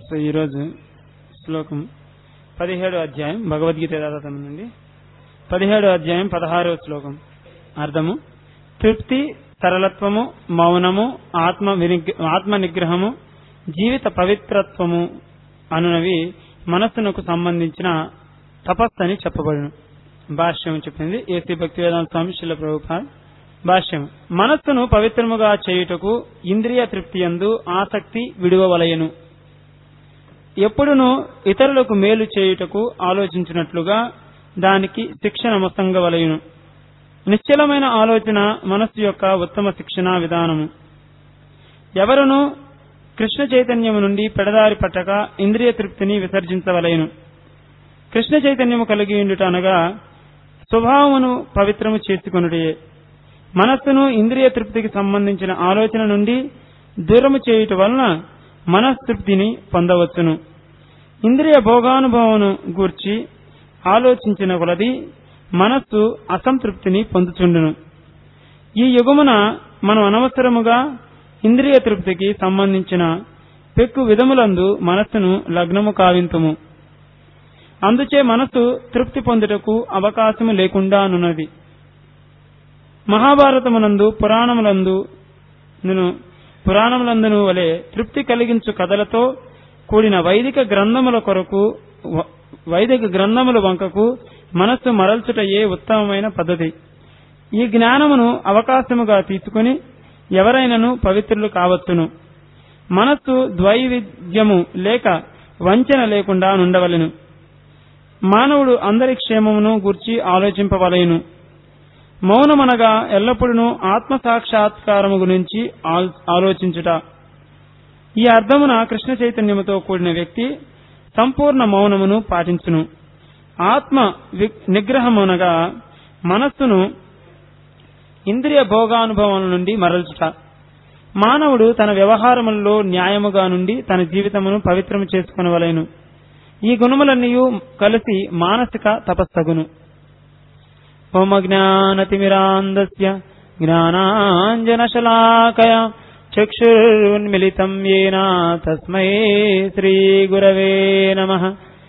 So ఈరోజు శ్లోకం పదిహేడు అధ్యాయం భగవద్గీత యథాతథం నుండి పదిహేడు అధ్యాయం పదహారవ శ్లోకం అర్థము తృప్తి సరళత్వము మౌనము ఆత్మ వినిగ్- ఆత్మ నిగ్రహము జీవిత పవిత్రత్వము అనునవి మనస్సునకు సంబంధించిన తపస్సు అని చెప్పబడును భాష్యం చెప్పింది ఏసీ భక్తి వేదాంత స్వామి శిల ప్రభుపాద్ భాష్యం మనస్సును పవిత్రముగా చేయుటకు ఇంద్రియ తృప్తి యందు ఆసక్తి విడువవలయను ఎప్పుడును ఇతరులకు మేలు చేయుటకు ఆలోచించినట్లుగా దానికి శిక్షణ మొత్తంగవలయును నిశ్చలమైన ఆలోచన మనస్సు యొక్క ఉత్తమ శిక్షణా విధానము ఎవరును కృష్ణ చైతన్యము నుండి పెడదారి పట్టక ఇంద్రియ తృప్తిని విసర్జించవలయను కృష్ణ చైతన్యము కలిగి ఉండుట అనగా స్వభావమును పవిత్రము చేసుకొనుటే మనస్సును ఇంద్రియ తృప్తికి సంబంధించిన ఆలోచన నుండి దూరము చేయుట వలన మనస్తృప్తిని పొందవచ్చును ఇంద్రియ భోగానుభవమును గూర్చి ఆలోచించిన కొలది మనస్సు అసంతృప్తిని పొందుచుండును ఈ యుగమున మనం అనవసరముగా ఇంద్రియ తృప్తికి సంబంధించిన పెక్కు విధములందు మనస్సును లగ్నము కావింతుము అందుచే మనస్సు తృప్తి పొందుటకు అవకాశము లేకుండానున్నది మహాభారతమునందు పురాణములందు నును పురాణములందును వలె తృప్తి కలిగించు కథలతో కూడిన వైదిక గ్రంథముల కొరకు వ- వైదిక గ్రంథముల వంకకు మనస్సు మరల్చుటయే ఉత్తమమైన పద్ధతి ఈ జ్ఞానమును అవకాశముగా తీసుకుని ఎవరైనను పవిత్రులు కావచ్చును మనస్సు ద్వైవిధ్యము లేక వంచన లేకుండా నుండవలెను మానవుడు అందరి క్షేమమును గూర్చి ఆలోచింపవలెను మౌనమనగా ఎల్లప్పుడూ ఆత్మ సాక్షాత్కారము గురించి ఆల్- ఆలోచించుట ఈ అర్థమున కృష్ణ చైతన్యముతో కూడిన వ్యక్తి సంపూర్ణ మౌనమును పాటించును ఆత్మ వి- నిగ్రహమునగా మనస్సును ఇంద్రియ భోగానుభవం నుండి మరల్చుట మానవుడు తన వ్యవహారములలో న్యాయముగా నుండి తన జీవితమును పవిత్రము చేసుకునవలెను ఈ గుణములన్నీ కలిసి మానసిక తపస్సగును ఓమ జ్ఞానతిమిరాంధస్య జ్ఞానాంజనశలాకయ చక్షురున్మిలితం येन తస్మై శ్రీగురవే నమః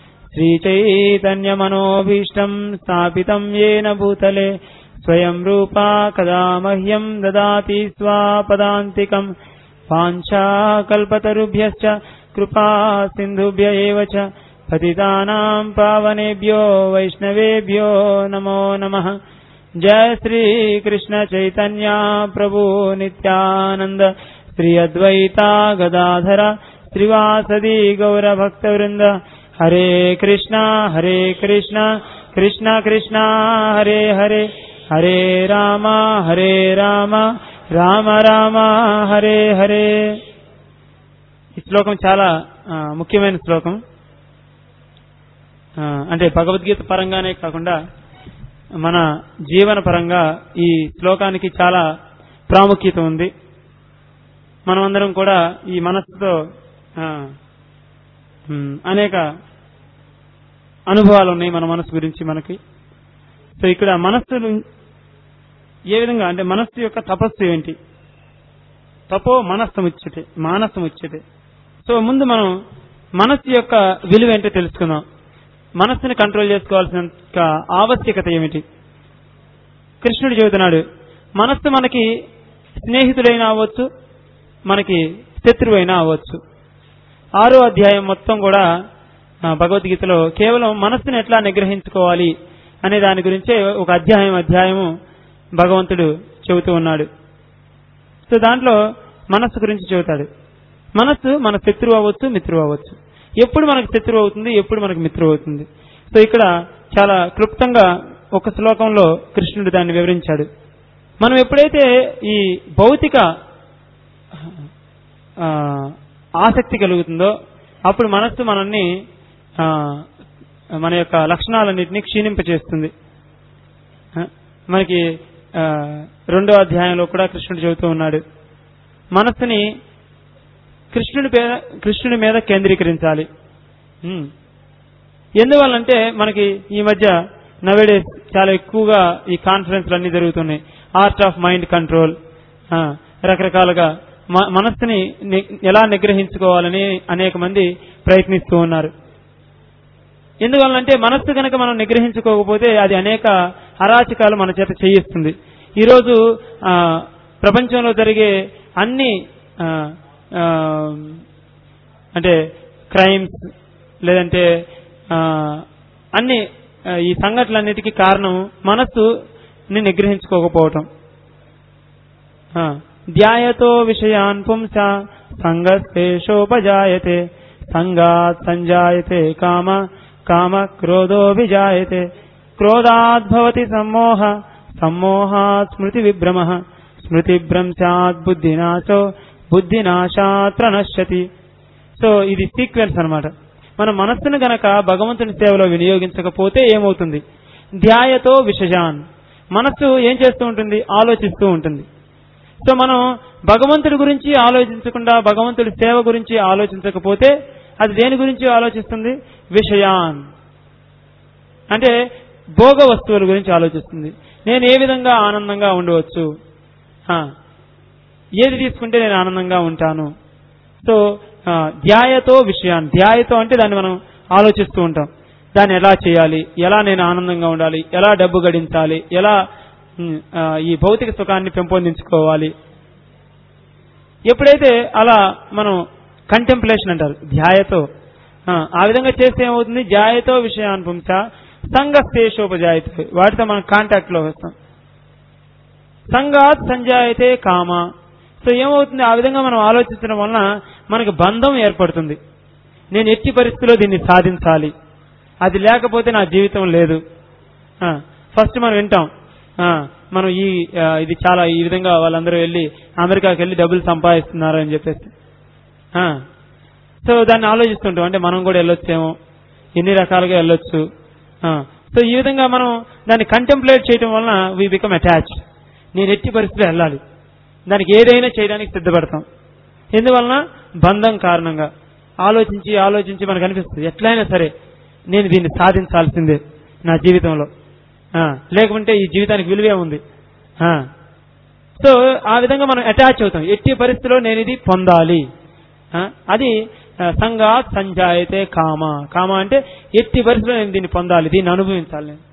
శ్రీచైతన్యమనోభీష్టం స్థాపితం येन భూతలే స్వయం రూపా కదా మహ్యం దదాతి స్వాపదాంతికం వాంఛాకల్పతరుభ్యశ్చ కృపా సింధుభ్య ఏవ చ పతితానాం పావనేభ్యో వైష్ణవేభ్యో నమో నమః జయ శ్రీ కృష్ణ చైతన్య ప్రభు నిత్యానంద శ్రీ అద్వైత గదాధర శ్రీవాసది గౌర భక్త వృంద హరే కృష్ణ హరే కృష్ణ కృష్ణ కృష్ణ హరే హరే హరే రామ హరే రామ రామ రామ హరే హరే ఈ శ్లోకం చాలా ఆ, ముఖ్యమైన శ్లోకం ఆ, అంటే భగవద్గీత పరంగానే కాకుండా మన జీవన పరంగా ఈ శ్లోకానికి చాలా ప్రాముఖ్యత ఉంది మనమందరం కూడా ఈ మనస్సుతో ఆ, ఉమ్, అనేక అనుభవాలు ఉన్నాయి మన మనసు గురించి మనకి సో ఇక్కడ మనస్సు ఏ విధంగా అంటే మనస్సు యొక్క తపస్సు ఏంటి తపో మనస్సముచ్యతే మానసముచ్యతే సో ముందు మనం మనస్సు యొక్క విలువ ఏంటో తెలుసుకుందాం మనస్సుని కంట్రోల్ చేసుకోవాల్సిన యొక్క ఆవశ్యకత ఏమిటి కృష్ణుడు చెబుతున్నాడు మనస్సు మనకి స్నేహితుడైనా అవ్వచ్చు మనకి శత్రువైనా అవ్వచ్చు ఆరో అధ్యాయం మొత్తం కూడా ఆ, భగవద్గీతలో కేవలం మనస్సును ఎట్లా నిగ్రహించుకోవాలి అనే దాని గురించే ఒక అధ్యాయం అధ్యాయము భగవంతుడు చెబుతూ ఉన్నాడు సో దాంట్లో మనస్సు గురించి చెబుతాడు మనస్సు మన శత్రువు అవ్వచ్చు మిత్రువు అవ్వచ్చు ఎప్పుడు మనకు శత్రువు అవుతుంది ఎప్పుడు మనకు మిత్రువు అవుతుంది సో ఇక్కడ చాలా క్లుప్తంగా ఒక శ్లోకంలో కృష్ణుడు దాన్ని వివరించాడు మనం ఎప్పుడైతే ఈ భౌతిక ఆ, ఆసక్తి కలుగుతుందో అప్పుడు మనస్సు మనల్ని ఆ, మన యొక్క లక్షణాలన్నింటినీ క్షీణింపచేస్తుంది ఆ, మనకి ఆ, రెండో అధ్యాయంలో కూడా కృష్ణుడు చెబుతూ ఉన్నాడు మనస్సుని కృష్ణుడి మీద కృష్ణుడి మీద కేంద్రీకరించాలి ఉమ్. ఎందువల్లంటే మనకి ఈ మధ్య నవేడేస్ చాలా ఎక్కువగా ఈ కాన్ఫరెన్స్లు అన్ని జరుగుతున్నాయి ఆర్ట్ ఆఫ్ మైండ్ కంట్రోల్ రకరకాలుగా మ- మనస్సుని ని- ఎలా నిగ్రహించుకోవాలని అనేక మంది ప్రయత్నిస్తూ ఉన్నారు ఎందువల్లంటే మనస్సు కనుక మనం నిగ్రహించుకోకపోతే అది అనేక అరాచకాలు మన చేత చేయిస్తుంది ఈరోజు ఆ, ప్రపంచంలో జరిగే అన్ని ఆ, ఆ, అంటే క్రైమ్స్ లేదంటే ఆ, అన్ని ఆ, ఈ సంఘటనలన్నిటికీ కారణం మనస్సుని నిగ్రహించుకోకపోవటం ఆ, ధ్యాయతో విషయాన్ పుంస సంగస్తేషోపజాయతే సంగాత్ సంజాయతే కామ కామ క్రోధోభిజాయతే క్రోధాద్భవతి సమ్మోహ సమ్మోహాత్ స్మృతి విభ్రమ స్మృతిభ్రంశాత్ బుద్ధినాశో బుద్ధినాశాత్ ప్రణశ్యతి సో ఇది సీక్వెన్స్ అన్నమాట మన మనస్సును గనక భగవంతుని సేవలో వినియోగించకపోతే ఏమవుతుంది ధ్యాయతో విషయాన్ మనస్సు ఏం చేస్తూ ఉంటుంది ఆలోచిస్తూ ఉంటుంది సో మనం భగవంతుడి గురించి ఆలోచించకుండా భగవంతుడి సేవ గురించి ఆలోచించకపోతే అది దేని గురించి ఆలోచిస్తుంది విషయాన్ అంటే భోగ వస్తువుల గురించి ఆలోచిస్తుంది నేను ఏ విధంగా ఆనందంగా ఉండవచ్చు ఆ, ఏది తీసుకుంటే నేను ఆనందంగా ఉంటాను సో ఆ, ధ్యాయతో విషయాన్ని ధ్యాయతో అంటే దాన్ని మనం ఆలోచిస్తూ ఉంటాం దాన్ని ఎలా చేయాలి ఎలా నేను ఆనందంగా ఉండాలి ఎలా డబ్బు గడించాలి ఎలా ఉమ్, ఆ, ఈ భౌతిక సుఖాన్ని పెంపొందించుకోవాలి ఎప్పుడైతే అలా మనం కంటెంప్లేషన్ అంటారు ధ్యాయతో ఆ, ఆ విధంగా చేస్తే ఏమవుతుంది ధ్యాయతో విషయాన్ని పుంస సంఘస్థేషోపజాయతే వాటితో మనం కాంటాక్ట్ లో వస్తాం సంఘాత్ సంజాయతే కామ సో ఏమవుతుంది ఆ విధంగా మనం ఆలోచించడం వలన మనకు బంధం ఏర్పడుతుంది నేను ఎట్టి పరిస్థితిలో దీన్ని సాధించాలి అది లేకపోతే నా జీవితం లేదు ఆ, ఫస్ట్ మనం వింటాం ఆ, మనం ఈ ఆ, ఇది చాలా ఈ విధంగా వాళ్ళందరూ వెళ్ళి అమెరికాకి వెళ్ళి డబ్బులు సంపాదిస్తున్నారు అని చెప్పేసి ఆ, సో దాన్ని ఆలోచిస్తుంటాం అంటే మనం కూడా వెళ్ళొచ్చేమో ఎన్ని రకాలుగా వెళ్ళొచ్చు ఆ, సో ఈ విధంగా మనం దాన్ని కంటెంప్లేట్ చేయడం వలన వీ బికమ్ అటాచ్డ్ నేను ఎట్టి పరిస్థితిలో వెళ్ళాలి దానికి ఏదైనా చేయడానికి సిద్ధపడతాం ఎందువలన బంధం కారణంగా ఆలోచించి ఆలోచించి మనకు అనిపిస్తుంది ఎట్లయినా సరే నేను దీన్ని సాధించాల్సిందే నా జీవితంలో ఆ, లేకుంటే ఈ జీవితానికి విలువే ఉంది ఆ. సో ఆ విధంగా మనం అటాచ్ అవుతాం ఎట్టి పరిస్థితిలో నేను ఇది పొందాలి ఆ, అది ఆ, సంగా సంజాయితే కామ కామ అంటే ఎట్టి పరిస్థితిలో నేను దీన్ని పొందాలి దీన్ని అనుభవించాలి నేను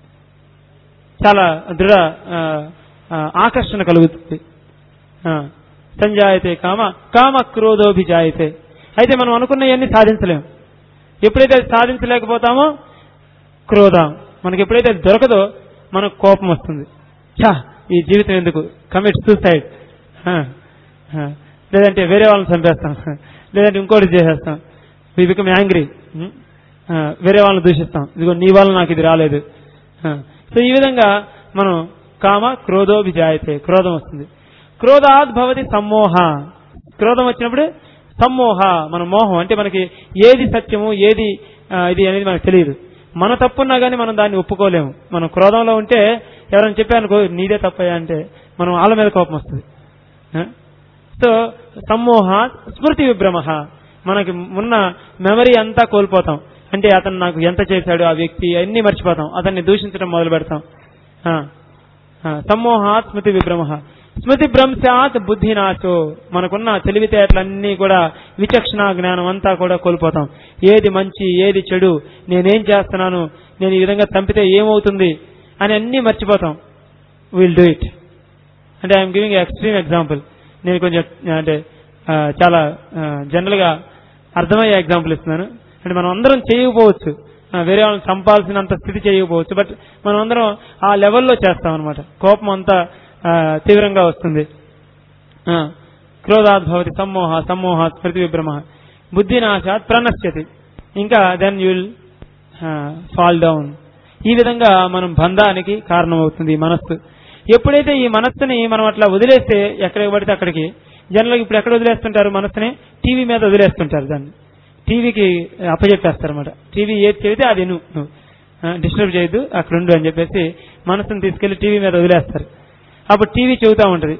చాలా దృఢ ఆ, ఆ, ఆకర్షణ కలుగుతుంది ఆ, సంజాయతే కామ కామ క్రోధోభిజాయతే అయితే మనం అనుకున్నవన్నీ సాధించలేం ఎప్పుడైతే అది సాధించలేకపోతామో క్రోధం మనకి ఎప్పుడైతే అది దొరకదో మనకు కోపం వస్తుంది చా ఈ జీవితం ఎందుకు కమిట్ సూసైడ్ లేదంటే వేరే వాళ్ళని చంపేస్తాం లేదంటే ఇంకోటి చేసేస్తాం వి బికమ్ యాంగ్రీ వేరే వాళ్ళని దూషిస్తాం ఇదిగో నీ వల్ల నాకు ఇది రాలేదు సో ఈ విధంగా మనం కామ క్రోధోభిజాయతే క్రోధం వస్తుంది క్రోధాద్ భవతి సమ్మోహ క్రోధం వచ్చినప్పుడు సమ్మోహ మన మోహం అంటే మనకి ఏది సత్యము ఏది ఆ, ఇది అనేది మనకు తెలియదు మన తప్పున్నా కానీ మనం దాన్ని ఒప్పుకోలేము మనం క్రోధంలో ఉంటే ఎవరైనా చెప్పానుకో నీదే తప్పయ్యా అంటే మనం వాళ్ళ మీద కోపం వస్తుంది ఆ? సో సమ్మోహ స్మృతి విభ్రమ మనకి ఉన్న మెమరీ అంతా కోల్పోతాం అంటే అతను నాకు ఎంత చేశాడు ఆ వ్యక్తి అన్ని మర్చిపోతాం అతన్ని దూషించడం మొదలు పెడతాం ఆ, ఆ, సమ్మోహాత్ స్మృతి విభ్రమ స్మృతి భ్రంశాత్ బుద్ధినాశో మనకున్న తెలివితేటలన్నీ కూడా విచక్షణ జ్ఞానం అంతా కూడా కోల్పోతాం ఏది మంచి ఏది చెడు నేనేం చేస్తున్నాను నేను ఈ విధంగా చంపితే ఏమవుతుంది అని అన్నీ మర్చిపోతాం విల్ డూ ఇట్ అంటే ఐఎమ్ గివింగ్ ఎక్స్ట్రీమ్ ఎగ్జాంపుల్ నేను కొంచెం అంటే ఆ, చాలా జనరల్ గా అర్థమయ్యే ఎగ్జాంపుల్ ఇస్తున్నాను అంటే మనం అందరం చేయకపోవచ్చు ఆ, వేరే వాళ్ళని చంపాల్సినంత స్థితి చేయకపోవచ్చు బట్ మనం అందరం ఆ లెవెల్లో చేస్తాం అనమాట కోపం అంతా ఆ, తీవ్రంగా వస్తుంది ఆ, క్రోధాత్ భవతి సమ్మోహ సమ్మోహ స్మృతి విభ్రమ బుద్ధినాశాత్ ప్రణశ్యతి ఇంకా then you will fall down ఈ విధంగా మనం బంధానికి కారణమవుతుంది ఈ మనస్సు ఎప్పుడైతే ఈ మనస్సుని మనం అట్లా వదిలేస్తే ఎక్కడికి పడితే అక్కడికి జనరల్గా ఇప్పుడు ఎక్కడ వదిలేస్తుంటారు మనస్సుని టీవీ మీద వదిలేస్తుంటారు దాన్ని టీవీకి అప్పచెప్పేస్తారు అనమాట టీవీ ఏది చెబితే అది నువ్వు నువ్వు డిస్టర్బ్ చేయొద్దు అక్కడ ఉండు అని చెప్పేసి మనసుని తీసుకెళ్లి టీవీ మీద వదిలేస్తారు అప్పుడు టీవీ చెబుతా ఉంటది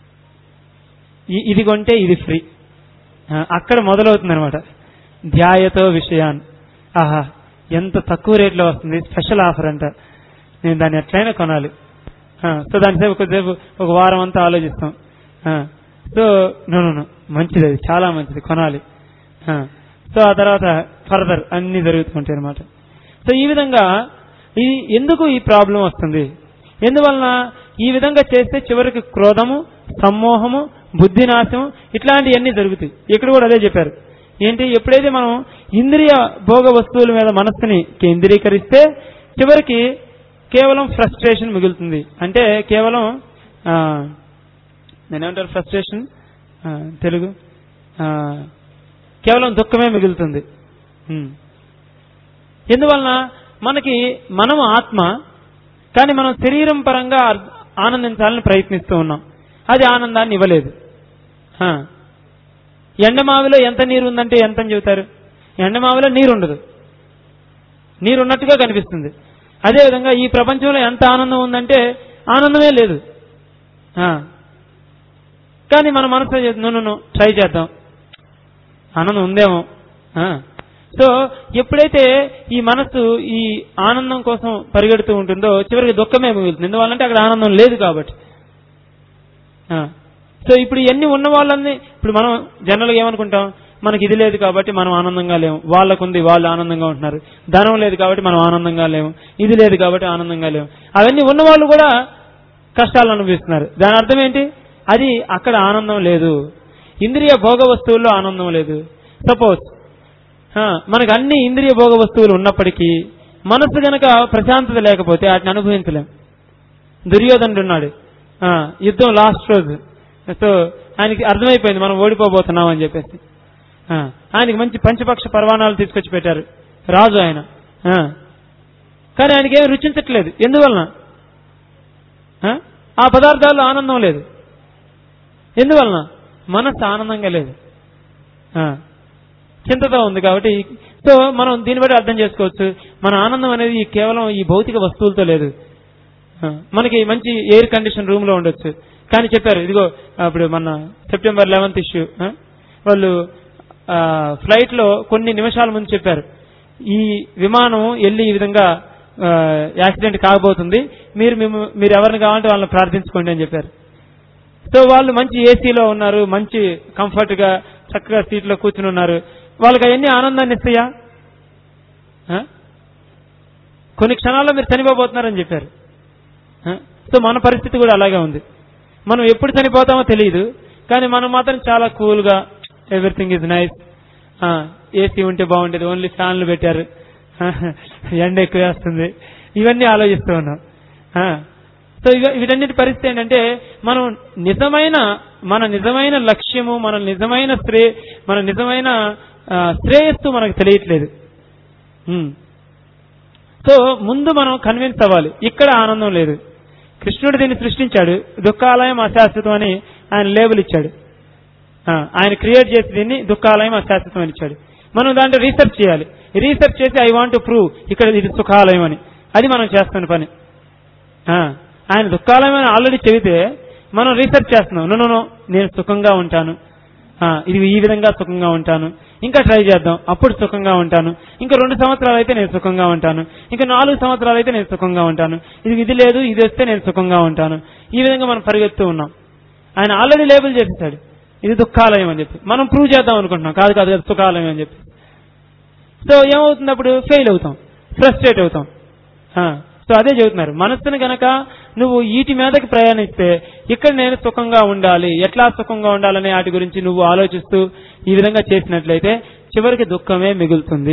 ఇ- ఇది కొంటే ఇది ఫ్రీ ఆ, అక్కడ మొదలవుతుంది అనమాట ధ్యాయతో విషయాన్ ఆహా ఎంత తక్కువ రేట్లో వస్తుంది స్పెషల్ ఆఫర్ అంట నేను దాన్ని ఎట్లయినా కొనాలి ఆ, సో దానిసేపు కొద్దిసేపు ఒక వారం అంతా ఆలోచిస్తాం ఆ, సో నో నో నో మంచిది అది చాలా మంచిది కొనాలి ఆ, సో ఆ తర్వాత ఫర్దర్ అన్ని జరుగుతుంటాయి అనమాట సో ఈ విధంగా ఈ ఎందుకు ఈ ప్రాబ్లం వస్తుంది ఎందువలన ఈ విధంగా చేస్తే చివరికి క్రోధము సమ్మోహము బుద్ధినాశం ఇట్లాంటివన్నీ జరుగుతాయి ఇక్కడ కూడా అదే చెప్పారు ఏంటి ఎప్పుడైతే మనం ఇంద్రియ భోగ వస్తువుల మీద మనస్సుని కేంద్రీకరిస్తే చివరికి కేవలం ఫ్రస్ట్రేషన్ మిగులుతుంది అంటే కేవలం ఆ, నేనేమంటారు ఫ్రస్ట్రేషన్ తెలుగు ఆ, కేవలం దుఃఖమే మిగులుతుంది ఉమ్. ఎందువలన మనకి మనం ఆత్మ కానీ మనం శరీరం పరంగా అర్- ఆనందించాలని ప్రయత్నిస్తూ ఉన్నాం అది ఆనందాన్ని ఇవ్వలేదు ఆ. ఎండమావిలో ఎంత నీరు ఉందంటే ఎంత అని చెబుతారు ఎండమావిలో నీరు ఉండదు నీరు ఉన్నట్టుగా కనిపిస్తుంది అదేవిధంగా ఈ ప్రపంచంలో ఎంత ఆనందం ఉందంటే ఆనందమే లేదు ఆ. కానీ మన మనసు నన్ను ట్రై చేద్దాం ఆనందం ఉందేమో ఆ. సో ఎప్పుడైతే ఈ మనస్సు ఈ ఆనందం కోసం పరిగెడుతూ ఉంటుందో చివరికి దుఃఖమే మిగులుతుంది ఎందువల్లంటే అక్కడ ఆనందం లేదు కాబట్టి ఆ. సో ఇప్పుడు ఇవన్నీ ఉన్న వాళ్ళని ఇప్పుడు మనం జనరల్గా ఏమనుకుంటాం మనకి ఇది లేదు కాబట్టి మనం ఆనందంగా లేము వాళ్ళకుంది వాళ్ళు ఆనందంగా ఉంటున్నారు ధనం లేదు కాబట్టి మనం ఆనందంగా లేము ఇది లేదు కాబట్టి ఆనందంగా లేము అవన్నీ ఉన్న వాళ్ళు కూడా కష్టాలు అనుభవిస్తున్నారు దాని అర్థం ఏంటి అది అక్కడ ఆనందం లేదు ఇంద్రియ భోగ వస్తువుల్లో ఆనందం లేదు సపోజ్ మనకు అన్ని ఇంద్రియ భోగ వస్తువులు ఉన్నప్పటికీ మనస్సు గనక ప్రశాంతత లేకపోతే వాటిని అనుభవించలేం దుర్యోధనుడు ఉన్నాడు ఆ, యుద్ధం లాస్ట్ రోజు సో ఆయనకి అర్థమైపోయింది మనం ఓడిపోబోతున్నాం అని చెప్పేసి ఆ, ఆయనకి మంచి పంచపక్ష పర్వాణాలు తీసుకొచ్చి పెట్టారు రాజు ఆయన ఆ. కానీ ఆయనకి ఏమి రుచించట్లేదు ఎందువలన ఆ? ఆ పదార్థాల్లో ఆనందం లేదు ఎందువలన మనస్సు ఆనందంగా లేదు ఆ. చింతతో ఉంది కాబట్టి సో మనం దీన్ని బట్టి అర్థం చేసుకోవచ్చు మన ఆనందం అనేది ఈ కేవలం ఈ భౌతిక వస్తువులతో లేదు ఆ, మనకి మంచి ఎయిర్ కండిషన్ రూమ్ లో ఉండొచ్చు కానీ చెప్పారు ఇదిగో అప్పుడు మన సెప్టెంబర్ లెవెన్త్ ఇష్యూ వాళ్ళు ఫ్లైట్ లో కొన్ని నిమిషాల ముందు చెప్పారు ఈ విమానం వెళ్ళి ఈ విధంగా ఆ, యాక్సిడెంట్ కాబోతుంది మీరు మేము మీరు ఎవరిని కావాలంటే వాళ్ళని ప్రార్థించుకోండి అని చెప్పారు సో వాళ్ళు మంచి ఏసీలో ఉన్నారు మంచి కంఫర్ట్ గా చక్కగా సీట్లో కూర్చుని ఉన్నారు వాళ్ళకి అవన్నీ ఆనందాన్ని ఇస్తాయా ఆ? కొన్ని క్షణాల్లో మీరు చనిపోబోతున్నారని చెప్పారు ఆ? సో మన పరిస్థితి కూడా అలాగే ఉంది మనం ఎప్పుడు చనిపోతామో తెలియదు కానీ మనం మాత్రం చాలా కూల్ గా ఎవ్రీథింగ్ ఇస్ నైస్ ఏసీ ఉంటే బాగుండేది ఓన్లీ ఫ్యాన్లు పెట్టారు ఆ, ఎండ ఎక్కువ వేస్తుంది ఇవన్నీ ఆలోచిస్తూ ఉన్నాం ఆ. సో ఇవ- వీటన్నిటి పరిస్థితి ఏంటంటే మనం నిజమైన మన నిజమైన లక్ష్యము మన నిజమైన శ్రే మన నిజమైన ఆ, శ్రేయస్సు మనకు తెలియట్లేదు ఉమ్. సో ముందు మనం కన్విన్స్ అవ్వాలి ఇక్కడ ఆనందం లేదు కృష్ణుడు దీన్ని సృష్టించాడు దుఃఖాలయం అశాశ్వతం అని ఆయన లేబుల్ ఇచ్చాడు ఆ, ఆయన క్రియేట్ చేసి దీన్ని దుఃఖాలయం అశాశ్వతం అని ఇచ్చాడు మనం దాంట్లో రీసెర్చ్ చేయాలి రీసెర్చ్ చేసి ఐ వాంట్ టు ప్రూవ్ ఇక్కడ ఇది సుఖాలయం అని అది మనం చేస్తున్న పని ఆ, ఆయన దుఃఖాలయం అని ఆల్రెడీ చెబితే మనం రీసెర్చ్ చేస్తున్నాం నో నో నేను సుఖంగా ఉంటాను ఆ, ఇది ఈ విధంగా సుఖంగా ఉంటాను ఇంకా ట్రై చేద్దాం అప్పుడు సుఖంగా ఉంటాను ఇంకా రెండు సంవత్సరాలు అయితే నేను సుఖంగా ఉంటాను ఇంకా నాలుగు సంవత్సరాలు అయితే నేను సుఖంగా ఉంటాను ఇది ఇది లేదు ఇది వస్తే నేను సుఖంగా ఉంటాను ఈ విధంగా మనం పరిగెత్తూ ఉన్నాం ఆయన ఆల్రెడీ లేబుల్ చేసేసాడు ఇది దుఃఖాలయం అని చెప్పి మనం ప్రూవ్ చేద్దాం అనుకుంటున్నాం కాదు కాదు అది సుఖాలయం అని చెప్పి సో ఏమవుతుంది అప్పుడు ఫెయిల్ అవుతాం ఫ్రస్ట్రేట్ అవుతాం ఆ, సో అదే చెబుతున్నారు మనస్సును గనక నువ్వు వీటి మీదకి ప్రయాణిస్తే ఇక్కడ నేను సుఖంగా ఉండాలి ఎట్లా సుఖంగా ఉండాలనే వాటి గురించి నువ్వు ఆలోచిస్తూ ఈ విధంగా చేసినట్లయితే చివరికి దుఃఖమే మిగులుతుంది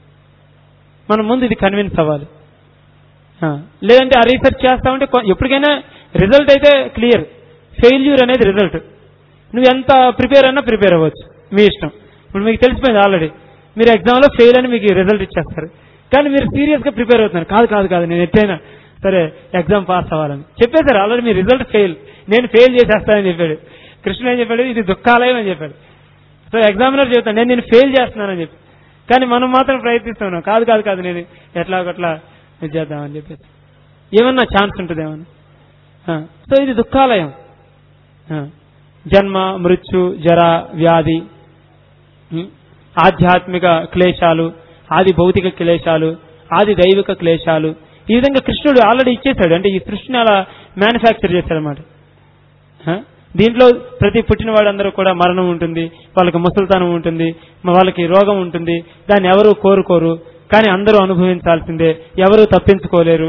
మనం ముందు ఇది కన్విన్స్ అవ్వాలి ఆ, లేదంటే ఆ రీసెర్చ్ చేస్తామంటే కొ- ఎప్పటికైనా రిజల్ట్ అయితే క్లియర్ ఫెయిల్యూర్ అనేది రిజల్ట్ నువ్వు ఎంత ప్రిపేర్ అయినా ప్రిపేర్ అవ్వచ్చు మీ ఇష్టం ఇప్పుడు మీకు తెలిసిపోయింది ఆల్రెడీ మీరు ఎగ్జామ్లో ఫెయిల్ అని మీకు రిజల్ట్ ఇచ్చేస్తారు కానీ మీరు సీరియస్ గా ప్రిపేర్ అవుతున్నారు కాదు కాదు కాదు నేను ఎట్టైనా సరే ఎగ్జామ్ పాస్ అవ్వాలని చెప్పేశారు ఆల్రెడీ మీ రిజల్ట్ ఫెయిల్ నేను ఫెయిల్ చేసేస్తానని చెప్పాడు కృష్ణుడు ఏం చెప్పాడు ఇది దుఃఖాలయం అని చెప్పాడు సో ఎగ్జామినర్ చెబుతాను నేను నేను ఫెయిల్ చేస్తున్నానని చెప్పి కానీ మనం మాత్రం ప్రయత్నిస్తున్నాం కాదు కాదు కాదు నేను ఎట్లా ఒకట్లా ఇది చేద్దామని చెప్పేసి ఏమన్నా ఛాన్స్ ఉంటుందేమని ఆ, సో ఇది దుఃఖాలయం ఆ, జన్మ మృత్యు జర వ్యాధి ఉం, ఆధ్యాత్మిక క్లేశాలు ఆది భౌతిక క్లేశాలు ఆది దైవిక క్లేశాలు ఈ విధంగా కృష్ణుడు ఆల్రెడీ ఇచ్చేశాడు అంటే ఈ సృష్టిని అలా మ్యానుఫ్యాక్చర్ చేశాడు అనమాట దీంట్లో ప్రతి పుట్టిన వాడందరూ కూడా మరణం ఉంటుంది వాళ్ళకి ముసలితనం ఉంటుంది మ- వాళ్ళకి రోగం ఉంటుంది దాన్ని ఎవరు కోరుకోరు కానీ అందరూ అనుభవించాల్సిందే ఎవరు తప్పించుకోలేరు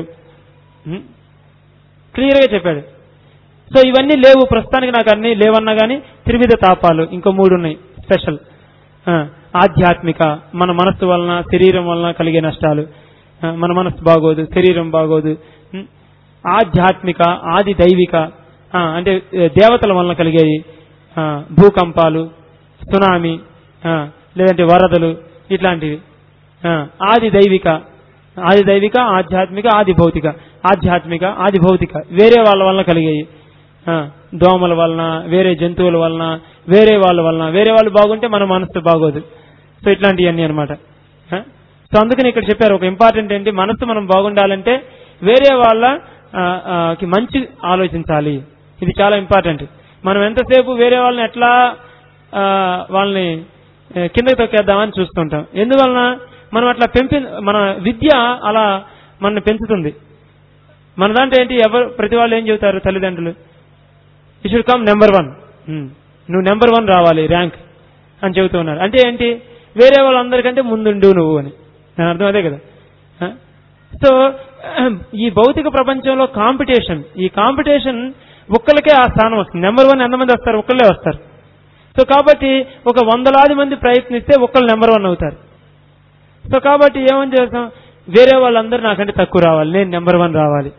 క్లియర్ గా చెప్పాడు సో ఇవన్నీ లేవు ప్రస్తుతానికి నాకు అన్ని లేవన్నా గానీ త్రివిధ తాపాలు ఇంకో మూడు ఉన్నాయి స్పెషల్ ఆ, ఆధ్యాత్మిక మన మనస్సు వలన శరీరం వలన కలిగే నష్టాలు ఆ, మన మనస్సు బాగోదు శరీరం బాగోదు ఉం? ఆధ్యాత్మిక ఆది దైవిక ఆ, అంటే ఏ, దేవతల వలన కలిగేవి ఆ, భూకంపాలు సునామీ ఆ, లేదంటే వరదలు ఇట్లాంటివి ఆ, ఆది దైవిక ఆది దైవిక ఆధ్యాత్మిక ఆది భౌతిక ఆధ్యాత్మిక ఆది భౌతిక వేరే వాళ్ళ వలన కలిగేవి ఆ, దోమల వలన వేరే జంతువుల వలన వేరే వాళ్ళ వలన వేరే వాళ్ళు బాగుంటే మన మనసు బాగోదు సో ఇట్లాంటివన్నీ అనమాట సో అందుకని ఇక్కడ చెప్పారు ఒక ఇంపార్టెంట్ ఏంటి మనసు మనం బాగుండాలంటే వేరే వాళ్ళ ఆ, ఆ, కి మంచి ఆలోచించాలి ఇది చాలా ఇంపార్టెంట్ మనం ఎంతసేపు వేరే వాళ్ళని ఎట్లా ఆ, వాళ్ళని ఆ, కిందకి తొక్కేద్దామని చూస్తుంటాం ఎందువలన మనం అట్లా పెంపి మన విద్య అలా మనల్ని పెంచుతుంది మన దాంట్లో ఏంటి ఎవరు ప్రతి వాళ్ళు ఏం చెబుతారు తల్లిదండ్రులు you should come number one నువ్వు నెంబర్ వన్ రావాలి ర్యాంక్ అని చెబుతూ ఉన్నారు అంటే ఏంటి వేరే వాళ్ళందరికంటే ముందుండు నువ్వు అని నేను అర్థం అదే కదా ఆ? సో ఈ భౌతిక ప్రపంచంలో కాంపిటీషన్ ఈ కాంపిటీషన్ ఒక్కరికే ఆ స్థానం వస్తుంది నెంబర్ వన్ ఎంతమంది వస్తారు ఒక్కళ్ళే వస్తారు సో కాబట్టి ఒక వందలాది మంది ప్రయత్నిస్తే ఒక్కళ్ళు నెంబర్ వన్ అవుతారు సో కాబట్టి ఏమని చేస్తాం వేరే వాళ్ళందరూ నాకంటే తక్కువ రావాలి నేను నెంబర్ వన్ రావాలి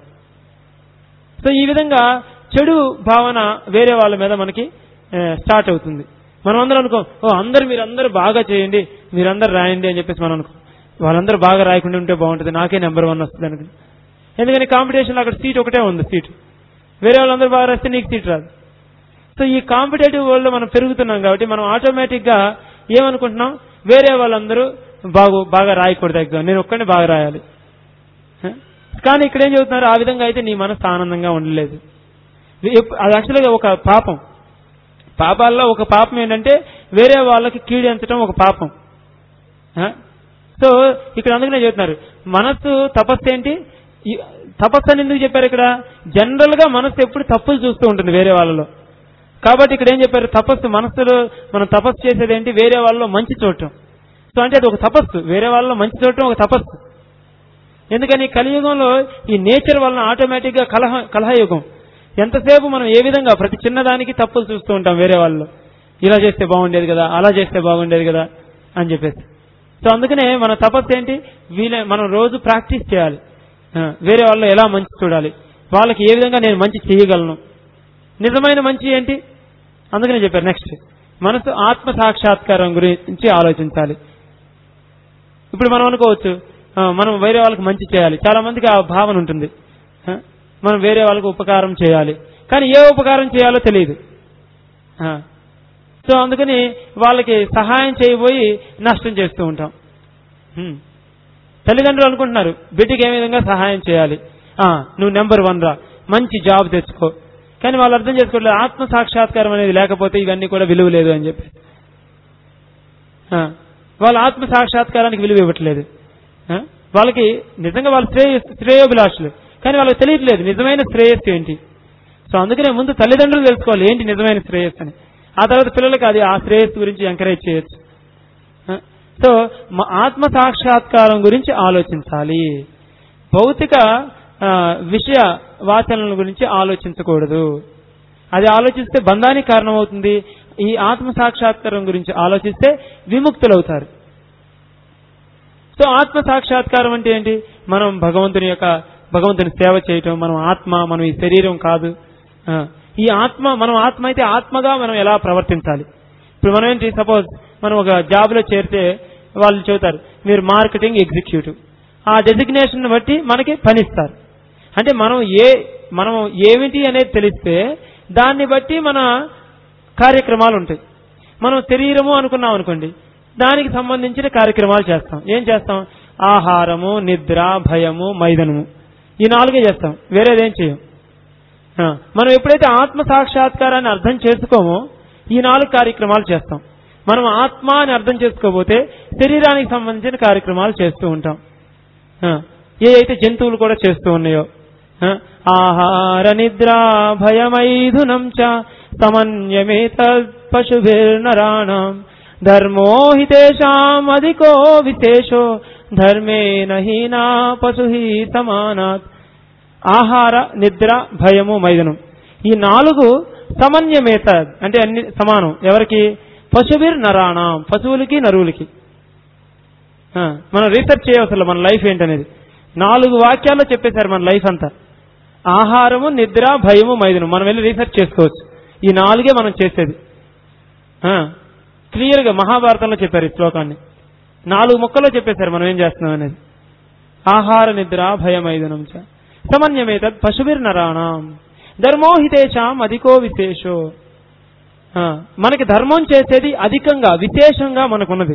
సో ఈ విధంగా చెడు భావన వేరే వాళ్ళ మీద మనకి ఆ, స్టార్ట్ అవుతుంది మనం అందరం అనుకో ఓ అందరు మీరందరూ బాగా చేయండి మీరందరూ రాయండి అని చెప్పేసి మనం అనుకో వాళ్ళందరూ బాగా రాయకుండా ఉంటే బాగుంటుంది నాకే నెంబర్ వన్ వస్తుంది అనుకుని ఎందుకని కాంపిటీషన్ అక్కడ సీట్ ఒకటే ఉంది సీట్ వేరే వాళ్ళందరూ బాగా రాస్తే నీకు సీట్ రాదు సో ఈ కాంపిటేటివ్ వరల్డ్ లో మనం పెరుగుతున్నాం కాబట్టి మనం ఆటోమేటిక్ గా ఏమనుకుంటున్నాం వేరే వాళ్ళందరూ బాగు బాగా రాయకూడదు ఎగ్జామ్ నేను ఒక్కడిని బాగా రాయాలి హ? కానీ ఇక్కడ ఏం చెబుతున్నారు ఆ విధంగా అయితే నీ మనసు ఆనందంగా ఉండలేదు ఎప్- అది యాక్చువల్గా ఒక పాపం పాపాల్లో ఒక పాపం ఏంటంటే వేరే వాళ్ళకి కీడించడం ఒక పాపం హ? సో ఇక్కడ అందుకనే చెబుతున్నారు మనస్సు తపస్సు ఏంటి ఈ తపస్సు అని ఎందుకు చెప్పారు ఇక్కడ జనరల్ గా మనస్సు ఎప్పుడు తప్పులు చూస్తూ ఉంటుంది వేరే వాళ్ళలో కాబట్టి ఇక్కడ ఏం చెప్పారు తపస్సు మనస్సులో మనం తపస్సు చేసేది ఏంటి వేరే వాళ్ళలో మంచి చూడటం సో అంటే అది ఒక తపస్సు వేరే వాళ్ళలో మంచి చూడటం ఒక తపస్సు ఎందుకని కలియుగంలో ఈ నేచర్ వలన ఆటోమేటిక్ గా కలహ కలహయుగం ఎంతసేపు మనం ఏ విధంగా ప్రతి చిన్నదానికి తప్పులు చూస్తూ ఉంటాం వేరే వాళ్ళు ఇలా చేస్తే బాగుండేది కదా అలా చేస్తే బాగుండేది కదా అని చెప్పేసి సో అందుకనే మన తపస్సు ఏంటి వీళ్ళ మనం రోజు ప్రాక్టీస్ చేయాలి ఆ, వేరే వాళ్ళు ఎలా మంచి చూడాలి వాళ్ళకి ఏ విధంగా నేను మంచి చేయగలను నిజమైన మంచి ఏంటి అందుకనే చెప్పారు నెక్స్ట్ మనసు ఆత్మ సాక్షాత్కారం గురించి ఆలోచించాలి ఇప్పుడు మనం అనుకోవచ్చు ఆ, మనం వేరే వాళ్ళకి మంచి చేయాలి చాలా మందికి ఆ భావన ఉంటుంది ఆ, మనం వేరే వాళ్ళకి ఉపకారం చేయాలి కానీ ఏ ఉపకారం చేయాలో తెలియదు ఆ, సో అందుకని వాళ్ళకి సహాయం చేయబోయి నష్టం చేస్తూ ఉంటాం హ్మ్. తల్లిదండ్రులు అనుకుంటున్నారు బిడ్డకి ఏ విధంగా సహాయం చేయాలి ఆ, నువ్వు నెంబర్ వన్ రా మంచి జాబ్ తెచ్చుకో కానీ వాళ్ళు అర్థం చేసుకోవట్లేదు ఆత్మ సాక్షాత్కారం అనేది లేకపోతే ఇవన్నీ కూడా విలువ లేదు అని చెప్పి ఆ, వాళ్ళ ఆత్మ సాక్షాత్కారానికి విలువ ఇవ్వట్లేదు ఆ, వాళ్ళకి నిజంగా వాళ్ళ శ్రేయ శ్రేయోభిలాషులు కానీ వాళ్ళకి తెలియట్లేదు నిజమైన శ్రేయస్సు ఏంటి సో అందుకనే ముందు తల్లిదండ్రులు తెలుసుకోవాలి ఏంటి నిజమైన శ్రేయస్సు అని ఆ తర్వాత పిల్లలకి అది ఆ శ్రేయస్సు గురించి ఎంకరేజ్ చేయొచ్చు ఆ, సో మ- ఆత్మ సాక్షాత్కారం గురించి ఆలోచించాలి భౌతిక ఆ, విషయ వాచనల గురించి ఆలోచించకూడదు అది ఆలోచిస్తే బంధానికి కారణమవుతుంది ఈ ఆత్మ సాక్షాత్కారం గురించి ఆలోచిస్తే విముక్తులవుతారు సో ఆత్మ సాక్షాత్కారం అంటే ఏంటి మనం భగవంతుని యొక్క భగవంతుని సేవ చేయటం మనం ఆత్మ మనం ఈ శరీరం కాదు ఆ, ఈ ఆత్మ మనం ఆత్మ అయితే ఆత్మగా మనం ఎలా ప్రవర్తించాలి ఇప్పుడు మనం ఏంటి సపోజ్ మనం ఒక జాబ్ లో చేరితే వాళ్ళు చెబుతారు మీరు మార్కెటింగ్ ఎగ్జిక్యూటివ్ ఆ డెసిగ్నేషన్ బట్టి మనకి పనిస్తారు అంటే మనం ఏ మనం ఏమిటి అనేది తెలిస్తే దాన్ని బట్టి మన కార్యక్రమాలు ఉంటాయి మనం శరీరము అనుకున్నాం అనుకోండి దానికి సంబంధించిన కార్యక్రమాలు చేస్తాం ఏం చేస్తాం ఆహారము నిద్ర భయము మైదనము ఈ నాలుగే చేస్తాం వేరేదేం చేయం ఆ, మనం ఎప్పుడైతే ఆత్మ సాక్షాత్కారాన్ని అర్థం చేసుకోమో ఈ నాలుగు కార్యక్రమాలు చేస్తాం మనం ఆత్మ అని అర్థం చేసుకోకపోతే శరీరానికి సంబంధించిన కార్యక్రమాలు చేస్తూ ఉంటాం ఆ, ఏ అయితే జంతువులు కూడా చేస్తూ ఉన్నాయో ఆ, ఆహార నిద్ర భయమైథునం చ సమన్యమేతద్ పశుభిర్నరాణం ధర్మో హి తేషాం అధికో విశేషో ధర్మేన హీనా పశు హి సమానాత్ ఆహార నిద్ర భయము మైదనం ఈ నాలుగు సమన్యమేత అంటే అన్ని సమానం ఎవరికి పశుభిర్ నరాణం పశువులకి నరువులకి ఆ, మనం రీసెర్చ్ చేయవసరం మన లైఫ్ ఏంటనేది నాలుగు వాక్యాల్లో చెప్పేశారు మన లైఫ్ అంతా ఆహారము నిద్ర భయము మైదనం మనం వెళ్ళి రీసెర్చ్ చేసుకోవచ్చు ఈ నాలుగే మనం చేసేది క్లియర్ గా మహాభారతంలో చెప్పారు ఈ శ్లోకాన్ని నాలుగు ముక్కల్లో చెప్పేశారు మనం ఏం చేస్తున్నాం అనేది ఆహార నిద్ర భయమైదనం చ సమన్యమేతద్ పశుభిర్నరాణం ధర్మోహితేషాం అధికో విశేషో ఆ, మనకి ధర్మం చేసేది అధికంగా విశేషంగా మనకున్నది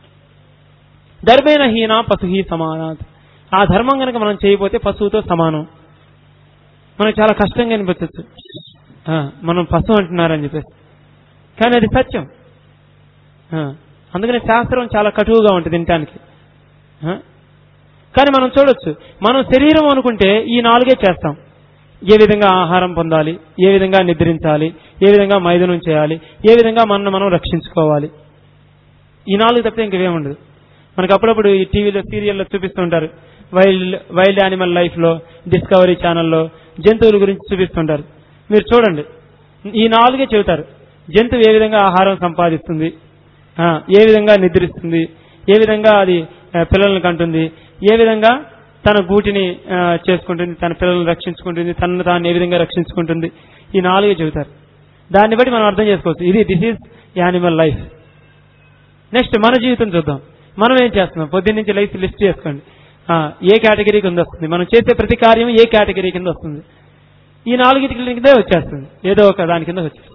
ధర్మేన హీన పశుహి సమానాత్ ఆ ధర్మం కనుక మనం చేయకపోతే పశువుతో సమానం మనకు చాలా కష్టంగా అనిపించచ్చు ఆ, మనం పశువు అంటున్నారని చెప్పేసి కానీ అది సత్యం ఆ, అందుకని శాస్త్రం చాలా కటువుగా ఉంటుంది తినటానికి ఆ? కానీ మనం చూడొచ్చు మనం శరీరం అనుకుంటే ఈ నాలుగే చేస్తాం ఏ విధంగా ఆహారం పొందాలి ఏ విధంగా నిద్రించాలి ఏ విధంగా మైదనం చేయాలి ఏ విధంగా మనల్ని మనం రక్షించుకోవాలి ఈ నాలుగు తప్పితే ఇంకేమీ ఉండదు మనకు అప్పుడప్పుడు ఈ టీవీలో సీరియల్లో చూపిస్తుంటారు వైల్డ్ వైల్డ్ యానిమల్ లైఫ్ లో డిస్కవరీ ఛానల్లో జంతువుల గురించి చూపిస్తుంటారు మీరు చూడండి ఈ నాలుగే చెబుతారు జంతువు ఏ విధంగా ఆహారం సంపాదిస్తుంది ఆ, ఏ విధంగా నిద్రిస్తుంది ఏ విధంగా అది ఆ, పిల్లల్ని కంటుంది ఏ విధంగా తన గూటిని ఆ, చేసుకుంటుంది తన పిల్లల్ని రక్షించుకుంటుంది తనను తాను ఏ విధంగా రక్షించుకుంటుంది ఈ నాలుగే చెబుతారు దాన్ని బట్టి మనం అర్థం చేసుకోవచ్చు ఇది this is animal life next మన జీవితం చూద్దాం మనం ఏం చేస్తున్నాం పొద్దున్న నుంచి లైఫ్ లిస్ట్ చేసుకోండి ఆ, ఏ కేటగిరీ కింద వస్తుంది మనం చేసే ప్రతి కార్యం ఏ కేటగిరీ కింద వస్తుంది ఈ నాలుగిటి కిందే వచ్చేస్తుంది ఏదో ఒక దాని కింద వచ్చేస్తుంది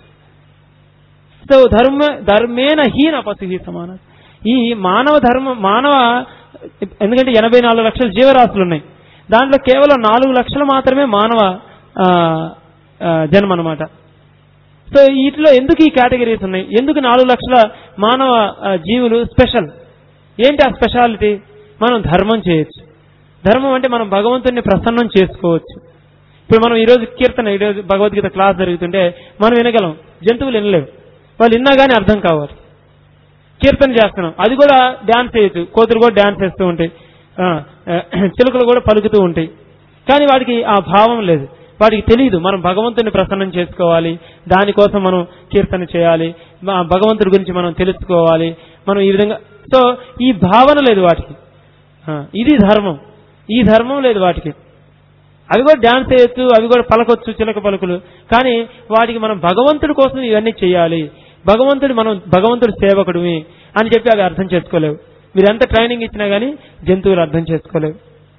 సో ధర్మ ధర్మేన హీన పశుహి సమానం ఈ మానవ ధర్మం మానవ ఎందుకంటే ఎనభై నాలుగు లక్షల జీవరాశులు ఉన్నాయి దాంట్లో కేవలం నాలుగు లక్షలు మాత్రమే మానవ ఆ, ఆ, జన్మ అనమాట సో వీటిలో ఎందుకు ఈ కేటగిరీస్ ఉన్నాయి ఎందుకు నాలుగు లక్షల మానవ ఆ, జీవులు స్పెషల్ ఏంటి ఆ స్పెషాలిటీ మనం ధర్మం చేయొచ్చు ధర్మం అంటే మనం భగవంతుడిని ప్రసన్నం చేసుకోవచ్చు ఇప్పుడు మనం ఈ రోజు కీర్తన ఈ రోజు భగవద్గీత క్లాస్ జరుగుతుంటే మనం వినగలం జంతువులు వినలేవు వాళ్ళు విన్నా కానీ అర్థం కావాలి కీర్తన చేస్తున్నాం అది కూడా డాన్స్ చేయొచ్చు కోతులు కూడా డాన్స్ చేస్తూ ఉంటాయి ఆ, ఆ, చిలుకలు కూడా పలుకుతూ ఉంటాయి కానీ వాటికి ఆ భావం లేదు వాటికి తెలియదు మనం భగవంతుని ప్రసన్నం చేసుకోవాలి దానికోసం మనం కీర్తన చేయాలి మా భగవంతుడి గురించి మనం తెలుసుకోవాలి మనం ఈ విధంగా సో ఈ భావన లేదు వాటికి ఆ, ఇది ధర్మం ఈ ధర్మం లేదు వాటికి అవి కూడా డాన్స్ చేయొచ్చు అవి కూడా పలకొచ్చు చిలక పలుకులు కానీ వాటికి మనం భగవంతుడి కోసం ఇవన్నీ చేయాలి భగవంతుడు మనం భగవంతుడి సేవకుడివి అని చెప్పి అవి అర్థం చేసుకోలేవు మీరు ఎంత ట్రైనింగ్ ఇచ్చినా కానీ జంతువులు అర్థం చేసుకోలేవు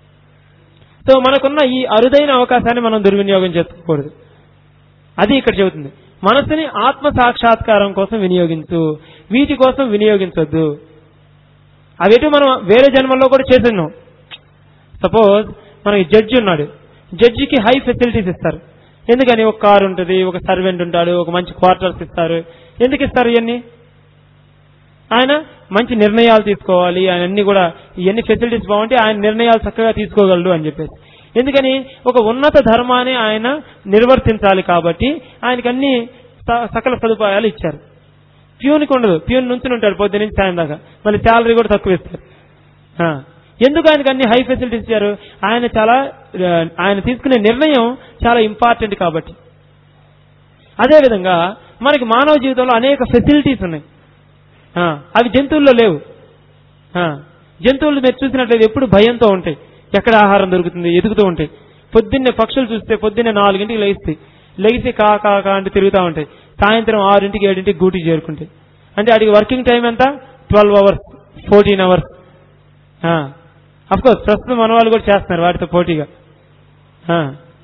సో మనకున్న ఈ అరుదైన అవకాశాన్ని మనం దుర్వినియోగం చేసుకోకూడదు అది ఇక్కడ చెబుతుంది మనసుని ఆత్మ సాక్షాత్కారం కోసం వినియోగించు వీటి కోసం వినియోగించొద్దు అవేటు మనం వేరే జన్మల్లో కూడా చేస్తున్నాం సపోజ్ మనకి జడ్జి ఉన్నాడు జడ్జికి హై ఫెసిలిటీస్ ఇస్తారు ఎందుకని ఒక కారు ఉంటుంది ఒక సర్వెంట్ ఉంటాడు ఒక మంచి క్వార్టర్స్ ఇస్తారు ఎందుకు ఇస్తారు ఇవన్నీ ఆయన మంచి నిర్ణయాలు తీసుకోవాలి ఆయన అన్ని కూడా ఇవన్నీ ఫెసిలిటీస్ బాగుంటే ఆయన నిర్ణయాలు చక్కగా తీసుకోగలడు అని చెప్పేసి ఎందుకని ఒక ఉన్నత ధర్మాన్ని ఆయన నిర్వర్తించాలి కాబట్టి ఆయనకి అన్ని స- సకల సదుపాయాలు ఇచ్చారు ప్యూన్కి ఉండదు ప్యూన్ నుంచి ఉంటాడు పొద్దు నుంచి సాయం దాకా మళ్ళీ శాలరీ కూడా తక్కువ ఇస్తారు ఆ. ఎందుకు ఆయనకు అన్ని హై ఫెసిలిటీస్ ఇచ్చారు ఆయన చాలా ఆ, ఆయన తీసుకునే నిర్ణయం చాలా ఇంపార్టెంట్ కాబట్టి అదేవిధంగా మనకి మానవ జీవితంలో అనేక ఫెసిలిటీస్ ఉన్నాయి ఆ, అవి జంతువుల్లో లేవు ఆ, జంతువులు మీరు చూసినట్లయితే ఎప్పుడు భయంతో ఉంటాయి ఎక్కడ ఆహారం దొరుకుతుంది ఎదుగుతూ ఉంటాయి పొద్దున్నే పక్షులు చూస్తే పొద్దున్నే నాలుగింటికి లేస్తాయి లేచి కా కా కా అంటూ తిరుగుతూ ఉంటాయి సాయంత్రం ఆరింటికి ఏడింటికి గూటికి చేరుకుంటాయి అంటే వాడికి వర్కింగ్ టైం ఎంత twelve hours fourteen hours course ప్రస్తుతం మన వాళ్ళు కూడా చేస్తున్నారు వాటితో పోటీగా ఆ.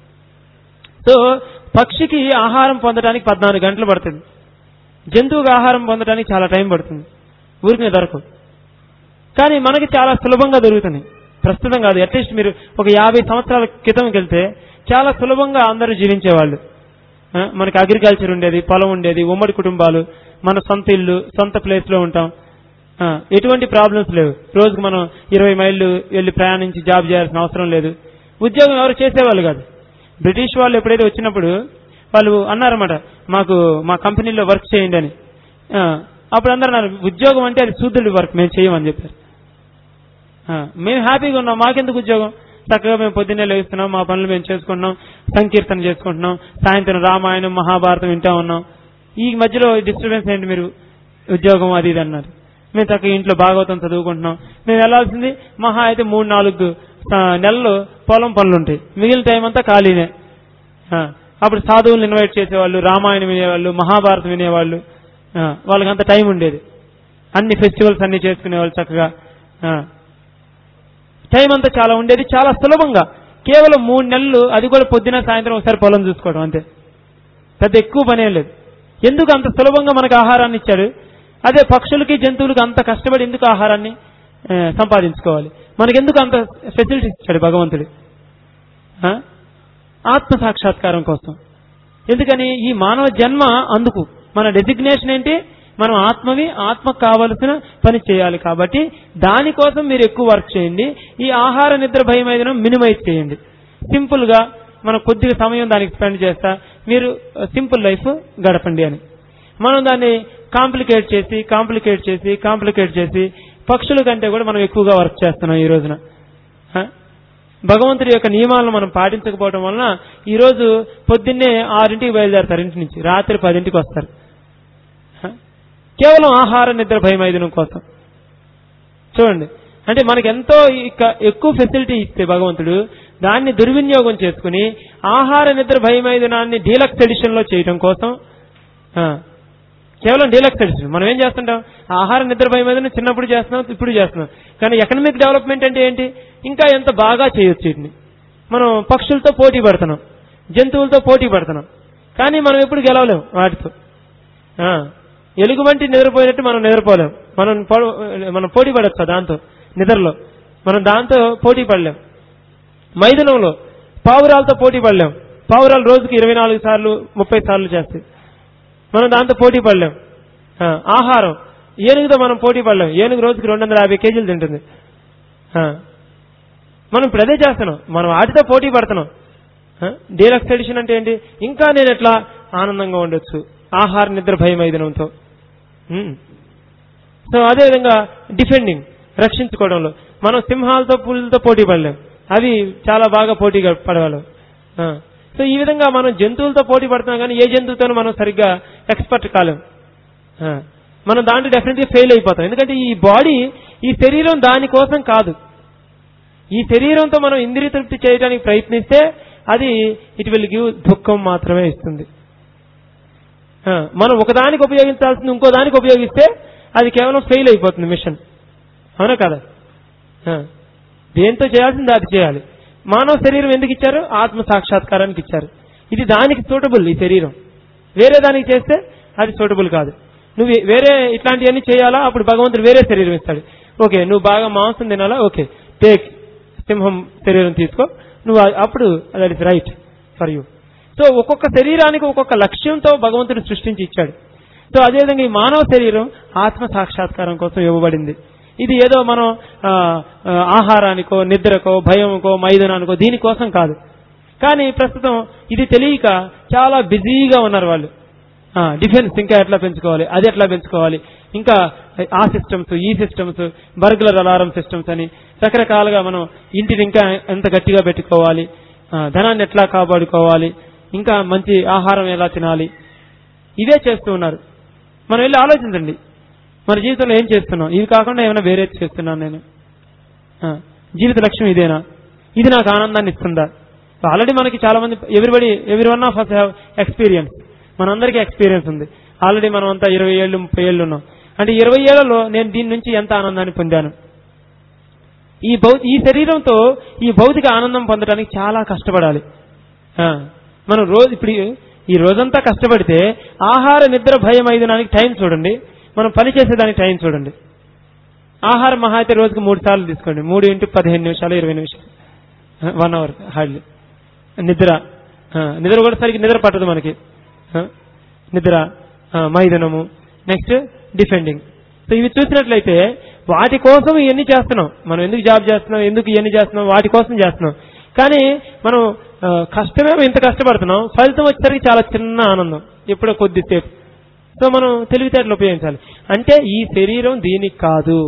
సో పక్షికి ఆహారం పొందడానికి పద్నాలుగు గంటలు పడుతుంది జంతువుకి ఆహారం పొందడానికి చాలా టైం పడుతుంది ఊరికి దొరకవు కానీ మనకి చాలా సులభంగా దొరుకుతున్నాయి ప్రస్తుతం కాదు అట్లీస్ట్ మీరు ఒక యాభై సంవత్సరాల క్రితంకి వెళ్తే చాలా సులభంగా అందరూ జీవించేవాళ్ళు ఆ, మనకి అగ్రికల్చర్ ఉండేది పొలం ఉండేది ఉమ్మడి కుటుంబాలు మన సొంత ఇల్లు సొంత ప్లేస్ లో ఉంటాం ఆ, ఎటువంటి ప్రాబ్లమ్స్ లేవు రోజుకు మనం ఇరవై మైళ్ళు వెళ్ళి ప్రయాణించి జాబ్ చేయాల్సిన అవసరం లేదు ఉద్యోగం ఎవరు చేసేవాళ్ళు కాదు బ్రిటిష్ వాళ్ళు ఎప్పుడైతే వచ్చినప్పుడు వాళ్ళు అన్నారన్నమాట మాకు మా కంపెనీలో వర్క్ చేయండి అని ఆ, అప్పుడు అందరూ అన్నారు ఉద్యోగం అంటే అది శూద్రుడి వర్క్ మేము చేయమని చెప్పారు ఆ, మేము హ్యాపీగా ఉన్నాం మాకెందుకు ఉద్యోగం చక్కగా మేము పొద్దున్నే లేస్తున్నాం మా పనులు మేము చేసుకుంటున్నాం సంకీర్తన చేసుకుంటున్నాం సాయంత్రం రామాయణం మహాభారతం వింటా ఉన్నాం ఈ మధ్యలో డిస్టర్బెన్స్ ఏంటి మీరు ఉద్యోగం అది ఇది అన్నారు మేము చక్కగా ఇంట్లో భాగవతం చదువుకుంటున్నాం మేము వెళ్లాల్సింది మహా అయితే మూడు నాలుగు ఆ, నెలలు పొలం పనులు ఉంటాయి మిగిలిన టైం అంతా ఖాళీనే ఆ, అప్పుడు సాధువులను ఇన్వైట్ చేసేవాళ్ళు రామాయణం వినేవాళ్ళు మహాభారతం వినేవాళ్ళు ఆ, వాళ్ళకి అంత టైం ఉండేది అన్ని ఫెస్టివల్స్ అన్ని చేసుకునేవాళ్ళు చక్కగా ఆ, టైం అంతా చాలా ఉండేది చాలా సులభంగా కేవలం మూడు నెలలు అది కూడా పొద్దున సాయంత్రం ఒకసారి పొలం చూసుకోవడం అంతే పెద్ద ఎక్కువ పనేం లేదు ఎందుకు అంత సులభంగా మనకు ఆహారాన్ని ఇచ్చాడు అదే పక్షులకి జంతువులకి అంత కష్టపడి ఎందుకు ఆహారాన్ని ఆ, సంపాదించుకోవాలి మనకెందుకు అంత ఫెసిలిటీస్ ఇచ్చాడు భగవంతుడు ఆ? ఆత్మ సాక్షాత్కారం కోసం ఎందుకని ఈ మానవ జన్మ అందుకు మన డెసిగ్నేషన్ ఏంటి మనం ఆత్మవి ఆత్మకు కావలసిన పని చేయాలి కాబట్టి దానికోసం మీరు ఎక్కువ వర్క్ చేయండి ఈ ఆహార నిద్ర భయం ఏదైనా మినిమైజ్ చేయండి సింపుల్ గా మనం కొద్దిగా సమయం దానికి స్పెండ్ చేస్తా మీరు సింపుల్ లైఫ్ గడపండి అని మనం దాన్ని కాంప్లికేట్ చేసి కాంప్లికేట్ చేసి కాంప్లికేట్ చేసి పక్షుల కంటే కూడా మనం ఎక్కువగా వర్క్ చేస్తున్నాం ఈ రోజున ఆ? భగవంతుడి యొక్క నియమాలను మనం పాటించకపోవడం వలన ఈ రోజు పొద్దున్నే ఆరింటికి బయలుదేరతారు ఇంటి నుంచి రాత్రి పదింటికి వస్తారు హ? కేవలం ఆహార నిద్ర భయం ఐదునం కోసం చూడండి అంటే మనకి ఎంతో ఇక ఎక్కువ ఫెసిలిటీ ఇస్తే భగవంతుడు దాన్ని దుర్వినియోగం చేసుకుని ఆహార నిద్ర భయమైదనాన్ని డీలక్స్ ఎడిషన్ లో చేయటం కోసం ఆ, కేవలం డీలక్స్ ఎడిషన్ మనం ఏం చేస్తుంటాం ఆహార నిద్ర భయమైదన చిన్నప్పుడు చేస్తున్నాం ఇప్పుడు చేస్తున్నాం కానీ ఎకనమిక్ డెవలప్మెంట్ అంటే ఏంటి ఇంకా ఎంత బాగా చేయొచ్చు వీటిని మనం పక్షులతో పోటీ పడుతున్నాం జంతువులతో పోటీ పడుతున్నాం కానీ మనం ఎప్పుడు గెలవలేం వాటితో ఆ, ఎలుగుబంటి నిద్రపోయినట్టు మనం నిద్రపోలేం మనం పో- మనం పోటీ పడొచ్చు దాంతో నిద్రలో మనం దాంతో పోటీ పడలేం మైదానంలో పావురాలతో పోటీ పడలేం పావురాలు రోజుకి ఇరవై నాలుగు సార్లు ముప్పై సార్లు చేస్తాయి మనం దాంతో పోటీ పడలేం ఆ, ఆహారం ఏనుగుతో మనం పోటీ పడలేం ఏనుగు రోజుకి రెండు వందల యాభై కేజీలు తింటుంది ఆ, మనం ఇప్పుడు అదే చేస్తున్నాం మనం వాటితో పోటీ పడుతున్నాం డీలక్స్ ఎడిషన్ అంటే ఏంటి ఇంకా నేను ఎట్లా ఆనందంగా ఉండొచ్చు ఆహార నిద్ర భయం ఐదనంతో సో అదేవిధంగా డిఫెండింగ్ రక్షించుకోవడంలో మనం సింహాలతో పులులతో పోటీ పడలేం అవి చాలా బాగా పోటీ పడగలవు ఆ. సో ఈ విధంగా మనం జంతువులతో పోటీ పడుతున్నాం కానీ ఏ జంతువుతోనూ మనం సరిగ్గా ఎక్స్పర్ట్ కాలేం ఆ. మనం దాంట్లో డెఫినెట్గా ఫెయిల్ అయిపోతాం ఎందుకంటే ఈ బాడీ ఈ శరీరం దానికోసం కాదు ఈ శరీరంతో మనం ఇంద్రియ తృప్తి చేయడానికి ప్రయత్నిస్తే అది ఇట్ విల్ గివ్ దుఃఖం మాత్రమే ఇస్తుంది ఆ, మనం ఒకదానికి ఉపయోగించాల్సింది ఇంకో దానికి ఉపయోగిస్తే అది కేవలం ఫెయిల్ అయిపోతుంది మిషన్ అవునా కదా ఆ, దేంతో చేయాల్సింది అది చేయాలి మానవ శరీరం ఎందుకు ఇచ్చారు ఆత్మ సాక్షాత్కారానికి ఇచ్చారు ఇది దానికి సూటబుల్ ఈ శరీరం వేరే దానికి చేస్తే అది సూటబుల్ కాదు నువ్వు వేరే ఇట్లాంటివన్నీ చేయాలా అప్పుడు భగవంతుడు వేరే శరీరం ఇస్తాడు ఓకే నువ్వు బాగా మాంసం తినాలా ఓకే టేక్ సింహం శరీరం తీసుకో నువ్వు ఆ- అప్పుడు that is right for you so ఒక్కొక్క శరీరానికి ఒక్కొక్క లక్ష్యంతో భగవంతుడు సృష్టించి ఇచ్చాడు సో అదేవిధంగా ఈ మానవ శరీరం ఆత్మ సాక్షాత్కారం కోసం ఇవ్వబడింది ఇది ఏదో మనం ఆ, ఆ, ఆహారానికో నిద్రకో భయంకో మైదానానికో దీనికోసం కాదు కానీ ప్రస్తుతం ఇది తెలియక చాలా బిజీగా ఉన్నారు వాళ్ళు ఆ, డిఫెన్స్ ఇంకా ఎట్లా పెంచుకోవాలి అది ఎట్లా పెంచుకోవాలి ఇంకా ఆ సిస్టమ్స్ ఈ సిస్టమ్స్ బర్గ్లర్ అలారం సిస్టమ్స్ అని రకరకాలుగా మనం ఇంటిని ఇంకా ఎంత గట్టిగా పెట్టుకోవాలి ఆ, ధనాన్ని ఎట్లా కాపాడుకోవాలి ఇంకా మంచి ఆహారం ఎలా తినాలి ఇవే చేస్తూ ఉన్నారు మనం వెళ్ళి ఆలోచించండి మన జీవితంలో ఏం చేస్తున్నాం ఇవి కాకుండా ఏమైనా వేరే చేస్తున్నాను నేను ఆ, జీవిత లక్ష్యం ఇదేనా ఇది నాకు ఆనందాన్ని ఇస్తుందా ఆల్రెడీ మనకి చాలా మంది everybody every one of us have experience మనందరికీ ఎక్స్పీరియన్స్ ఉంది ఆల్రెడీ మనం అంతా ఇరవై ఏళ్ళు ముప్పై ఏళ్ళు ఉన్నాం అంటే ఇరవై ఏళ్లలో నేను దీని నుంచి ఎంత ఆనందాన్ని పొందాను ఈ భౌ ఈ శరీరంతో ఈ భౌతిక ఆనందం పొందడానికి చాలా కష్టపడాలి ఆ, మనం రోజు ఇప్పుడు ఈ- ఈ రోజంతా కష్టపడితే ఆహార నిద్ర భయం ఐదునానికి టైం చూడండి మనం పని చేసేదానికి టైం చూడండి ఆహారం మహా అయితే రోజుకి మూడు సార్లు తీసుకోండి మూడు ఇంటూ పదిహేను నిమిషాలు ఇరవై నిమిషాలు వన్ అవర్ హార్డ్లీ నిద్ర ఆ, నిద్ర కూడా సరిగ్గా నిద్ర పట్టదు మనకి ఆ, నిద్ర ఆ, మైదనము నెక్స్ట్ డిఫెండింగ్ సో ఇవి చూసినట్లయితే వాటి కోసం ఇవన్నీ చేస్తున్నాం మనం ఎందుకు జాబ్ చేస్తున్నాం ఎందుకు ఇవన్నీ చేస్తున్నాం వాటి కోసం చేస్తున్నాం కానీ మనం ఆ, కష్టమేమో ఇంత కష్టపడుతున్నాం ఫలితం వచ్చేసరికి చాలా చిన్న ఆనందం ఎప్పుడో కొద్దిసేపు సో మనం తెలివితేటలు ఉపయోగించాలి అంటే ఈ శరీరం దీనికి కాదు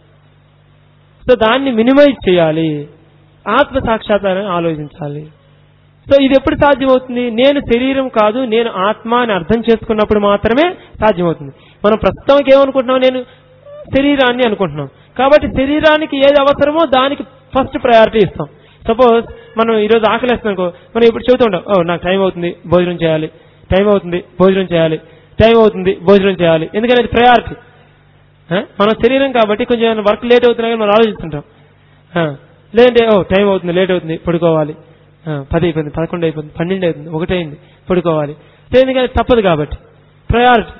సో దాన్ని మినిమైజ్ చేయాలి ఆత్మ సాక్షాత్కారాన్ని ఆలోచించాలి సో ఇది ఎప్పుడు సాధ్యమవుతుంది నేను శరీరం కాదు నేను ఆత్మ అని అర్థం చేసుకున్నప్పుడు మాత్రమే సాధ్యమవుతుంది మనం ప్రస్తుతానికి ఏమనుకుంటున్నాం నేను శరీరాన్ని అనుకుంటున్నాం కాబట్టి శరీరానికి ఏది అవసరమో దానికి ఫస్ట్ ప్రయారిటీ ఇస్తాం సపోజ్ మనం ఈరోజు ఆకలిస్తున్నాం అనుకో మనం ఇప్పుడు చెబుతూ ఉంటాం ఓ నాకు టైం అవుతుంది భోజనం చేయాలి టైం అవుతుంది భోజనం చేయాలి టైం అవుతుంది భోజనం చేయాలి ఎందుకంటే అది ప్రయారిటీ మన శరీరం కాబట్టి కొంచెం వర్క్ లేట్ అవుతున్నా కానీ మనం ఆలోచిస్తుంటాం ఆ, లేదంటే ఓ టైం అవుతుంది లేట్ అవుతుంది పడుకోవాలి ఆ, పది అయిపోయింది పదకొండు అయిపోయింది పన్నెండు అయిపోయింది ఒకటి అయింది పడుకోవాలి సో ఎందుకంటే తప్పదు కాబట్టి ప్రయారిటీ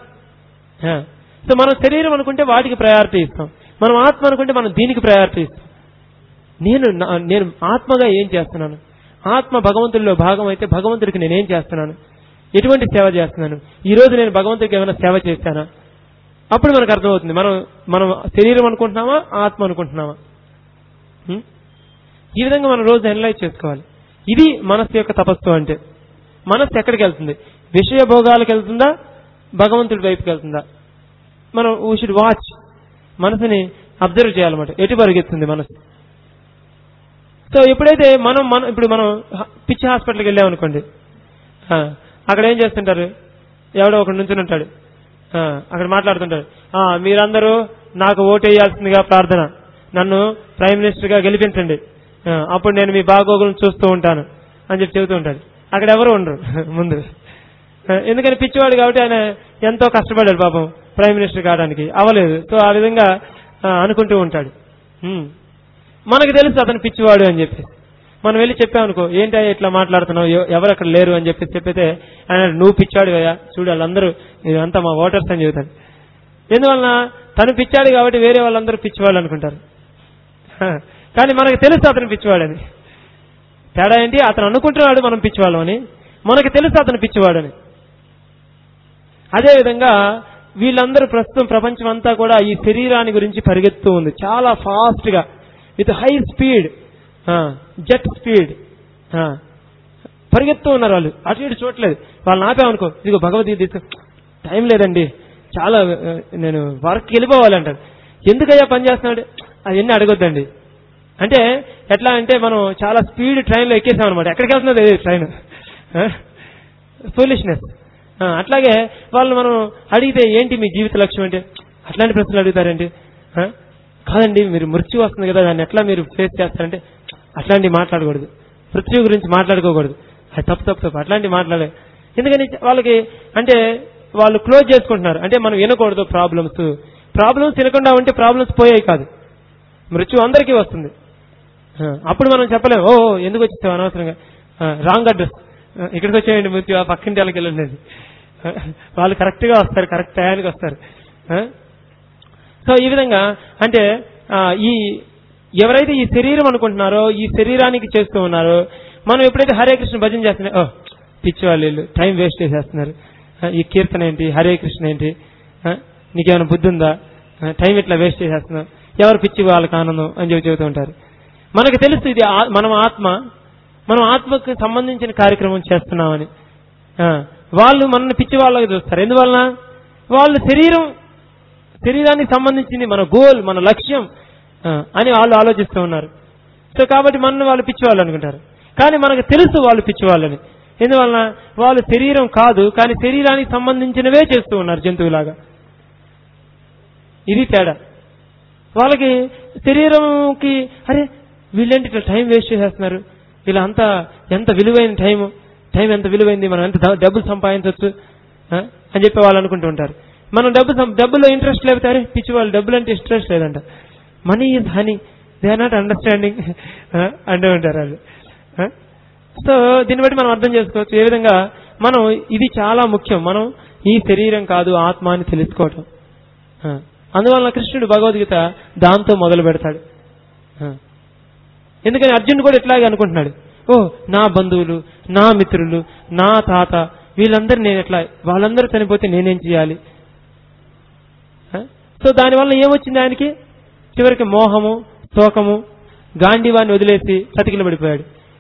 సో మనం శరీరం అనుకుంటే వాటికి ప్రయారిటీ ఇస్తాం మనం ఆత్మ అనుకుంటే మనం దీనికి ప్రయారిటీ ఇస్తాం నేను నా- నేను ఆత్మగా ఏం చేస్తున్నాను ఆత్మ భగవంతుడిలో భాగం అయితే భగవంతుడికి నేనేం చేస్తున్నాను ఎటువంటి సేవ చేస్తున్నాను ఈ రోజు నేను భగవంతుడికి ఏమైనా సేవ చేశానా అప్పుడు మనకు అర్థమవుతుంది మనం మనం శరీరం అనుకుంటున్నామా ఆత్మ అనుకుంటున్నామా హ్మ్? ఈ విధంగా మనం రోజు అనలైజ్ చేసుకోవాలి ఇది మనస్సు యొక్క తపస్సు అంటే మనస్సు ఎక్కడికి వెళ్తుంది విషయ భోగాలకు వెళ్తుందా భగవంతుడి వైపుకి వెళ్తుందా మనం వీ షుడ్ వాచ్ మనసుని అబ్జర్వ్ చేయాలన్నమాట ఎటు పరిగెత్తుంది మనసు సో ఎప్పుడైతే మనం మనం ఇప్పుడు మనం హ- పిచ్చి హాస్పిటల్కి వెళ్ళామనుకోండి ఆ, అక్కడ ఏం చేస్తుంటారు ఎవడో ఒకడు నుంచుని ఉంటాడు ఆ, అక్కడ మాట్లాడుతుంటాడు "ఆ, మీరందరూ నాకు ఓటేయాల్సిందిగా ప్రార్థన నన్ను ప్రైమ్ మినిస్టర్ గా గెలిపించండి ఆ, అప్పుడు నేను మీ బాగోగులను చూస్తూ ఉంటాను అని చెప్పి చెబుతూ ఉంటాడు అక్కడ ఎవరు ఉండరు ముందు ఆ, ఎందుకని పిచ్చివాడు కాబట్టి ఆయన ఎంతో కష్టపడ్డాడు పాపం ప్రైమ్ మినిస్టర్ కావడానికి అవ్వలేదు సో ఆ విధంగా ఆ, అనుకుంటూ ఉంటాడు ఉమ్. మనకు తెలుసు అతను పిచ్చివాడు అని చెప్పి మనం వెళ్ళి చెప్పామనుకో ఏంటి అయ్యా ఇట్లా మాట్లాడుతున్నావు ఎవ- ఎవరు అక్కడ లేరు అని చెప్పి చెప్పితే ఆయన నువ్వు పిచ్చాడు అయ్యా చూడు వాళ్ళందరూ ఇదంతా మా ఓటర్స్ అని చెబుతాడు ఎందువలన తను పిచ్చాడు కాబట్టి వేరే వాళ్ళందరూ పిచ్చివాళ్ళు అనుకుంటారు హ. కానీ మనకు తెలుసు అతను పిచ్చివాడని తేడా ఏంటి అతను అనుకుంటున్నాడు మనం పిచ్చివాళ్ళం అని మనకు తెలుసు అతను పిచ్చివాడని అదేవిధంగా వీళ్ళందరూ ప్రస్తుతం ప్రపంచం అంతా కూడా ఈ శరీరాన్ని గురించి పరిగెత్తూ ఉంది చాలా ఫాస్ట్ గా with high speed jet speed పరిగెత్తూ ఉన్నారు వాళ్ళు అటు ఇటు చూడలేదు వాళ్ళని ఆపామనుకో ఇదిగో భగవద్గీత తీసుకో టైం లేదండి చాలా ఆ, నేను వర్క్కి వెళ్ళిపోవాలి అంటాడు ఎందుకయ్యా పని చేస్తున్నాడు అవన్నీ అడగొద్దండి అంటే ఎట్లా అంటే మనం చాలా స్పీడ్ ట్రైన్లో ఎక్కేసాం అనమాట ఎక్కడికి వెళ్తున్నది ట్రైన్ ఫూలిష్నెస్ అట్లాగే వాళ్ళు మనం అడిగితే ఏంటి మీ జీవిత లక్ష్యం అంటే అట్లాంటి ప్రశ్నలు అడుగుతారండి ఆ? కాదండి మీరు మృత్యు వస్తుంది కదా దాన్ని ఎట్లా మీరు ఫేస్ చేస్తారంటే అట్లాంటివి మాట్లాడకూడదు మృత్యు గురించి మాట్లాడుకోకూడదు అది తప్పు తప్పు తప్పు అట్లాంటివి మాట్లాడే ఎందుకని వాళ్ళకి అంటే వాళ్ళు క్లోజ్ చేసుకుంటున్నారు అంటే మనం వినకూడదు ప్రాబ్లమ్స్ ప్రాబ్లమ్స్ వినకుండా ఉంటే ప్రాబ్లమ్స్ పోయాయి కాదు మృత్యు అందరికీ వస్తుంది ఆ, అప్పుడు మనం చెప్పలేము ఓ ఓ, ఎందుకు వచ్చేసావు అనవసరంగా రాంగ్ అడ్రస్ ఇక్కడికి వచ్చేయండి మృత్యు ఆ పక్కింటి వాళ్ళకి వెళ్ళండి అని. ఆ, వాళ్ళు కరెక్ట్ గా వస్తారు కరెక్ట్ టయానికి వస్తారు ఆ? సో ఈ విధంగా అంటే ఆ, ఈ ఎవరైతే ఈ శరీరం అనుకుంటున్నారో ఈ శరీరానికి చేస్తూ ఉన్నారో మనం ఎప్పుడైతే హరే కృష్ణ భజన చేస్తున్నాం ఓ పిచ్చి వాళ్ళు వీళ్ళు టైం వేస్ట్ చేసేస్తున్నారు ఆ, ఈ కీర్తన ఏంటి హరే కృష్ణ ఏంటి ఆ, నీకేమైనా బుద్ధి ఉందా ఆ, టైం ఇట్లా వేస్ట్ చేసేస్తున్నావు ఎవరు పిచ్చి వాళ్ళకి ఆనందం అని చెప్పి చెబుతూ ఉంటారు మనకు తెలుసు ఇది ఆ- మనం ఆత్మ మనం ఆత్మకు సంబంధించిన కార్యక్రమం చేస్తున్నామని ఆ, వాళ్ళు మనల్ని పిచ్చి వాళ్ళకి చూస్తారు ఎందువలన వాళ్ళు శరీరం శరీరానికి సంబంధించింది మన గోల్ మన లక్ష్యం ఆ, అని వాళ్ళు ఆలోచిస్తూ ఉన్నారు సో కాబట్టి మనల్ని వాళ్ళు పిచ్చివాళ్ళు అనుకుంటారు కానీ మనకు తెలుసు వాళ్ళు పిచ్చివాళ్ళని ఎందువలన వాళ్ళు శరీరం కాదు కానీ శరీరానికి సంబంధించినవే చేస్తూ ఉన్నారు జంతువులాగా ఇది తేడా వాళ్ళకి శరీరంకి అరే వీళ్ళేంటి ఇట్లా టైం వేస్ట్ చేసేస్తున్నారు వీళ్ళ అంతా ఎంత విలువైన టైం టైం ఎంత విలువైంది మనం ఎంత డ- డబ్బులు సంపాదించవచ్చు ఆ? అని చెప్పి వాళ్ళు అనుకుంటూ ఉంటారు మనం డబ్బు సం- డబ్బులో ఇంట్రెస్ట్ లేకపోతే అరే పిచ్చి వాళ్ళు డబ్బులు అంటే ఇంట్రెస్ట్ లేదంట money is honey they are not understanding అంటూ ఉంటారు వాళ్ళు ఆ? సో దీన్ని బట్టి మనం అర్థం చేసుకోవచ్చు ఏ విధంగా మనం ఇది చాలా ముఖ్యం మనం ఈ శరీరం కాదు ఆత్మ అని తెలుసుకోవటం ఆ. అందువలన కృష్ణుడు భగవద్గీత దాంతో మొదలు పెడతాడు ఆ. ఎందుకని అర్జునుడు కూడా ఇట్లాగే అనుకుంటున్నాడు ఓ నా బంధువులు నా మిత్రులు నా తాత వీళ్ళందరూ నేను ఎట్లా వాళ్ళందరూ చనిపోతే నేనేం చేయాలి ఆ? సో దానివల్ల ఏమొచ్చింది ఆయనకి చివరికి మోహము శోకము గాంధీవాన్ని వదిలేసి చతికిల పడిపోయాడు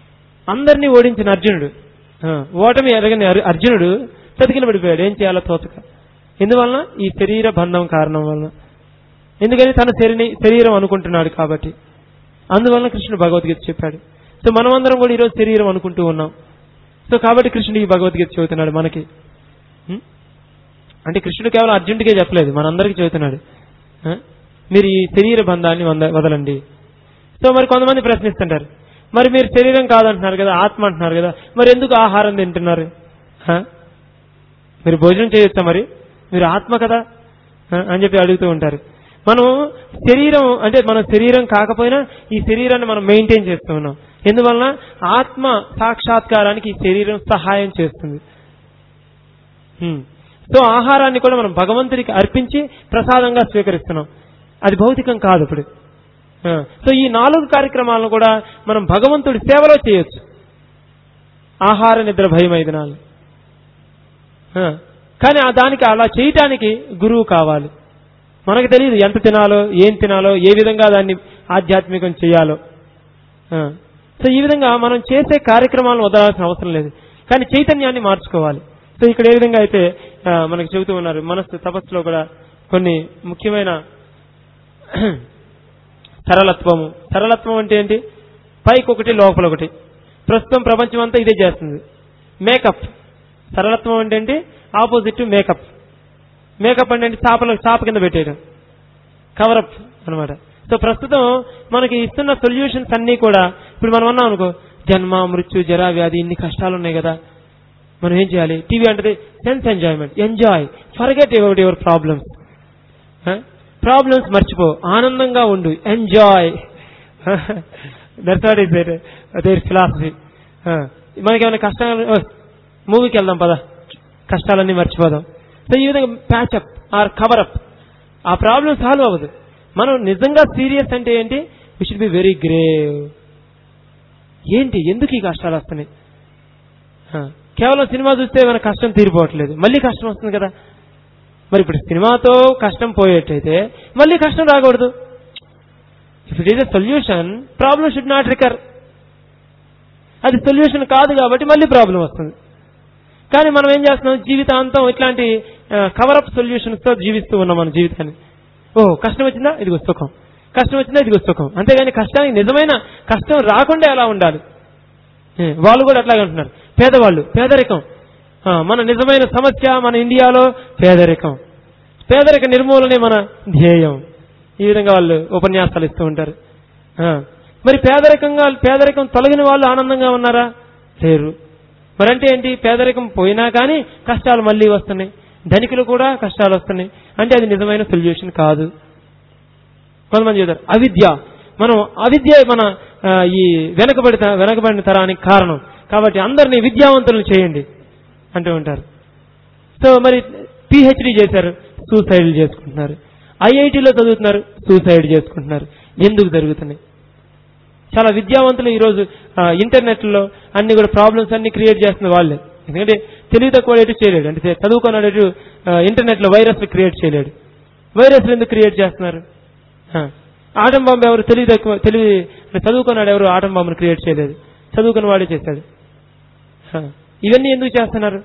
అందరినీ ఓడించిన అర్జునుడు ఆ, ఓటమి ఎరగని అర్- అర్జునుడు చతికిన పడిపోయాడు ఏం చేయాలో తోచక ఎందువలన ఈ శరీర బంధం కారణం వలన ఎందుకని తన శరీని శరీరం అనుకుంటున్నాడు కాబట్టి అందువలన కృష్ణుడు భగవద్గీత చెప్పాడు సో మనమందరం కూడా ఈరోజు శరీరం అనుకుంటూ ఉన్నాం సో కాబట్టి కృష్ణుడు ఈ భగవద్గీత చెబుతున్నాడు మనకి ఉం? అంటే కృష్ణుడు కేవలం అర్జునుడికే చెప్పలేదు మనందరికీ చెబుతున్నాడు ఆ? మీరు ఈ శరీర బంధాన్ని వంద- వదలండి సో మరి కొంతమంది ప్రశ్నిస్తుంటారు మరి మీరు శరీరం కాదంటున్నారు కదా ఆత్మ అంటున్నారు కదా మరి ఎందుకు ఆహారం తింటున్నారు హ? మీరు భోజనం చేయొచ్చా మరి మీరు ఆత్మ కదా హ? అని చెప్పి అడుగుతూ ఉంటారు మనం శరీరం అంటే మన శరీరం కాకపోయినా ఈ శరీరాన్ని మనం మెయింటైన్ చేస్తూ ఉన్నాం ఎందువలన ఆత్మ సాక్షాత్కారానికి ఈ శరీరం సహాయం చేస్తుంది హ్మ్. సో ఆహారాన్ని కూడా మనం భగవంతుడికి అర్పించి ప్రసాదంగా స్వీకరిస్తున్నాం అది భౌతికం కాదు ఇప్పుడు ఆ, సో ఈ నాలుగు కార్యక్రమాలను కూడా మనం భగవంతుడి సేవలో చేయొచ్చు ఆహార నిద్ర భయం ఐదు నాలుగు ఆ, కానీ ఆ దానికి అలా చేయటానికి గురువు కావాలి మనకు తెలియదు ఎంత తినాలో ఏం తినాలో ఏ విధంగా దాన్ని ఆధ్యాత్మికం చేయాలో ఆ, సో ఈ విధంగా మనం చేసే కార్యక్రమాలను వదలాల్సిన అవసరం లేదు కానీ చైతన్యాన్ని మార్చుకోవాలి సో ఇక్కడ ఏ విధంగా అయితే ఆ, మనకు చెబుతూ ఉన్నారు మనస్సు తపస్సులో కూడా కొన్ని ముఖ్యమైన సరళత్వము సరళత్వం అంటే ఏంటి పైకి ఒకటి లోపల ఒకటి ప్రస్తుతం ప్రపంచం అంతా ఇదే చేస్తుంది మేకప్ సరళత్వం అంటే ఏంటి ఆపోజిట్ మేకప్ మేకప్ అంటే ఏంటి చాపలు చాప కింద పెట్టేయడం కవరప్ అన్నమాట సో ప్రస్తుతం మనకి ఇస్తున్న సొల్యూషన్స్ అన్నీ కూడా ఇప్పుడు మనం అన్నాం అనుకో జన్మ మృత్యు జరా వ్యాధి ఇన్ని కష్టాలు ఉన్నాయి కదా మనం ఏం చేయాలి టీవీ అంటే sense enjoyment enjoy forget ever your problems problems మర్చిపో ఆనందంగా ఉండు enjoy that's what is their philosophy మనకి ఏమైనా కష్టాలు మూవీకి వెళ్దాం పద కష్టాలన్నీ మర్చిపోదాం సో ఈ విధంగా ప్యాచప్ ఆర్ కవరప్ ఆ ప్రాబ్లం సాల్వ్ అవ్వదు మనం నిజంగా సీరియస్ అంటే ఏంటి we should be very grave ఏంటి ఎందుకు ఈ కష్టాలు వస్తున్నాయి ఆ, కేవలం సినిమా చూస్తే మన కష్టం తీరిపోవట్లేదు మళ్ళీ కష్టం వస్తుంది కదా మరి ఇప్పుడు సినిమాతో కష్టం పోయేటైతే మళ్ళీ కష్టం రాకూడదు if it is a solution problem should not recur అది సొల్యూషన్ కాదు కాబట్టి మళ్ళీ ప్రాబ్లం వస్తుంది కానీ మనం ఏం చేస్తున్నాం జీవితాంతం ఇట్లాంటి కవరప్ సొల్యూషన్స్ తో జీవిస్తూ ఉన్నాం మన జీవితాన్ని ఓ కష్టం వచ్చిందా ఇదిగో సుఖం కష్టం వచ్చిందా ఇదిగో సుఖం అంతేగాని కష్టానికి నిజమైన కష్టం రాకుండా ఎలా ఉండాలి ఏ, వాళ్ళు కూడా అట్లాగే అంటున్నారు పేదవాళ్ళు పేదరికం ఆ, మన నిజమైన సమస్య మన ఇండియాలో పేదరికం పేదరిక నిర్మూలనే మన ధ్యేయం ఈ విధంగా వాళ్ళు ఉపన్యాసాలు ఇస్తూ ఉంటారు ఆ, మరి పేదరికంగా పేదరికం తొలగిన వాళ్ళు ఆనందంగా ఉన్నారా లేరు మరంటే ఏంటి పేదరికం పోయినా కానీ కష్టాలు మళ్ళీ వస్తున్నాయి ధనికులు కూడా కష్టాలు వస్తున్నాయి అంటే అది నిజమైన సొల్యూషన్ కాదు కొంతమంది చెబుతారు అవిద్య మనం అవిద్య మన ఆ, ఈ వెనకబడిన వెనకబడిన తరానికి కారణం కాబట్టి అందరినీ విద్యావంతులను చేయండి అంటూ ఉంటారు సో మరి పిహెచ్డి చేశారు సూసైడ్ చేసుకుంటున్నారు ఐఐటిలో చదువుతున్నారు సూసైడ్ చేసుకుంటున్నారు ఎందుకు జరుగుతున్నాయి చాలా విద్యావంతులు ఈరోజు ఆ, ఇంటర్నెట్లో అన్ని కూడా ప్రాబ్లమ్స్ అన్ని క్రియేట్ చేస్తున్న వాళ్ళే ఎందుకంటే తెలివి తక్కువ ఎటు చేయలేడు అంటే చదువుకున్నాడు ఎటు ఇంటర్నెట్లో వైరస్లు క్రియేట్ చేయలేడు వైరస్లు ఎందుకు క్రియేట్ చేస్తున్నారు ఆ, ఆటం బాంబు ఎవరు తెలివి తక్కువ తెలివి అంటే చదువుకున్నాడు ఎవరు ఆటం బాంబును క్రియేట్ చేయలేదు చదువుకున్న వాడే చేశాడు ఆ, ఇవన్నీ ఎందుకు చేస్తున్నారు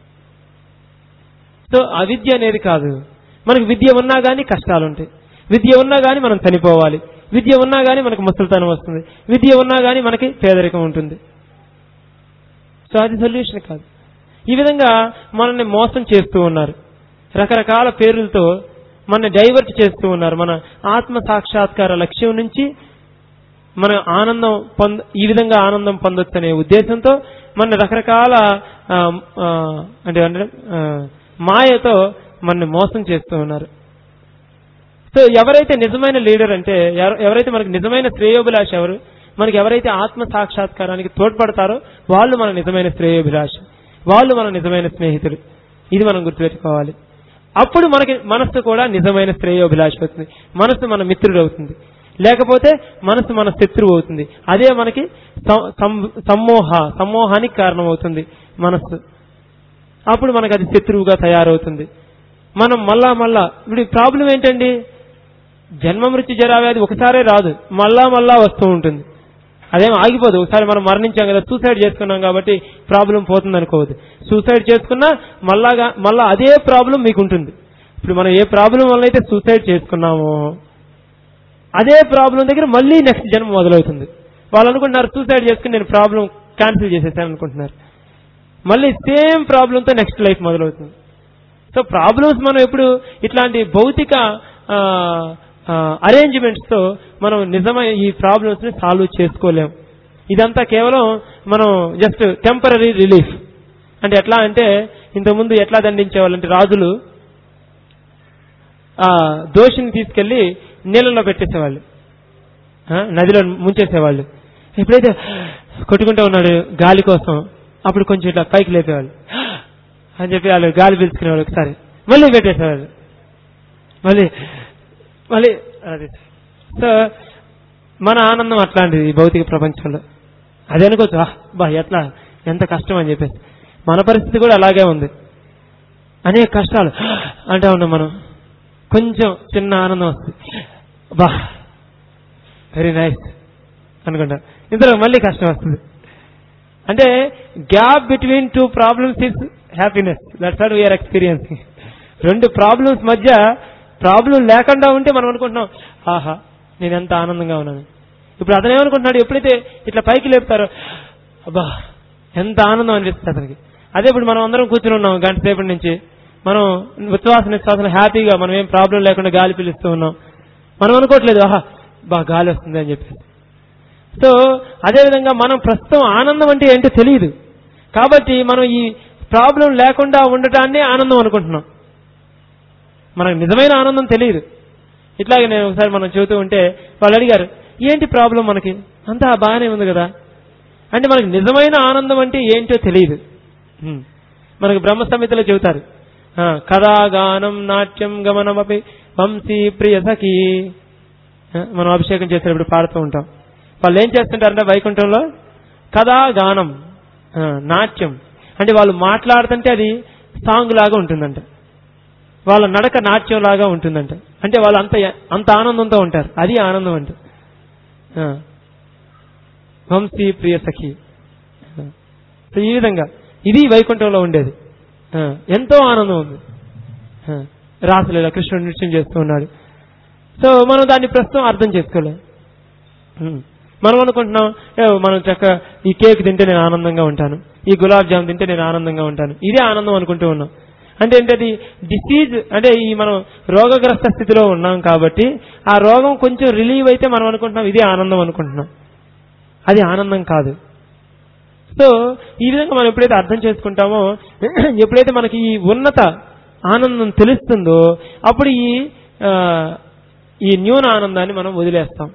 సో అవిద్య అనేది కాదు మనకు విద్య ఉన్నా కానీ కష్టాలు ఉంటాయి విద్య ఉన్నా కానీ మనం చనిపోవాలి విద్య ఉన్నా కానీ మనకు ముసలితనం వస్తుంది విద్య ఉన్నా కానీ మనకి పేదరికం ఉంటుంది సో అది సొల్యూషన్ కాదు ఈ విధంగా మనల్ని మోసం చేస్తూ ఉన్నారు రకరకాల పేర్లతో మన డైవర్ట్ చేస్తూ ఉన్నారు మన ఆత్మ సాక్షాత్కార లక్ష్యం నుంచి మన ఆనందం పొంద ఈ విధంగా ఆనందం పొందొచ్చు అనే ఉద్దేశంతో మన రకరకాల ఆ, ఆ, అంటే అంటే, ఆ, మాయతో మనని మోసం చేస్తూ ఉన్నారు సో ఎవరైతే నిజమైన లీడర్ అంటే ఎవ- ఎవరైతే మనకి నిజమైన శ్రేయోభిలాష ఎవరు మనకి ఎవరైతే ఆత్మ సాక్షాత్కారానికి తోడ్పడతారో వాళ్ళు మన నిజమైన శ్రేయోభిలాష వాళ్ళు మన నిజమైన స్నేహితులు ఇది మనం గుర్తుపెట్టుకోవాలి అప్పుడు మనకి మనస్సు కూడా నిజమైన శ్రేయోభిలాష అవుతుంది మనస్సు మన మిత్రుడు అవుతుంది లేకపోతే మనస్సు మన శత్రువు అవుతుంది అదే మనకి సం- సం- సమ్మోహ సమ్మోహానికి కారణమవుతుంది మనస్సు అప్పుడు మనకు అది శత్రువుగా తయారవుతుంది మనం మళ్ళా మళ్ళా ఇప్పుడు ప్రాబ్లం ఏంటండి జన్మ మృత్యు జరావ్యాధి ఒకసారే రాదు మళ్ళా మళ్ళా వస్తూ ఉంటుంది అదేం ఆగిపోదు ఒకసారి మనం మరణించాం కదా సూసైడ్ చేసుకున్నాం కాబట్టి ప్రాబ్లం పోతుంది అనుకోవద్దు సూసైడ్ చేసుకున్నా మళ్ళాగా మళ్ళా అదే ప్రాబ్లం మీకు ఉంటుంది ఇప్పుడు మనం ఏ ప్రాబ్లం వల్ల అయితే సూసైడ్ చేసుకున్నామో అదే ప్రాబ్లం దగ్గర మళ్ళీ నెక్స్ట్ జన్మ మొదలవుతుంది వాళ్ళు అనుకుంటున్నారు సూసైడ్ చేసుకుని నేను ప్రాబ్లం క్యాన్సిల్ చేసేసాను అనుకుంటున్నారు మళ్ళీ సేమ్ ప్రాబ్లంతో నెక్స్ట్ లైఫ్ మొదలవుతుంది సో ప్రాబ్లమ్స్ మనం ఎప్పుడు ఇట్లాంటి భౌతిక అరేంజ్మెంట్స్ తో మనం నిజమైన ఈ ప్రాబ్లమ్స్ ని సాల్వ్ చేసుకోలేం ఇదంతా కేవలం మనం జస్ట్ టెంపరీ రిలీఫ్ అంటే ఎట్లా అంటే ఇంతకుముందు ఎట్లా దండించేవాళ్ళంటే రాజులు ఆ దోషిని తీసుకెళ్లి నీళ్ళలో పెట్టేసేవాళ్ళు ఆ, నదిలో ముంచేసేవాళ్ళు ఎప్పుడైతే కొట్టుకుంటూ ఉన్నాడు గాలి కోసం అప్పుడు కొంచెం ఇట్లా పైకి లేపేవాళ్ళు అని చెప్పి వాళ్ళు గాలి పీల్చుకునేవాళ్ళు ఒకసారి మళ్ళీ పెట్టేసేవాళ్ళు మళ్ళీ మళ్ళీ అది సో మన ఆనందం అట్లాంటిది ఈ భౌతిక ప్రపంచంలో అది అనుకోవచ్చు "ఆహ్, బా ఎట్లా ఎంత కష్టం అని చెప్పేసి మన పరిస్థితి కూడా అలాగే ఉంది అనేక కష్టాలు అంటా ఉన్నాం మనం కొంచెం చిన్న ఆనందం వస్తుంది బా వెరీ నైస్ అనుకుంటా ఇందులో మళ్ళీ కష్టం వస్తుంది అంటే gap between two problems is happiness that's what we are experiencing రెండు ప్రాబ్లమ్స్ మధ్య ప్రాబ్లం లేకుండా ఉంటే మనం అనుకుంటున్నాం ఆహా నేను ఎంత ఆనందంగా ఉన్నాను ఇప్పుడు అతను ఏమనుకుంటున్నాడు ఎప్పుడైతే ఇట్లా పైకి లేపుతారో అబ్బా ఎంత ఆనందం అనిపిస్తుంది అతనికి అదే ఇప్పుడు మనం అందరం కూర్చుని ఉన్నాం గంట సేపటి నుంచి మనం ఉచ్ఛ్వాస నిశ్వాసన హ్యాపీగా మనం ఏం ప్రాబ్లం లేకుండా గాలి పీలుస్తూ ఉన్నాం మనం అనుకోవట్లేదు ఆహా బా గాలి వస్తుంది అని చెప్పి సో అదేవిధంగా మనం ప్రస్తుతం ఆనందం అంటే ఏంటో తెలియదు కాబట్టి మనం ఈ ప్రాబ్లం లేకుండా ఉండటాన్నే ఆనందం అనుకుంటున్నాం మనకు నిజమైన ఆనందం తెలియదు ఇట్లాగే నేను ఒకసారి మనం చెబుతూ ఉంటే వాళ్ళు అడిగారు ఏంటి ప్రాబ్లం మనకి అంతా బాగానే ఉంది కదా అంటే మనకి నిజమైన ఆనందం అంటే ఏంటో తెలియదు హ్మ్. మనకు బ్రహ్మ సంహితలో చెబుతారు ఆ, కథా గానం నాట్యం గమనమపి వంశీ ప్రియ సఖీ ఆ, మనం అభిషేకం చేసేటప్పుడు పాడుతూ ఉంటాం వాళ్ళు ఏం చేస్తుంటారంటే వైకుంఠంలో కథా గానం ఆ, నాట్యం అంటే వాళ్ళు మాట్లాడుతుంటే అది సాంగ్ లాగా ఉంటుందంట వాళ్ళ నడక నాట్యం లాగా ఉంటుందంట అంటే వాళ్ళు అంత అంత ఆనందంతో ఉంటారు అది ఆనందం అంటే ఆ. వంశీ ప్రియ సఖి ఆ. సో ఈ విధంగా ఇది వైకుంఠంలో ఉండేది ఆ. ఎంతో ఆనందం ఉంది ఆ. రాసలీల కృష్ణుడు నృత్యం చేస్తూ ఉన్నాడు సో మనం దాన్ని ప్రస్తుతం అర్థం చేసుకోలేం ఉమ్. మనం అనుకుంటున్నాం "ఏ, మనం చక్క ఈ కేక్ తింటే నేను ఆనందంగా ఉంటాను ఈ గులాబ్ జామ్ తింటే నేను ఆనందంగా ఉంటాను ఇదే ఆనందం అనుకుంటూ ఉన్నాం అంటే ఏంటది డిసీజ్ అంటే ఈ మనం రోగగ్రస్త స్థితిలో ఉన్నాం కాబట్టి ఆ రోగం కొంచెం రిలీవ్ అయితే మనం అనుకుంటున్నాం ఇదే ఆనందం అనుకుంటున్నాం అది ఆనందం కాదు సో ఈ విధంగా మనం ఎప్పుడైతే అర్థం చేసుకుంటామో ఎప్పుడైతే మనకి ఈ ఉన్నత ఆనందం తెలుస్తుందో అప్పుడు ఈ ఆ, ఈ న్యూన ఆనందాన్ని మనం వదిలేస్తాం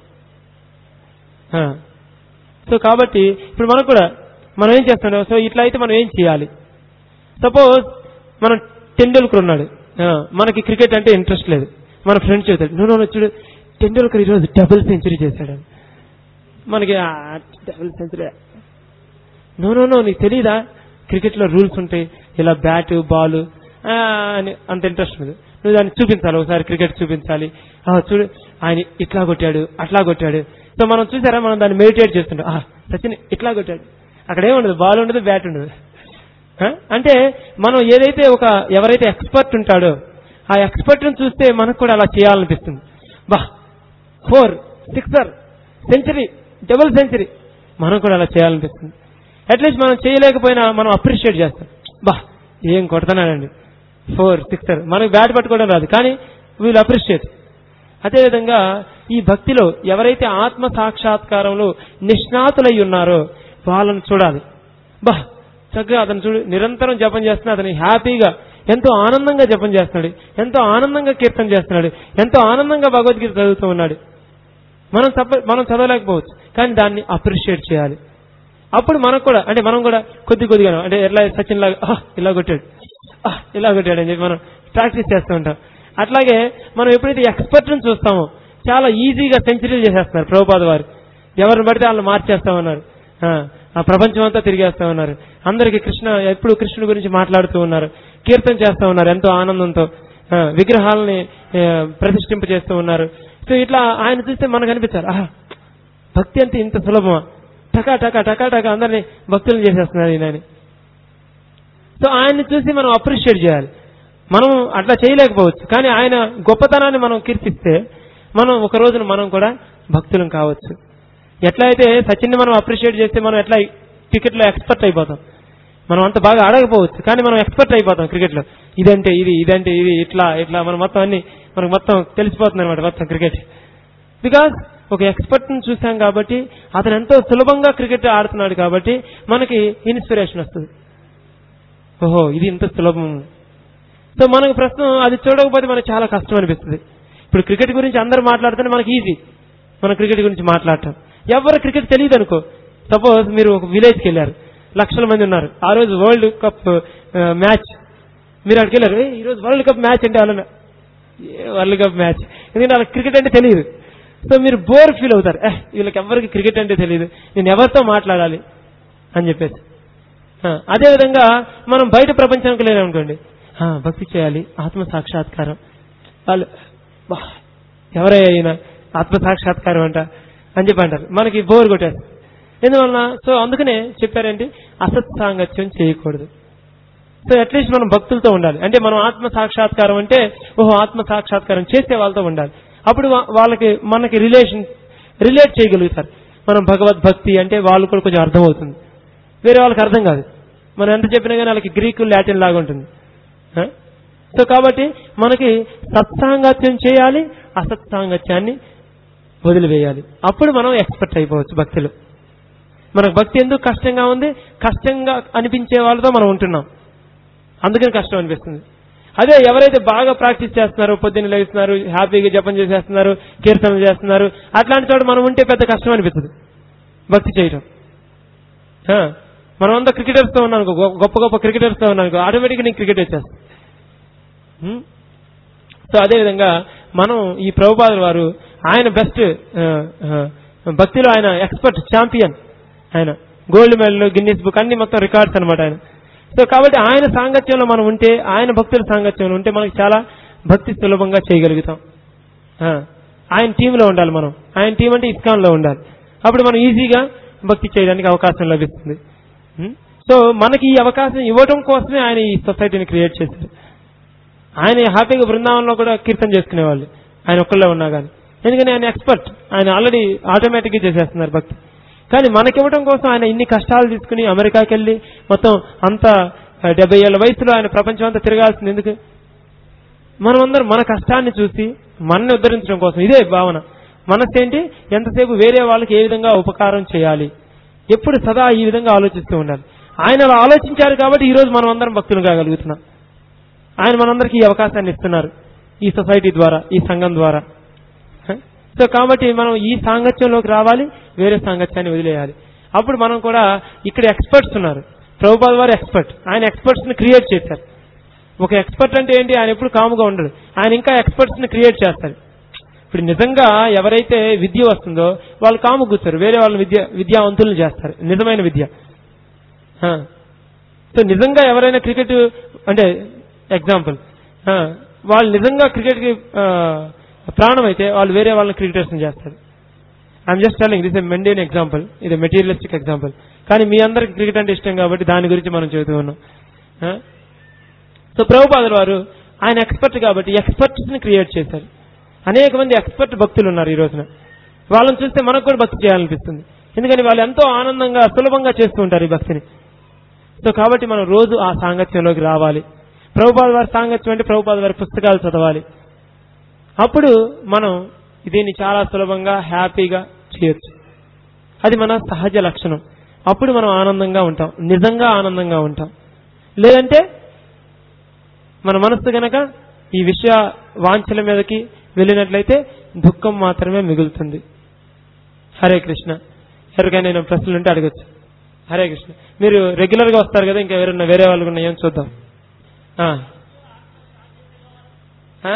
ఆ. సో కాబట్టి ఇప్పుడు మనకు కూడా మనం ఏం చేస్తున్నాం సో ఇట్లా అయితే మనం ఏం చేయాలి సపోజ్ మనం టెండూల్కర్ ఉన్నాడు ఆ, మనకి క్రికెట్ అంటే ఇంట్రెస్ట్ లేదు మన ఫ్రెండ్స్ చెబుతాడు నువ్వు నువ్వు చూడు టెండూల్కర్ ఈరోజు డబుల్ సెంచరీ చేశాడు మనకి double century no no no నీకు తెలీదా క్రికెట్లో రూల్స్ ఉంటాయి ఇలా బ్యాట్ బాల్ అని అంత ఇంట్రెస్ట్ ఉంది నువ్వు దాన్ని చూపించాలి ఒకసారి క్రికెట్ చూపించాలి ఆ, చూడు ఆయన ఇట్లా కొట్టాడు అట్లా కొట్టాడు సో మనం చూసారా మనం దాన్ని మెడిటేట్ చేస్తుంటాం ఆ, సచిన్ ఇట్లా కొట్టాడు అక్కడ ఏముండదు బాల్ ఉండదు బ్యాట్ ఉండదు ఆ? అంటే మనం ఏదైతే ఒక ఎవరైతే ఎక్స్పర్ట్ ఉంటాడో ఆ ఎక్స్పర్ట్ ని చూస్తే మనకు కూడా అలా చేయాలనిపిస్తుంది బా four sixer century double century మనం కూడా అలా చేయాలనిపిస్తుంది అట్లీస్ట్ మనం చేయలేకపోయినా మనం అప్రిషియేట్ చేస్తాం బా ఏం కొడుతున్నాడండి ఫోర్ సిక్సర్ మనకు బ్యాట్ పట్టుకోవడం రాదు కానీ వీళ్ళు అప్రిషియేట్ అదేవిధంగా ఈ భక్తిలో ఎవరైతే ఆత్మ సాక్షాత్కారంలో నిష్ణాతులై ఉన్నారో వాళ్ళని చూడాలి బా చక్కగా అతను చూడు నిరంతరం జపం చేస్తున్నా అతని హ్యాపీగా ఎంతో ఆనందంగా జపం చేస్తున్నాడు ఎంతో ఆనందంగా కీర్తన చేస్తున్నాడు ఎంతో ఆనందంగా భగవద్గీత చదువుతూ ఉన్నాడు మనం తప్ప మనం చదవలేకపోవచ్చు కానీ దాన్ని అప్రిషియేట్ చేయాలి అప్పుడు మనకు కూడా అంటే మనం కూడా కొద్ది కొద్దిగా అంటే ఎట్లా సచిన్ లాగా "ఆహ్, ఇలా కొట్టాడు "ఆహ్, ఇలా కొట్టాడు అని చెప్పి మనం ప్రాక్టీస్ చేస్తూ ఉంటాం అట్లాగే మనం ఎప్పుడైతే ఎక్స్పర్ట్ ని చూస్తామో చాలా ఈజీగా సెంచరీలు చేసేస్తున్నారు ప్రభుపాద వారు ఎవరిని పడితే వాళ్ళని మార్చేస్తా ఉన్నారు ఆ, ఆ ప్రపంచం అంతా తిరిగేస్తా ఉన్నారు అందరికి కృష్ణ ఎప్పుడు కృష్ణుడి గురించి మాట్లాడుతూ ఉన్నారు కీర్తన చేస్తూ ఉన్నారు ఎంతో ఆనందంతో ఆ, విగ్రహాలని ఆ, ప్రతిష్ఠింప చేస్తూ ఉన్నారు సో ఇట్లా ఆయన చూస్తే మనకు అనిపించాలి ఆహా భక్తి అంటే ఇంత సులభమా టకా టకా టకా టకా అందరినీ భక్తులను చేసేస్తున్నారు ఈయన అని. సో ఆయన్ని చూసి మనం అప్రిషియేట్ చేయాలి మనం అట్లా చేయలేకపోవచ్చు కానీ ఆయన గొప్పతనాన్ని మనం కీర్తిస్తే మనం ఒక రోజున మనం కూడా భక్తులం కావచ్చు ఎట్లా అయితే సచిన్ని మనం అప్రిషియేట్ చేస్తే మనం ఎట్లా క్రికెట్లో ఎక్స్పర్ట్ అయిపోతాం మనం అంత బాగా ఆడకపోవచ్చు కానీ మనం ఎక్స్పర్ట్ అయిపోతాం క్రికెట్లో ఇదంటే ఇది ఇదంటే ఇది ఇట్లా ఇట్లా మనం మొత్తం అన్ని మనకు మొత్తం తెలిసిపోతుంది అనమాట మొత్తం క్రికెట్ బికాస్ ఒక ఎక్స్పర్ట్ ని చూసాం కాబట్టి అతను ఎంతో సులభంగా క్రికెట్ ఆడుతున్నాడు కాబట్టి మనకి ఇన్స్పిరేషన్ వస్తుంది ఓహో ఇది ఇంత సులభం సో మనకు ప్రస్తుతం అది చూడకపోతే మనకు చాలా కష్టం అనిపిస్తుంది ఇప్పుడు క్రికెట్ గురించి అందరూ మాట్లాడితేనే మనకి ఈజీ మన క్రికెట్ గురించి మాట్లాడటం ఎవరు క్రికెట్ తెలియదు అనుకో సపోజ్ మీరు ఒక విలేజ్కి వెళ్ళారు లక్షల మంది ఉన్నారు ఆ రోజు వరల్డ్ కప్ మ్యాచ్ మీరు అక్కడికి వెళ్ళారు "ఏయ్, ఈ రోజు వరల్డ్ కప్ మ్యాచ్ అంటే వాళ్ళ వరల్డ్ కప్ మ్యాచ్ ఎందుకంటే వాళ్ళకి క్రికెట్ అంటే తెలియదు సో మీరు బోర్ ఫీల్ అవుతారు "ఏ, వీళ్ళకి ఎవరికి క్రికెట్ అంటే తెలియదు నేను ఎవరితో మాట్లాడాలి అని చెప్పేసి ఆ, అదేవిధంగా మనం బయట ప్రపంచానికి లేదనుకోండి ఆ, భక్తి చేయాలి ఆత్మ సాక్షాత్కారం వాళ్ళు "బా, ఎవరయ్యా ఈయన ఆత్మ సాక్షాత్కారం అంట అని చెప్పి అంటారు మనకి బోర్ కొట్టేస్తారు ఎందువలన సో అందుకనే చెప్పారేంటి అసత్ సాంగత్యం చేయకూడదు సో అట్లీస్ట్ మనం భక్తులతో ఉండాలి అంటే మనం ఆత్మ సాక్షాత్కారం అంటే ఓహో ఆత్మ సాక్షాత్కారం చేసే వాళ్ళతో ఉండాలి అప్పుడు వా- వాళ్ళకి మనకి రిలేషన్ రిలేట్ చేయగలుగుతారు మనం భగవద్భక్తి అంటే వాళ్ళు కూడా కొంచెం అర్థమవుతుంది వేరే వాళ్ళకి అర్థం కాదు మనం ఎంత చెప్పినా కానీ వాళ్ళకి గ్రీకు లాటిన్ లాగా ఉంటుంది ఆ? సో కాబట్టి మనకి సత్సాంగత్యం చేయాలి అసత్సాంగత్యాన్ని వదిలివేయాలి అప్పుడు మనం ఎక్స్పర్ట్ అయిపోవచ్చు భక్తిలో మనకు భక్తి ఎందుకు కష్టంగా ఉంది కష్టంగా అనిపించే వాళ్ళతో మనం ఉంటున్నాం అందుకని కష్టం అనిపిస్తుంది అదే ఎవరైతే బాగా ప్రాక్టీస్ చేస్తున్నారో పొద్దున్న లేస్తున్నారు హ్యాపీగా జపం చేసేస్తున్నారు కీర్తనలు చేస్తున్నారు అట్లాంటి చోట మనం ఉంటే పెద్ద కష్టం అనిపిస్తుంది భక్తి చేయటం ఆ, మనం అంతా క్రికెటర్స్ తో ఉన్నాను గొప్ప గొప్ప క్రికెటర్స్ తో ఉన్నాను ఆటోమేటిక్గా నీకు క్రికెట్ వచ్చేస్తుంది హ్మ్? సో అదేవిధంగా మనం ఈ ప్రభుపాదుల వారు ఆయన బెస్ట్ భక్తిలో ఆయన ఎక్స్పర్ట్ ఛాంపియన్ ఆయన గోల్డ్ మెడల్ గిన్నీస్ బుక్ అన్ని మొత్తం రికార్డ్స్ అనమాట ఆయన సో కాబట్టి ఆయన సాంగత్యంలో మనం ఉంటే ఆయన భక్తుల సాంగత్యంలో ఉంటే మనకి చాలా భక్తి సులభంగా చేయగలుగుతాం ఆ, ఆయన టీంలో ఉండాలి మనం ఆయన టీం అంటే ఇస్కాన్లో ఉండాలి అప్పుడు మనం ఈజీగా భక్తి చేయడానికి అవకాశం లభిస్తుంది ఉం? సో మనకి ఈ అవకాశం ఇవ్వడం కోసమే ఆయన ఈ సొసైటీని క్రియేట్ చేశారు ఆయన హ్యాపీగా బృందావనంలో కూడా కీర్తన చేసుకునేవాళ్ళు ఆయన ఒక్కళ్ళే ఉన్నా కానీ ఎందుకని ఆయన ఎక్స్పర్ట్ ఆయన ఆల్రెడీ ఆటోమేటిక్గా చేసేస్తున్నారు భక్తి కానీ మనకివ్వడం కోసం ఆయన ఇన్ని కష్టాలు తీసుకుని అమెరికాకి వెళ్ళి మొత్తం అంత డెబ్బై ఏళ్ళ వయసులో ఆయన ప్రపంచం అంతా తిరగాల్సింది ఎందుకు మనమందరం మన కష్టాన్ని చూసి మనని ఉద్ధరించడం కోసం ఇదే భావన మనస్సు ఏంటి ఎంతసేపు వేరే వాళ్ళకి ఏ విధంగా ఉపకారం చేయాలి ఎప్పుడు సదా ఈ విధంగా ఆలోచిస్తూ ఉండాలి ఆయన అలా ఆలోచించారు కాబట్టి ఈ రోజు మనం అందరం భక్తులు కాగలుగుతున్నాం ఆయన మనందరికీ ఈ అవకాశాన్ని ఇస్తున్నారు ఈ సొసైటీ ద్వారా ఈ సంఘం ద్వారా హ? సో కాబట్టి మనం ఈ సాంగత్యంలోకి రావాలి వేరే సాంగత్యాన్ని వదిలేయాలి అప్పుడు మనం కూడా ఇక్కడ ఎక్స్పర్ట్స్ ఉన్నారు ప్రభుపాద వారు ఎక్స్పర్ట్ ఆయన ఎక్స్పర్ట్స్ ని క్రియేట్ చేశారు ఒక ఎక్స్పర్ట్ అంటే ఏంటి ఆయన ఎప్పుడు కాముగా ఉండడు ఆయన ఇంకా ఎక్స్పర్ట్స్ ని క్రియేట్ చేస్తారు ఇప్పుడు నిజంగా ఎవరైతే విద్య వస్తుందో వాళ్ళు కాము కూర్చోరు వేరే వాళ్ళని విద్య విద్యావంతులను చేస్తారు నిజమైన విద్య ఆ. సో నిజంగా ఎవరైనా క్రికెట్ అంటే ఎగ్జాంపుల్ వాళ్ళు నిజంగా క్రికెట్ కి ఆ, ప్రాణం అయితే వాళ్ళు వేరే వాళ్ళని క్రికెటర్స్ చేస్తారు I'm just telling this a mundane example ఇది మెటీరియలిస్టిక్ ఎగ్జాంపుల్ కానీ మీ అందరికి క్రికెట్ అంటే ఇష్టం కాబట్టి దాని గురించి మనం చెబుతూ ఉన్నాం ఆ? సో ప్రభుపాదుల వారు ఆయన ఎక్స్పర్ట్ కాబట్టి ఎక్స్పర్ట్స్ ని క్రియేట్ చేశారు అనేక మంది ఎక్స్పర్ట్ భక్తులు ఉన్నారు ఈ రోజున వాళ్ళని చూస్తే మనకు కూడా భక్తి చేయాలనిపిస్తుంది ఎందుకని వాళ్ళు ఎంతో ఆనందంగా సులభంగా చేస్తూ ఉంటారు ఈ భక్తిని సో కాబట్టి మనం రోజు ఆ సాంగత్యంలోకి రావాలి ప్రభుపాద వారి సాంగత్యం అంటే ప్రభుపాద వారి పుస్తకాలు చదవాలి అప్పుడు మనం దీన్ని చాలా సులభంగా హ్యాపీగా చేయొచ్చు అది మన సహజ లక్షణం అప్పుడు మనం ఆనందంగా ఉంటాం నిజంగా ఆనందంగా ఉంటాం లేదంటే మన మనస్సు గనక ఈ విషయ వాంఛల మీదకి వెళ్ళినట్లయితే దుఃఖం మాత్రమే మిగులుతుంది హరే కృష్ణ ఎవరికైనా నేను ప్రశ్నలు ఉంటే అడగచ్చు హరే కృష్ణ మీరు రెగ్యులర్ గా వస్తారు కదా ఇంకా ఎవరైనా వేరే వాళ్ళు ఉన్నాయో చూద్దాం ఆ. ఆ?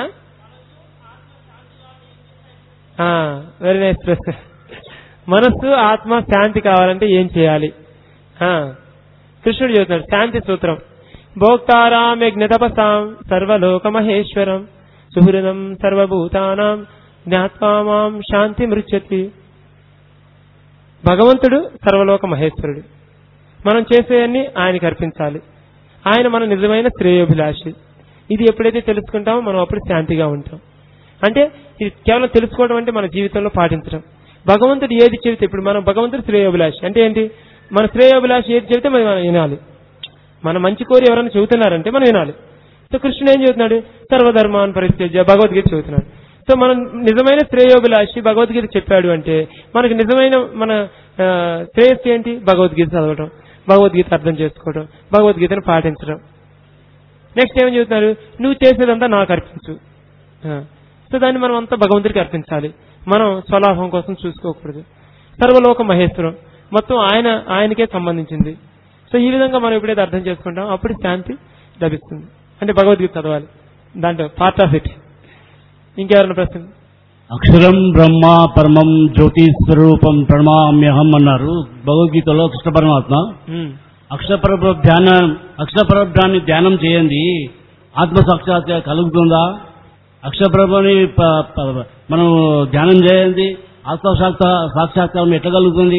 ఆ, వెరీ నైస్ ప్రశ్న మనస్సు ఆత్మ శాంతి కావాలంటే ఏం చేయాలి ఆ, కృష్ణుడు చెబుతున్నాడు శాంతి సూత్రం భోక్తారాం యజ్ఞతపసాం సర్వలోక మహేశ్వరం సుహృదం సర్వభూతానాం జ్ఞాత్వా మాం శాంతి మృచ్చతి భగవంతుడు సర్వలోక మహేశ్వరుడు మనం చేసేవన్నీ ఆయనకి అర్పించాలి ఆయన మన నిజమైన శ్రేయోభిలాషి ఇది ఎప్పుడైతే తెలుసుకుంటామో మనం అప్పుడు శాంతిగా ఉంటాం అంటే ఇది కేవలం తెలుసుకోవడం అంటే మన జీవితంలో పాటించడం భగవంతుడు ఏది చెబితే ఇప్పుడు మనం భగవంతుడు శ్రేయోభిలాషి అంటే ఏంటి మన శ్రేయోభిలాషి ఏది చెబితే మనం వినాలి మన మంచి కోరి ఎవరైనా చెబుతున్నారంటే మనం వినాలి సో కృష్ణుడు ఏం చెబుతున్నాడు సర్వధర్మాన్ పరిత్యజ్య భగవద్గీత చెబుతున్నాడు సో మనం నిజమైన శ్రేయోభిలాషి భగవద్గీత చెప్పాడు అంటే మనకి నిజమైన మన ఆ, శ్రేయస్సు ఏంటి భగవద్గీత చదవడం భగవద్గీత అర్థం చేసుకోవడం భగవద్గీతను పాటించడం నెక్స్ట్ ఏమని చెబుతున్నారు నువ్వు చేసేదంతా నాకు అర్పించు ఆ, సో దాన్ని మనం అంతా భగవంతుడికి అర్పించాలి మనం స్వలాభం కోసం చూసుకోకూడదు సర్వలోక మహేశ్వరం మొత్తం ఆయన ఆయనకే సంబంధించింది సో ఈ విధంగా మనం ఎప్పుడైతే అర్థం చేసుకుంటాం అప్పుడు శాంతి లభిస్తుంది అంటే భగవద్గీత చదవాలి దాంట్లో పార్ట్ ఆఫ్ ఇట్ ఇంకెవరైనా ప్రశ్న అక్షరం బ్రహ్మ పరమం జ్యోతి స్వరూపం ప్రణమామ్యహం అన్నారు భగవద్గీతలో కృష్ణ పరమాత్మ ఉమ్. అక్షరపర ధ్యానం అక్షరపరబ్రాన్ని ధ్యానం చేయండి ఆత్మ సాక్షాత్ కలుగుతుందా అక్షరప్రభని ప- ప- మనం ధ్యానం చేయండి ఆత్మ సాక్షా సాక్షాత్కారం ఎట్లా కలుగుతుంది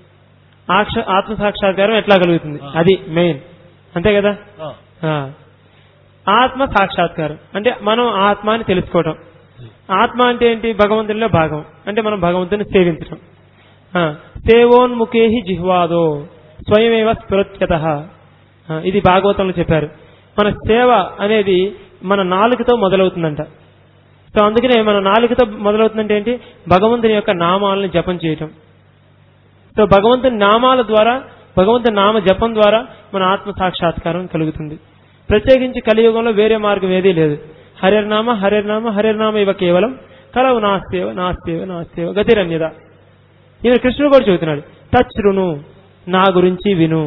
ఆక్ష ఆత్మ సాక్షాత్కారం ఎట్లా కలుగుతుంది అది మెయిన్ అంతే కదా ఆ. ఆత్మ సాక్షాత్కారం అంటే మనం ఆత్మ అని తెలుసుకోవడం ఆత్మ అంటే ఏంటి భగవంతునిలో భాగం అంటే మనం భగవంతుని సేవించడం ఆ. సేవోన్ముఖేహి జిహ్వాదో స్వయమేవ స్ఫురత్యత ఇది భాగవతంలో చెప్పారు మన సేవ అనేది మన నాలుకతో మొదలవుతుందంట సో అందుకనే మన నాలుకతో మొదలవుతుందంటే ఏంటి భగవంతుని యొక్క నామాలను జపం చేయటం సో భగవంతుని నామాల ద్వారా భగవంతుని నామ జపం ద్వారా మన ఆత్మ సాక్షాత్కారం కలుగుతుంది ప్రత్యేకించి కలియుగంలో వేరే మార్గం ఏదీ లేదు హరిర్నామ హరిర్నామ హరిర్నామ ఇవ కేవలం కలవు నాస్తేవ నాస్తేవ నాస్తేవ గతిరన్యద ఈయన కృష్ణుడు కూడా చెబుతున్నాడు తచ్రును నా గురించి విను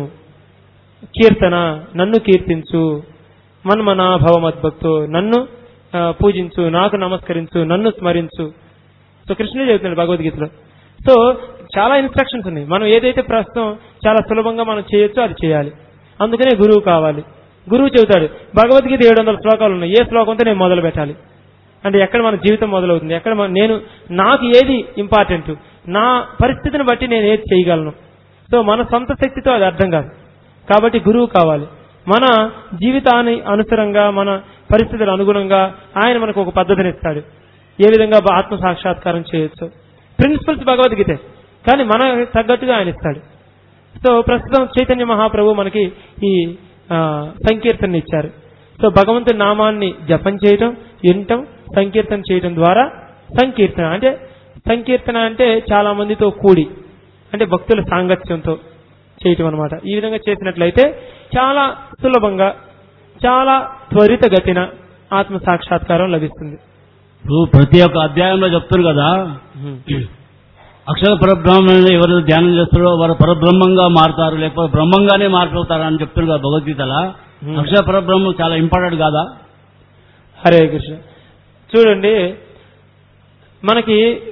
కీర్తన నన్ను కీర్తించు మన్మనాభవ మద్భక్తు నన్ను ఆ, పూజించు నాకు నమస్కరించు నన్ను స్మరించు సో కృష్ణుడు చెబుతున్నాడు భగవద్గీతలో సో చాలా ఇన్స్ట్రక్షన్స్ ఉన్నాయి మనం ఏదైతే ప్రస్తుతం చాలా సులభంగా మనం చేయొచ్చో అది చేయాలి అందుకనే గురువు కావాలి గురువు చెబుతాడు భగవద్గీత ఏడు వందల శ్లోకాలు ఉన్నాయి ఏ శ్లోకంతో నేను మొదలు పెట్టాలి అంటే ఎక్కడ మన జీవితం మొదలవుతుంది ఎక్కడ మన- నేను నాకు ఏది ఇంపార్టెంట్ నా పరిస్థితిని బట్టి నేను ఏది చేయగలను సో మన సొంత శక్తితో అది అర్థం కాదు కాబట్టి గురువు కావాలి మన జీవితాన్ని అనుసరంగా మన పరిస్థితుల అనుగుణంగా ఆయన మనకు ఒక పద్ధతిని ఇస్తాడు ఏ విధంగా బ- ఆత్మ సాక్షాత్కారం చేయొచ్చు ప్రిన్సిపల్స్ భగవద్గీతే కానీ మన తగ్గట్టుగా ఆయన ఇస్తాడు సో ప్రస్తుతం చైతన్య మహాప్రభు మనకి ఈ ఆ, సంకీర్తన ఇచ్చారు సో భగవంతుడి నామాన్ని జపం చేయటం వినటం సంకీర్తన చేయటం ద్వారా సంకీర్తన అంటే సంకీర్తన అంటే చాలా మందితో కూడి అంటే భక్తుల సాంగత్యంతో చేయటం అనమాట ఈ విధంగా చేసినట్లయితే చాలా సులభంగా చాలా త్వరితగతిన ఆత్మ సాక్షాత్కారం లభిస్తుంది ఇప్పుడు ప్రతి ఒక్క అధ్యాయంలో చెప్తారు కదా అక్షర పరబ్రహ్మని ఎవరు ధ్యానం చేస్తారో వారు పరబ్రహ్మంగా మారుతారు లేకపోతే బ్రహ్మంగానే మారిపోతారు అని చెప్తారు కదా భగవద్గీతలో Hmm. అక్షర పరబ్రహ్మం చాలా ఇంపార్టెంట్ కాదా హరే కృష్ణ చూడండి మనకి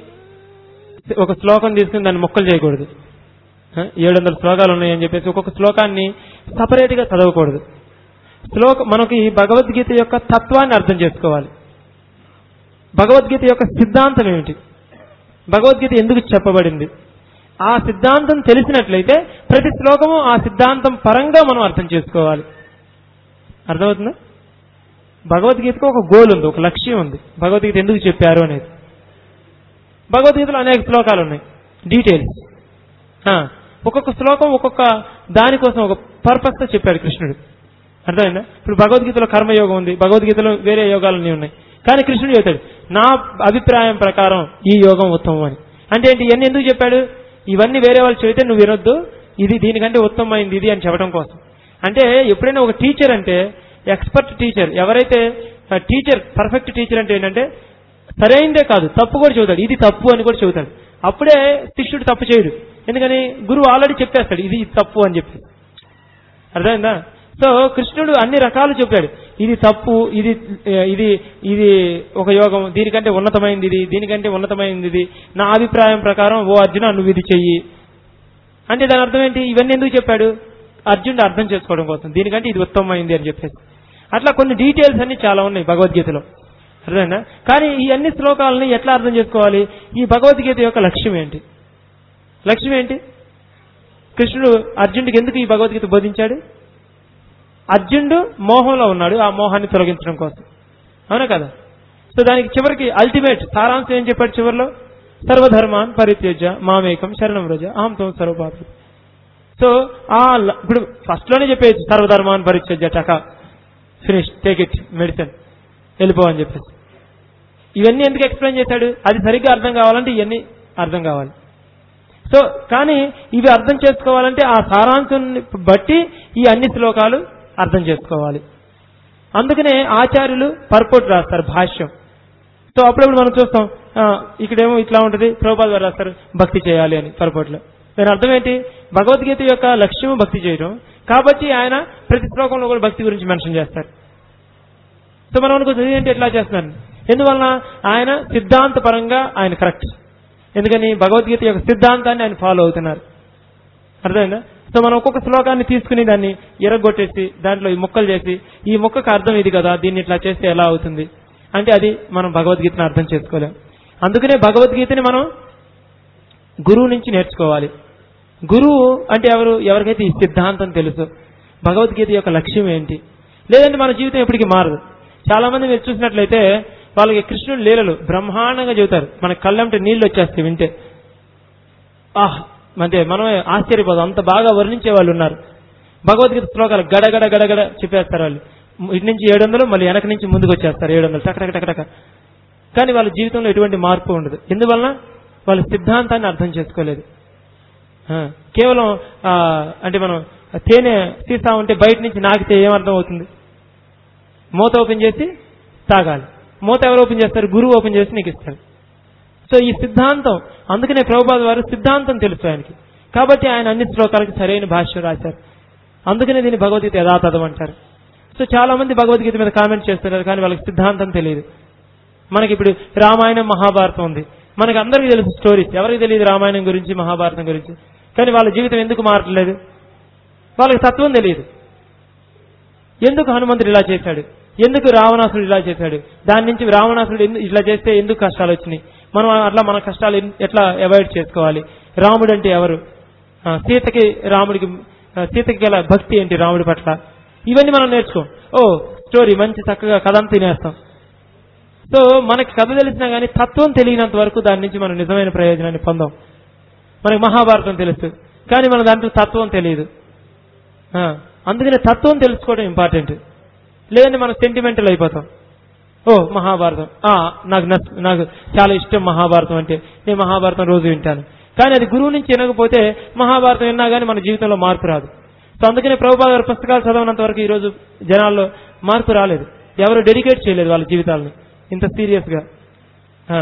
ఒక శ్లోకం తీసుకుని దాన్ని మొక్కలు చేయకూడదు ఏడు వందల శ్లోకాలు ఉన్నాయని చెప్పేసి ఒక్కొక్క శ్లోకాన్ని సపరేట్ గా చదవకూడదు శ్లోక మనకి భగవద్గీత యొక్క తత్వాన్ని అర్థం చేసుకోవాలి భగవద్గీత యొక్క సిద్ధాంతం ఏమిటి భగవద్గీత ఎందుకు చెప్పబడింది ఆ సిద్ధాంతం తెలిసినట్లయితే ప్రతి శ్లోకము ఆ సిద్ధాంతం పరంగా మనం అర్థం చేసుకోవాలి అర్థమవుతుందా భగవద్గీతకు ఒక గోల్ ఉంది ఒక లక్ష్యం ఉంది భగవద్గీత ఎందుకు చెప్పారు అనేది భగవద్గీతలో అనేక శ్లోకాలు ఉన్నాయి డీటెయిల్స్ ఆ, ఒక్కొక్క శ్లోకం ఒక్కొక్క దానికోసం ఒక పర్పస్ తో చెప్పాడు కృష్ణుడు అర్థమైందా ఇప్పుడు భగవద్గీతలో కర్మయోగం ఉంది భగవద్గీతలో వేరే యోగాలన్నీ ఉన్నాయి కానీ కృష్ణుడు చెబుతాడు నా అభిప్రాయం ప్రకారం ఈ యోగం ఉత్తమం అని అంటే ఏంటి ఇవన్నీ ఎందుకు చెప్పాడు ఇవన్నీ వేరే వాళ్ళు చెబితే నువ్వు వినొద్దు ఇది దీనికంటే ఉత్తమమైంది ఇది అని చెప్పడం కోసం అంటే ఎప్పుడైనా ఒక టీచర్ అంటే ఎక్స్పర్ట్ టీచర్ ఎవరైతే టీచర్ పర్ఫెక్ట్ టీచర్ అంటే ఏంటంటే సరైందే కాదు తప్పు కూడా చెబుతాడు ఇది తప్పు అని కూడా చెబుతాడు అప్పుడే శిష్యుడు తప్పు చేయడు ఎందుకని గురువు ఆల్రెడీ చెప్పేస్తాడు ఇది తప్పు అని చెప్పి అర్థమైందా సో కృష్ణుడు అన్ని రకాలు చెప్పాడు ఇది తప్పు ఇది ఆ, ఇది ఇది ఒక యోగం దీనికంటే ఉన్నతమైంది ఇది దీనికంటే ఉన్నతమైంది ఇది నా అభిప్రాయం ప్రకారం ఓ అర్జున నువ్వు ఇది చెయ్యి అంటే దాని అర్థం ఏంటి ఇవన్నీ ఎందుకు చెప్పాడు అర్జునుడు అర్థం చేసుకోవడం కోసం దీనికంటే ఇది ఉత్తమమైంది అని చెప్పేసి అట్లా కొన్ని డీటెయిల్స్ అన్ని చాలా ఉన్నాయి భగవద్గీతలో అర్థమైందా కానీ ఈ అన్ని శ్లోకాలని ఎట్లా అర్థం చేసుకోవాలి ఈ భగవద్గీత యొక్క లక్ష్యం ఏంటి లక్ష్యం ఏంటి కృష్ణుడు అర్జునుడికి ఎందుకు ఈ భగవద్గీత బోధించాడు అర్జునుడు మోహంలో ఉన్నాడు ఆ మోహాన్ని తొలగించడం కోసం అవునా కదా సో దానికి చివరికి అల్టిమేట్ సారాంశం ఏం చెప్పాడు చివరిలో సర్వధర్మాన్ పరిత్యజ మామేకం శరణం రజ అహం తో సర్వపాపి సో ఆ ల- ఇప్పుడు ఫస్ట్ లోనే చెప్పేది సర్వధర్మాన్ పరిత్యజ టక ఫినిష్ టేక్ ఇట్ మెడిసిన్ వెళ్ళిపో అని చెప్పేసి ఇవన్నీ ఎందుకు ఎక్స్ప్లెయిన్ చేశాడు అది సరిగ్గా అర్థం కావాలంటే ఇవన్నీ అర్థం కావాలి సో కానీ ఇవి అర్థం చేసుకోవాలంటే ఆ సారాంశం బట్టి ఈ అన్ని శ్లోకాలు అర్థం చేసుకోవాలి అందుకనే ఆచార్యులు పర్పోట్ రాస్తారు భాష్యం సో అప్పుడప్పుడు మనం చూస్తాం ఆ, ఇక్కడేమో ఇట్లా ఉంటుంది ప్రభుపాద గారు రాస్తారు భక్తి చేయాలి అని పర్పోట్లో దాని అర్థం ఏంటి భగవద్గీత యొక్క లక్ష్యం భక్తి చేయడం కాబట్టి ఆయన ప్రతి శ్లోకంలో కూడా భక్తి గురించి మెన్షన్ చేస్తారు సో మనం అనుకో ఏంటి ఎట్లా చేస్తున్నారు ఎందువలన ఆయన సిద్ధాంత పరంగా ఆయన కరెక్ట్ ఎందుకని భగవద్గీత యొక్క సిద్ధాంతాన్ని ఆయన ఫాలో అవుతున్నారు అర్థమైందా సో మనం ఒక్కొక్క శ్లోకాన్ని తీసుకుని దాన్ని ఎరగొట్టేసి దాంట్లో ఈ ముక్కలు చేసి ఈ ముక్కకు అర్థం ఇది కదా దీన్ని ఇట్లా చేస్తే ఎలా అవుతుంది అంటే అది మనం భగవద్గీతను అర్థం చేసుకోలేం అందుకనే భగవద్గీతని మనం గురువు నుంచి నేర్చుకోవాలి గురువు అంటే ఎవరు ఎవరికైతే ఈ సిద్ధాంతం తెలుసు భగవద్గీత యొక్క లక్ష్యం ఏంటి లేదంటే మన జీవితం ఎప్పటికీ మారదు చాలా మంది మీరు చూసినట్లయితే వాళ్ళకి కృష్ణుడు లీలలు బ్రహ్మాండంగా చెబుతారు మన కళ్ళంటే నీళ్లు వచ్చేస్తాయి వింటే ఆహ్ అంటే మనమే ఆశ్చర్యపోదాం అంత బాగా వర్ణించే వాళ్ళు ఉన్నారు భగవద్గీత శ్లోకాలు గడగడ గడగడ చెప్పేస్తారు వాళ్ళు ఇటు నుంచి ఏడు వందలు మళ్ళీ వెనక నుంచి ముందుకు వచ్చేస్తారు ఏడు వందలు టక టక టక టక కానీ వాళ్ళ జీవితంలో ఎటువంటి మార్పు ఉండదు ఎందువలన వాళ్ళ సిద్ధాంతాన్ని అర్థం చేసుకోలేదు ఆ, కేవలం ఆ, అంటే మనం తేనె తీస్తా ఉంటే బయట నుంచి నాకితే ఏమర్థం అవుతుంది మూత ఓపెన్ చేసి తాగాలి మూత ఎవరు ఓపెన్ చేస్తారు గురువు ఓపెన్ చేసి నీకు ఇస్తాడు సో ఈ సిద్ధాంతం అందుకనే ప్రభుపాద వారు సిద్ధాంతం తెలుసు ఆయనకి కాబట్టి ఆయన అన్ని శ్లోకాలకి సరైన భాష్యం రాశారు అందుకనే దీన్ని భగవద్గీత యథాతథం అంటారు సో చాలా మంది భగవద్గీత మీద కామెంట్ చేస్తున్నారు కానీ వాళ్ళకి సిద్ధాంతం తెలియదు మనకి ఇప్పుడు రామాయణం మహాభారతం ఉంది మనకి అందరికీ తెలుసు స్టోరీస్ ఎవరికి తెలియదు రామాయణం గురించి మహాభారతం గురించి కానీ వాళ్ళ జీవితం ఎందుకు మారట్లేదు వాళ్ళకి తత్వం తెలియదు ఎందుకు హనుమంతుడు ఇలా చేశాడు ఎందుకు రావణాసుడు ఇలా చేశాడు దాని నుంచి రావణాసుడు ఎందు- ఇట్లా చేస్తే ఎందుకు కష్టాలు వచ్చినాయి మనం అట్లా మన కష్టాలు ఎన్- ఎట్లా అవాయిడ్ చేసుకోవాలి రాముడు అంటే ఎవరు ఆ, సీతకి రాముడికి ఆ, సీతకి గల భక్తి ఏంటి రాముడి పట్ల ఇవన్నీ మనం నేర్చుకోం ఓ స్టోరీ మంచి చక్కగా కథ అంతా తినేస్తాం సో మనకి కథ తెలిసినా కానీ తత్వం తెలియనంత వరకు దాని నుంచి మనం నిజమైన ప్రయోజనాన్ని పొందాం మనకి మహాభారతం తెలుసు కానీ మన దాంట్లో తత్వం తెలియదు ఆ, అందుకనే తత్వం తెలుసుకోవడం ఇంపార్టెంట్ లేదంటే మనం సెంటిమెంటల్ అయిపోతాం ఓ మహాభారతం ఆ, నాకు నచ్చ నాకు చాలా ఇష్టం మహాభారతం అంటే నేను మహాభారతం రోజు వింటాను కానీ అది గురువు నుంచి వినకపోతే మహాభారతం విన్నా కానీ మన జీవితంలో మార్పు రాదు సో అందుకనే ప్రభుపాద గారి పుస్తకాలు చదవనంత వరకు ఈ రోజు జనాల్లో మార్పు రాలేదు ఎవరు డెడికేట్ చేయలేదు వాళ్ళ జీవితాలని ఇంత సీరియస్ గా ఆ.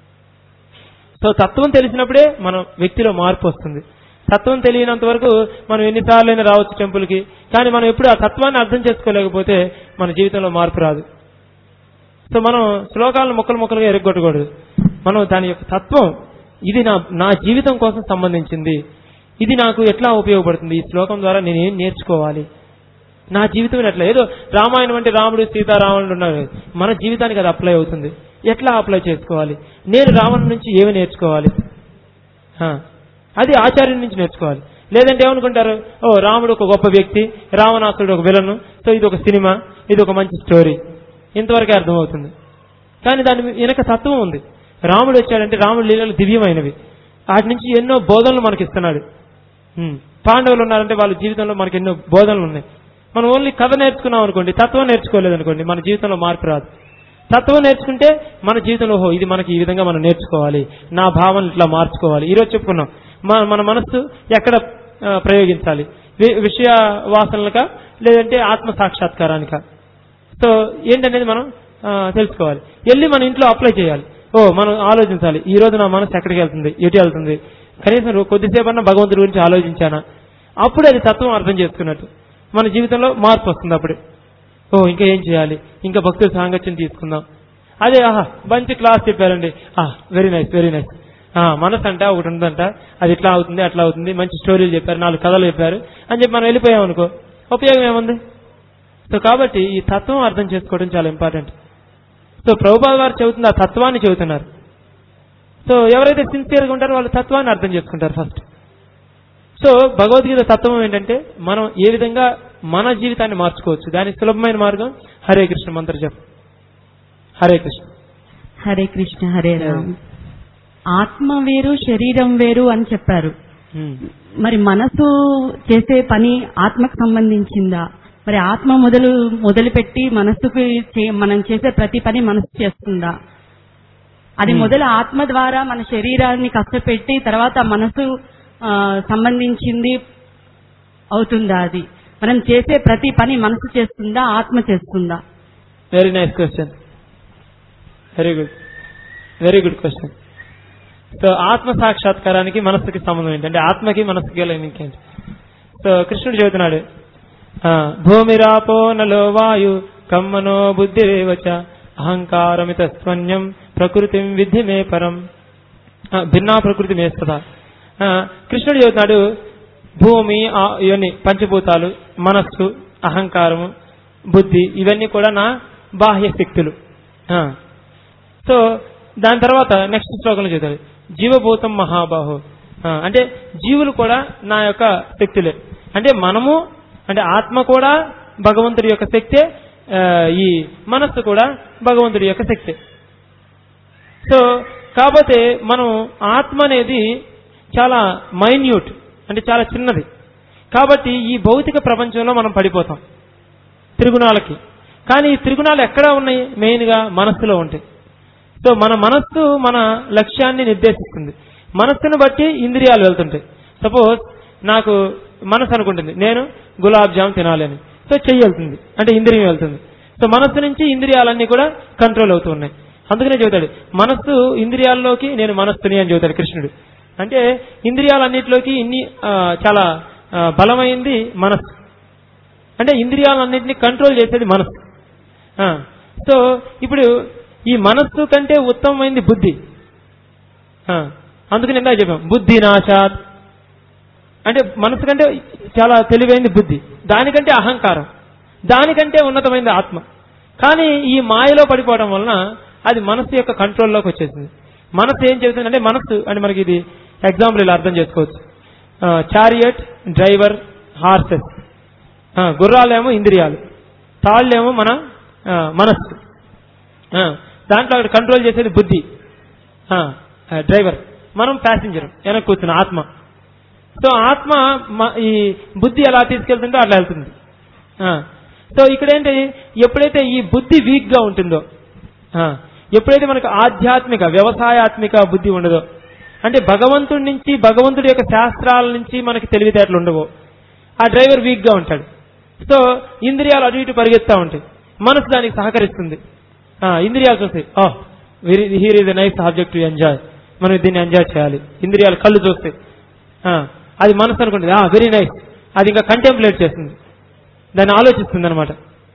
సో తత్వం తెలిసినప్పుడే మన వ్యక్తిలో మార్పు వస్తుంది తత్వం తెలియనంత వరకు మనం ఎన్నిసార్లైనా రావచ్చు టెంపుల్కి కానీ మనం ఎప్పుడు ఆ తత్వాన్ని అర్థం చేసుకోలేకపోతే మన జీవితంలో మార్పు రాదు సో మనం శ్లోకాలను మొక్కలు మొక్కలుగా ఎరగొట్టకూడదు మనం దాని యొక్క తత్వం ఇది నా నా జీవితం కోసం సంబంధించింది ఇది నాకు ఎట్లా ఉపయోగపడుతుంది ఈ శ్లోకం ద్వారా నేను ఏం నేర్చుకోవాలి నా జీవితం ఎట్లా ఏదో రామాయణం అంటే రాముడు సీతారాముడు ఉన్నారు మన జీవితానికి అది అప్లై అవుతుంది ఎట్లా అప్లై చేసుకోవాలి నేను రావణ్ నుంచి ఏమి నేర్చుకోవాలి ఆ, అది ఆచార్యుడి నుంచి నేర్చుకోవాలి లేదంటే ఏమనుకుంటారు ఓ రాముడు ఒక గొప్ప వ్యక్తి రావణాసుడు ఒక విలను సో ఇది ఒక సినిమా ఇది ఒక మంచి స్టోరీ ఇంతవరకే అర్థమవుతుంది కానీ దాని వెనక తత్వం ఉంది రాముడు వచ్చాడంటే రాముడు లీలలు దివ్యమైనవి వాటి నుంచి ఎన్నో బోధనలు మనకి ఇస్తున్నాడు ఉమ్. పాండవులు ఉన్నారంటే వాళ్ళ జీవితంలో మనకి ఎన్నో బోధనలు ఉన్నాయి మనం ఓన్లీ కథ నేర్చుకున్నాం అనుకోండి తత్వం నేర్చుకోలేదు అనుకోండి మన జీవితంలో మార్పు రాదు తత్వం నేర్చుకుంటే మన జీవితంలో ఓహో ఇది మనకి ఈ విధంగా మనం నేర్చుకోవాలి నా భావనలు ఇట్లా మార్చుకోవాలి ఈరోజు చెప్పుకున్నాం మన మన మనస్సు ఎక్కడ ఆ, ప్రయోగించాలి వి- విషయ వాసనలక లేదంటే ఆత్మ సాక్షాత్కారానిక సో ఏంటనేది మనం ఆ, తెలుసుకోవాలి వెళ్ళి మన ఇంట్లో అప్లై చేయాలి ఓ మనం ఆలోచించాలి ఈ రోజు నా మనసు ఎక్కడికి వెళ్తుంది ఎటు వెళ్తుంది కనీసం రో- కొద్దిసేపు అన్న భగవంతుడి గురించి ఆలోచించానా అప్పుడు అది తత్వం అర్థం చేసుకున్నట్టు మన జీవితంలో మార్పు వస్తుంది అప్పుడే ఓ ఇంకా ఏం చేయాలి ఇంకా భక్తుల సాంగత్యం తీసుకుందాం అదే ఆహా మంచి క్లాస్ చెప్పారండి వెరీ నైస్ వెరీ నైస్ మనసు అంట ఒకటి ఉందంట అది ఇట్లా అవుతుంది అట్లా అవుతుంది మంచి స్టోరీలు చెప్పారు నాలుగు కథలు చెప్పారు అని చెప్పి మనం వెళ్ళిపోయాం అనుకో ఉపయోగం ఏముంది సో కాబట్టి ఈ తత్వం అర్థం చేసుకోవడం చాలా ఇంపార్టెంట్ సో ప్రభుపాద వారు చెబుతుంది ఆ తత్వాన్ని చెబుతున్నారు సో ఎవరైతే సిన్సియర్గా ఉంటారో వాళ్ళు తత్వాన్ని అర్థం చేసుకుంటారు ఫస్ట్ సో భగవద్గీత తత్వం ఏంటంటే మనం ఏ విధంగా మన జీవితాన్ని మార్చుకోవచ్చు దానికి సులభమైన మార్గం హరే కృష్ణ మంత్ర జపం హరే కృష్ణ హరే కృష్ణ హరే రామ్ ఆత్మ వేరు శరీరం వేరు అని చెప్పారు ఉమ్. మరి మనసు చేసే పని ఆత్మకు సంబంధించిందా మరి ఆత్మ మొదలు మొదలుపెట్టి మనసుకు చే- మనం చేసే ప్రతి పని మనసు చేస్తుందా అది Hmm. మొదలు ఆత్మ ద్వారా మన శరీరాన్ని కష్టపెట్టి తర్వాత మనసు ఆ, సంబంధించింది అవుతుందా అది మనం చేసే ప్రతి పని మనసు చేస్తుందా ఆత్మ చేస్తుందా very nice question very good very good question so ఆత్మ సాక్షాత్కారానికి మనస్సుకి సంబంధం ఏంటంటే ఆత్మకి మనస్సుకి గల ఇంకేంటి సో కృష్ణుడు చెబుతున్నాడు ఆ, భూమిరాపో నలో వాయు కమ్మనో బుద్ధిరేవచ అహంకారమిత స్వన్యం ప్రకృతి విద్ధి మే పరం ఆ, భిన్నా ప్రకృతి మేస్తత కృష్ణుడు చెబుతున్నాడు భూమి ఆ, ఇవన్నీ పంచభూతాలు మనస్సు అహంకారము బుద్ధి ఇవన్నీ కూడా నా బాహ్య శక్తులు ఆ. సో దాని తర్వాత నెక్స్ట్ శ్లోకంలో చెబుతాడు జీవభూతం మహాబాహు ఆ, అంటే జీవులు కూడా నా యొక్క శక్తులే అంటే మనము అంటే ఆత్మ కూడా భగవంతుడి యొక్క శక్తే ఆ, ఈ మనస్సు కూడా భగవంతుడి యొక్క శక్తే సో కాకపోతే మనం ఆత్మ అనేది చాలా మైన్యూట్ అంటే చాలా చిన్నది కాబట్టి ఈ భౌతిక ప్రపంచంలో మనం పడిపోతాం త్రిగుణాలకి కానీ ఈ త్రిగుణాలు ఎక్కడ ఉన్నాయి మెయిన్గా మనస్సులో ఉంటాయి సో మన మనస్సు మన లక్ష్యాన్ని నిర్దేశిస్తుంది మనస్సును బట్టి ఇంద్రియాలు వెళ్తుంటాయి సపోజ్ నాకు మనసు అనుకుంటుంది నేను గులాబ్ జామ్ తినాలి అని సో చెయ్యి వెళ్తుంది అంటే ఇంద్రియం వెళ్తుంది సో మనస్సు నుంచి ఇంద్రియాలన్నీ కూడా కంట్రోల్ అవుతూ ఉన్నాయి అందుకనే చెబుతాడు మనస్సు ఇంద్రియాల్లోకి నేను మనస్సుని అని చెబుతాడు కృష్ణుడు అంటే ఇంద్రియాలన్నిటిలోకి ఇన్ని ఆ, చాలా ఆ, బలమైంది మనస్సు అంటే ఇంద్రియాలన్నింటినీ కంట్రోల్ చేసేది మనస్సు ఆ, సో ఇప్పుడు ఈ మనస్సు కంటే ఉత్తమమైంది బుద్ధి ఆ, అందుకని ఇందాక చెప్పాం బుద్ధి నాశాత్ అంటే మనసు కంటే చాలా తెలివైంది బుద్ధి దానికంటే అహంకారం దానికంటే ఉన్నతమైనది ఆత్మ కానీ ఈ మాయలో పడిపోవడం వలన అది మనస్సు యొక్క కంట్రోల్లోకి వచ్చేసింది మనస్సు ఏం చెబుతుందంటే మనస్సు అంటే మనకి ఇది ఎగ్జాంపుల్ ఇలా అర్థం చేసుకోవచ్చు చారియట్ డ్రైవర్ హార్సెస్ గుర్రాలేమో ఇంద్రియాలు తాళ్ళేమో మన ఆ, మనస్సు ఆ, దాంట్లో అక్కడ కంట్రోల్ చేసేది బుద్ధి ఆ, ఆ, డ్రైవర్ మనం ప్యాసింజర్ వెనక కూర్చున్న ఆత్మ సో ఆత్మ మ- ఈ బుద్ధి ఎలా తీసుకెళ్తుందో అట్లా వెళ్తుంది ఆ, సో ఇక్కడ ఏంటి ఎప్పుడైతే ఈ బుద్ధి వీక్ గా ఉంటుందో ఆ, ఎప్పుడైతే మనకు ఆధ్యాత్మిక వ్యవసాయాత్మిక బుద్ధి ఉండదో అంటే భగవంతుడి నుంచి భగవంతుడి యొక్క శాస్త్రాల నుంచి మనకి తెలివితేటలు ఉండవో ఆ డ్రైవర్ వీక్ గా ఉంటాడు సో ఇంద్రియాలు అటు ఇటు పరిగెత్తా ఉంటాయి మనసు దానికి సహకరిస్తుంది ఆ, ఇంద్రియాలు చూస్తాయి oh here is a nice object to enjoy మనం దీన్ని ఎంజాయ్ చేయాలి ఇంద్రియాలు కళ్ళు చూస్తాయి ఆ, అది మనసు అనుకుంటుంది ఆ వెరీ నైస్ అది ఇంకా కంటెంప్లేట్ చేస్తుంది దాన్ని ఆలోచిస్తుంది అనమాట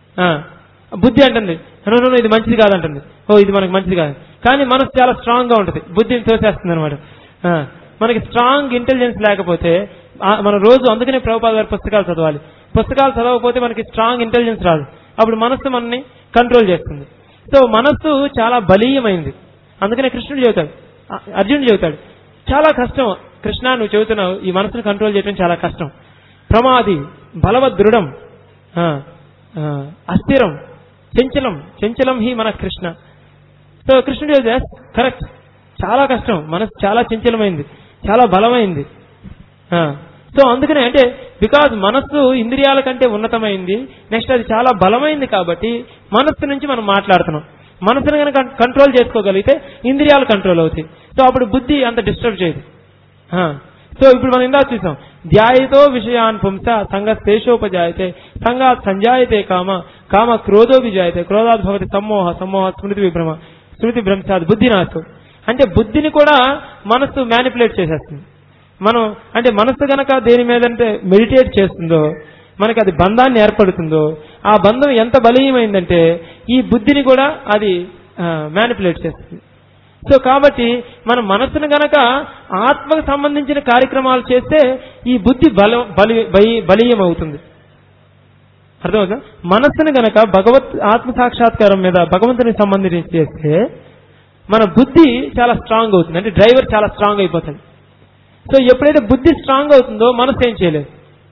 బుద్ధి అంటుంది "No, no, no, ఇది మంచిది కాదంటుంది ఓ ఇది మనకి మంచిది కాదు కానీ మనసు చాలా స్ట్రాంగ్ గా ఉంటుంది బుద్ధిని తోసేస్తుంది అనమాట మనకి స్ట్రాంగ్ ఇంటెలిజెన్స్ లేకపోతే ఆ, మనం రోజు అందుకనే ప్రభుపాద గారి పుస్తకాలు చదవాలి పుస్తకాలు చదవకపోతే మనకి స్ట్రాంగ్ ఇంటెలిజెన్స్ రాదు అప్పుడు మనస్సు మనల్ని కంట్రోల్ చేస్తుంది సో మనస్సు చాలా బలీయమైంది అందుకనే కృష్ణుడు చెబుతాడు ఆ, అర్జునుడు చెబుతాడు చాలా కష్టం కృష్ణ నువ్వు చెబుతున్నావు ఈ మనసును కంట్రోల్ చేయడం చాలా కష్టం ప్రమాది బలవద్ దృఢం ఆ, ఆ, అస్థిరం చంచలం చంచలం హి మన కృష్ణ సో కృష్ణుడు కరెక్ట్ చాలా కష్టం మనసు చాలా చంచలమైంది చాలా బలమైంది ఆ, సో అందుకనే అంటే బికాజ్ మనస్సు ఇంద్రియాల కంటే ఉన్నతమైంది నెక్స్ట్ అది చాలా బలమైంది కాబట్టి మనస్సు నుంచి మనం మాట్లాడుతున్నాం మనసును కనుక కంట్రోల్ చేసుకోగలిగితే ఇంద్రియాలు కంట్రోల్ అవుతాయి సో అప్పుడు బుద్ధి అంత డిస్టర్బ్ చేయదు ఆ, సో ఇప్పుడు మనం ఇందాక చూసాం ధ్యాయతో విషయాన్ పుంస సంగ శేషోపజాయతే సంగాత్ సంజాయతే కామ కామ క్రోధో విజాయతే క్రోధాత్ భవతి సమ్మోహ సమ్మోహ స్మృతి విభ్రమ స్మృతి భ్రంశాత్ బుద్ధి నాశం అంటే బుద్ధిని కూడా మనస్సు మ్యానిపులేట్ చేసేస్తుంది మనం అంటే మనస్సు గనక దేని మీదంటే మెడిటేట్ చేస్తుందో మనకి అది బంధాన్ని ఏర్పడుతుందో ఆ బంధం ఎంత బలీయమైందంటే ఈ బుద్ధిని కూడా అది మ్యానిపులేట్ చేస్తుంది సో కాబట్టి మన మనస్సును గనక ఆత్మకు సంబంధించిన కార్యక్రమాలు చేస్తే ఈ బుద్ధి బల బలి బలి- బలీయం అవుతుంది అర్థమవుతుందా మనస్సును గనక భగవత్ ఆత్మ సాక్షాత్కారం మీద భగవంతునికి సంబంధించి చేస్తే మన బుద్ధి చాలా స్ట్రాంగ్ అవుతుంది అంటే డ్రైవర్ చాలా స్ట్రాంగ్ అయిపోతుంది సో ఎప్పుడైతే బుద్ధి స్ట్రాంగ్ అవుతుందో మనసు ఏం చేయలేదు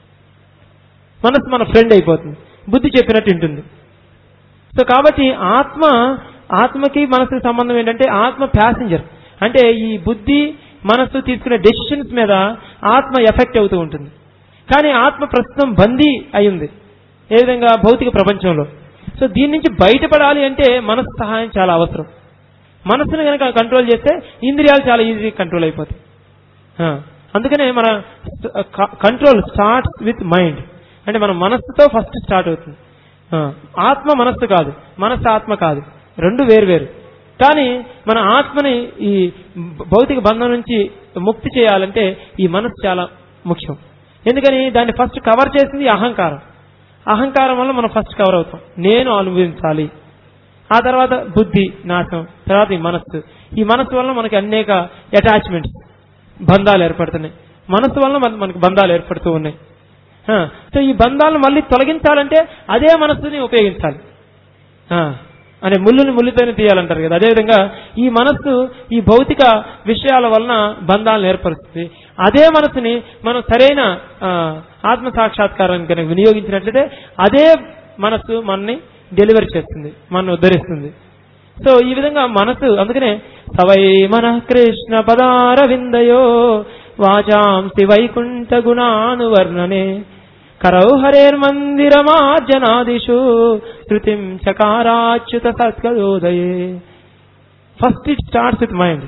మనసు మన ఫ్రెండ్ అయిపోతుంది బుద్ధి చెప్పినట్టు వింటుంది సో కాబట్టి ఆత్మ ఆత్మకి మనసుకి సంబంధం ఏంటంటే ఆత్మ ప్యాసింజర్ అంటే ఈ బుద్ధి మనస్సు తీసుకునే డెసిషన్స్ మీద ఆత్మ ఎఫెక్ట్ అవుతూ ఉంటుంది కానీ ఆత్మ ప్రస్తుతం బందీ అయి ఏ విధంగా భౌతిక ప్రపంచంలో సో దీని నుంచి బయటపడాలి అంటే మనసు సహాయం చాలా అవసరం మనసును కనుక కంట్రోల్ చేస్తే ఇంద్రియాలు చాలా ఈజీగా కంట్రోల్ అయిపోతాయి ఆ, అందుకనే మన కంట్రోల్ స్టార్ట్స్ విత్ మైండ్ అంటే మన మనస్సుతో ఫస్ట్ స్టార్ట్ అవుతుంది ఆ, ఆత్మ మనస్సు కాదు మనస్సు ఆత్మ కాదు రెండు వేరు వేరు కానీ మన ఆత్మని ఈ భౌతిక బంధం నుంచి ముక్తి చేయాలంటే ఈ మనస్సు చాలా ముఖ్యం ఎందుకని దాన్ని ఫస్ట్ కవర్ చేసింది అహంకారం అహంకారం వల్ల మనం ఫస్ట్ కవర్ అవుతాం నేను అనుభవించాలి ఆ తర్వాత బుద్ధి నాశనం తర్వాత ఈ మనస్సు ఈ మనస్సు వల్ల మనకి అనేక అటాచ్మెంట్స్ బంధాలు ఏర్పడుతున్నాయి మనస్సు వల్ల మన- మనకు బంధాలు ఏర్పడుతూ ఉన్నాయి ఆ, సో ఈ బంధాలను మళ్ళీ తొలగించాలంటే అదే మనస్సుని ఉపయోగించాలి ఆ, అనే ముళ్ళుని ముళ్ళుతోనే తీయాలంటారు కదా అదేవిధంగా ఈ మనస్సు ఈ భౌతిక విషయాల వలన బంధాలను ఏర్పరుస్తుంది అదే మనస్సుని మనం సరైన ఆ, ఆత్మ సాక్షాత్కారాన్ని కనుక వినియోగించినట్లయితే అదే మనస్సు మనని డెలివరీ చేస్తుంది మన ఉద్ధరిస్తుంది సో ఈ విధంగా మనసు అందుకనే సవై మన కృష్ణ పదార విందయో వాచాంసి వైకుంఠ గుణానువర్ణనే కరౌ హరేర్మందిరమార్జనాదిషు శృతిం చకారాచ్యుత సత్కరోదయే first it starts with mind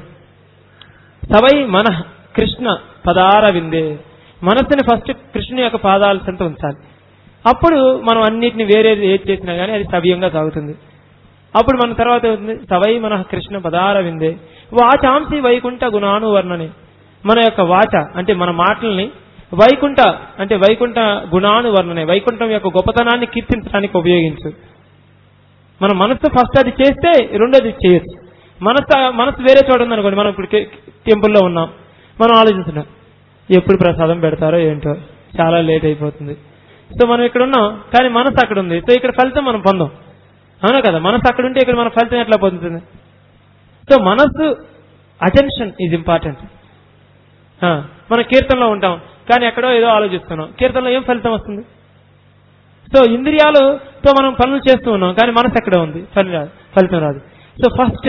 సవై మన కృష్ణ పదార విందే మనస్సుని ఫస్ట్ కృష్ణుని యొక్క పాదాల చెంత ఉంచాలి అప్పుడు మనం అన్నిటిని వేరే ఏది చేసినా కానీ అది సవ్యంగా సాగుతుంది అప్పుడు మన తర్వాత అవుతుంది సవై మన కృష్ణ పదార విందే వాచాంసి వైకుంఠ గుణాను వర్ణనే మన యొక్క వాచ అంటే మన మాటల్ని వైకుంఠ అంటే వైకుంఠ గుణాను వర్ణనే వైకుంఠం యొక్క గొప్పతనాన్ని కీర్తించడానికి ఉపయోగించు మన మనసు ఫస్ట్ అది చేస్తే రెండోది చేయొచ్చు మనసు మనసు వేరే చోట ఉందనుకోండి మనం ఇప్పుడు కే- టెంపుల్లో ఉన్నాం మనం ఆలోచిస్తున్నాం ఎప్పుడు ప్రసాదం పెడతారో ఏంటో చాలా లేట్ అయిపోతుంది సో మనం ఇక్కడ ఉన్నాం కానీ మనసు అక్కడ ఉంది సో ఇక్కడ ఫలితం మనం పొందాం అవునా కదా మనసు అక్కడ ఉంటే ఇక్కడ మన ఫలితం ఎట్లా పొందుతుంది సో మనస్సు అటెన్షన్ ఈజ్ ఇంపార్టెంట్ మన కీర్తనలో ఉంటాం కానీ ఎక్కడో ఏదో ఆలోచిస్తున్నాం కీర్తనలో ఏం ఫలితం వస్తుంది సో ఇంద్రియాలతో మనం పనులు చేస్తూ ఉన్నాం కానీ మనసు ఎక్కడ ఉంది ఫలి రాదు ఫలితం రాదు so first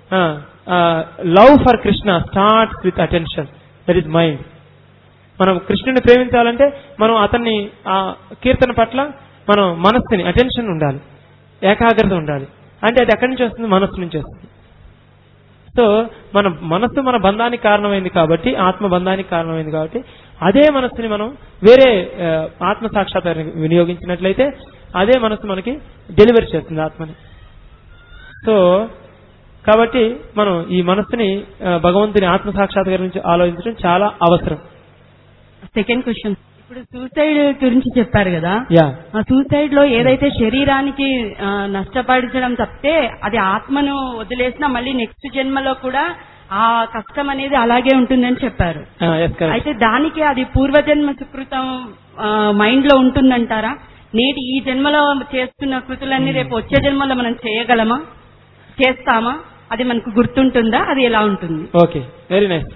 love for Krishna starts with attention that is mind మనం కృష్ణుని ప్రేమించాలంటే మనం అతన్ని ఆ కీర్తన పట్ల మనం మనస్సుని అటెన్షన్ ఉండాలి ఏకాగ్రత ఉండాలి అంటే అది ఎక్కడి నుంచి వస్తుంది మనస్సు నుంచి వస్తుంది సో మన మనస్సు మన బంధానికి కారణమైంది కాబట్టి ఆత్మ బంధానికి కారణమైంది కాబట్టి అదే మనస్సుని మనం వేరే ఆ, ఆత్మ సాక్షాత్కారానికి వినియోగించినట్లయితే అదే మనస్సు మనకి డెలివరీ చేస్తుంది ఆత్మని సో కాబట్టి మనం ఈ మనస్సుని ఆ, భగవంతుని ఆత్మ సాక్షాత్కారం నుంచి ఆలోచించడం చాలా అవసరం సెకండ్ క్వశ్చన్ ఇప్పుడు సూసైడ్ గురించి చెప్పారు కదా యా ఆ సూసైడ్ లో ఏదైతే శరీరానికి ఆ, నష్టపరచడం తప్పితే అది ఆత్మను వదిలేసినా మళ్ళీ నెక్స్ట్ జన్మలో కూడా ఆ కష్టం అనేది అలాగే ఉంటుందని చెప్పారు ఎస్ కరెక్ట్ అయితే దానికి అది పూర్వజన్మ సుకృతం మైండ్ లో ఉంటుందంటారా నేటి ఈ జన్మలో చేస్తున్న కృతులన్నీ రేపు వచ్చే జన్మలో మనం చేయగలమా చేస్తామా అది మనకు గుర్తుంటుందా అది ఎలా ఉంటుంది ఓకే వెరీ నైస్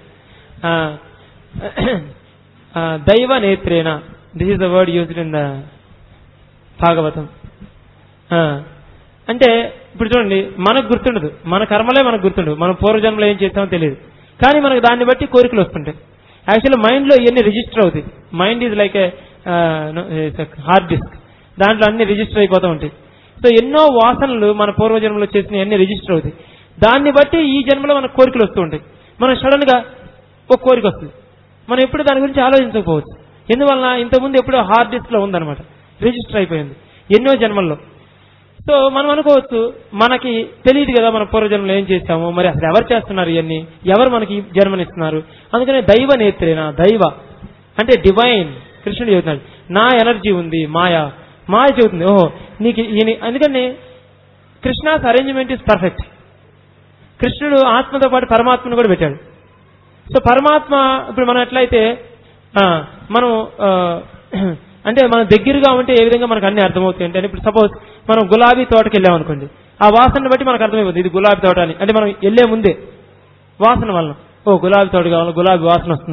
దైవ నేత్రేణ this is the word used in the Bhagavatam ఆ, అంటే ఇప్పుడు చూడండి మనకు గుర్తుండదు మన కర్మలే మనకు గుర్తుండదు మనం పూర్వజన్మలో ఏం చేస్తామో తెలియదు కానీ మనకు దాన్ని బట్టి కోరికలు వస్తుంటాయి యాక్చువల్లీ మైండ్ లో ఇవన్నీ రిజిస్టర్ అవుతాయి mind is like a hard disk దాంట్లో అన్ని రిజిస్టర్ అయిపోతూ ఉంటాయి సో ఎన్నో వాసనలు మన పూర్వజన్మలో చేసిన అన్ని రిజిస్టర్ అవుతాయి దాన్ని బట్టి ఈ జన్మలో మనకు కోరికలు వస్తూ ఉంటాయి మనం సడన్ గా ఒక కోరిక వస్తుంది మనం ఎప్పుడు దాని గురించి ఆలోచించకపోవచ్చు ఎందువలన ఇంతకుముందు ఎప్పుడో హార్డ్ డిస్క్ లో ఉందన్నమాట రిజిస్టర్ అయిపోయింది ఎన్నో జన్మల్లో సో మనం అనుకోవచ్చు మనకి తెలియదు కదా మన పూర్వజన్మలో ఏం చేస్తాము మరి అసలు ఎవరు చేస్తున్నారు ఇవన్నీ ఎవరు మనకి ఈ జన్మనిస్తున్నారు అందుకనే దైవ నేత్రేనా దైవ అంటే డివైన్ కృష్ణుడు చెబుతున్నాడు నా ఎనర్జీ ఉంది మాయ మాయ చెబుతుంది ఓహో నీకు ఈయన అందుకని కృష్ణాస్ అరేంజ్మెంట్ ఇస్ పర్ఫెక్ట్ కృష్ణుడు ఆత్మతో పాటు పరమాత్మను కూడా పెట్టాడు సో పరమాత్మ ఇప్పుడు మనం ఎట్లయితే ఆ, మనం ఆ, అంటే మనం దగ్గరగా ఉంటే ఏ విధంగా మనకు అన్ని అర్థమవుతాయి అంటే ఇప్పుడు సపోజ్ మనం గులాబీ తోటకి వెళ్ళాం అనుకోండి ఆ వాసన బట్టి మనకు అర్థమైపోతుంది ఇది గులాబీ తోట అని అంటే మనం వెళ్ళే ముందే వాసన వలన ఓ గులాబీ తోట కావాలి గులాబీ వాసన వస్తుందని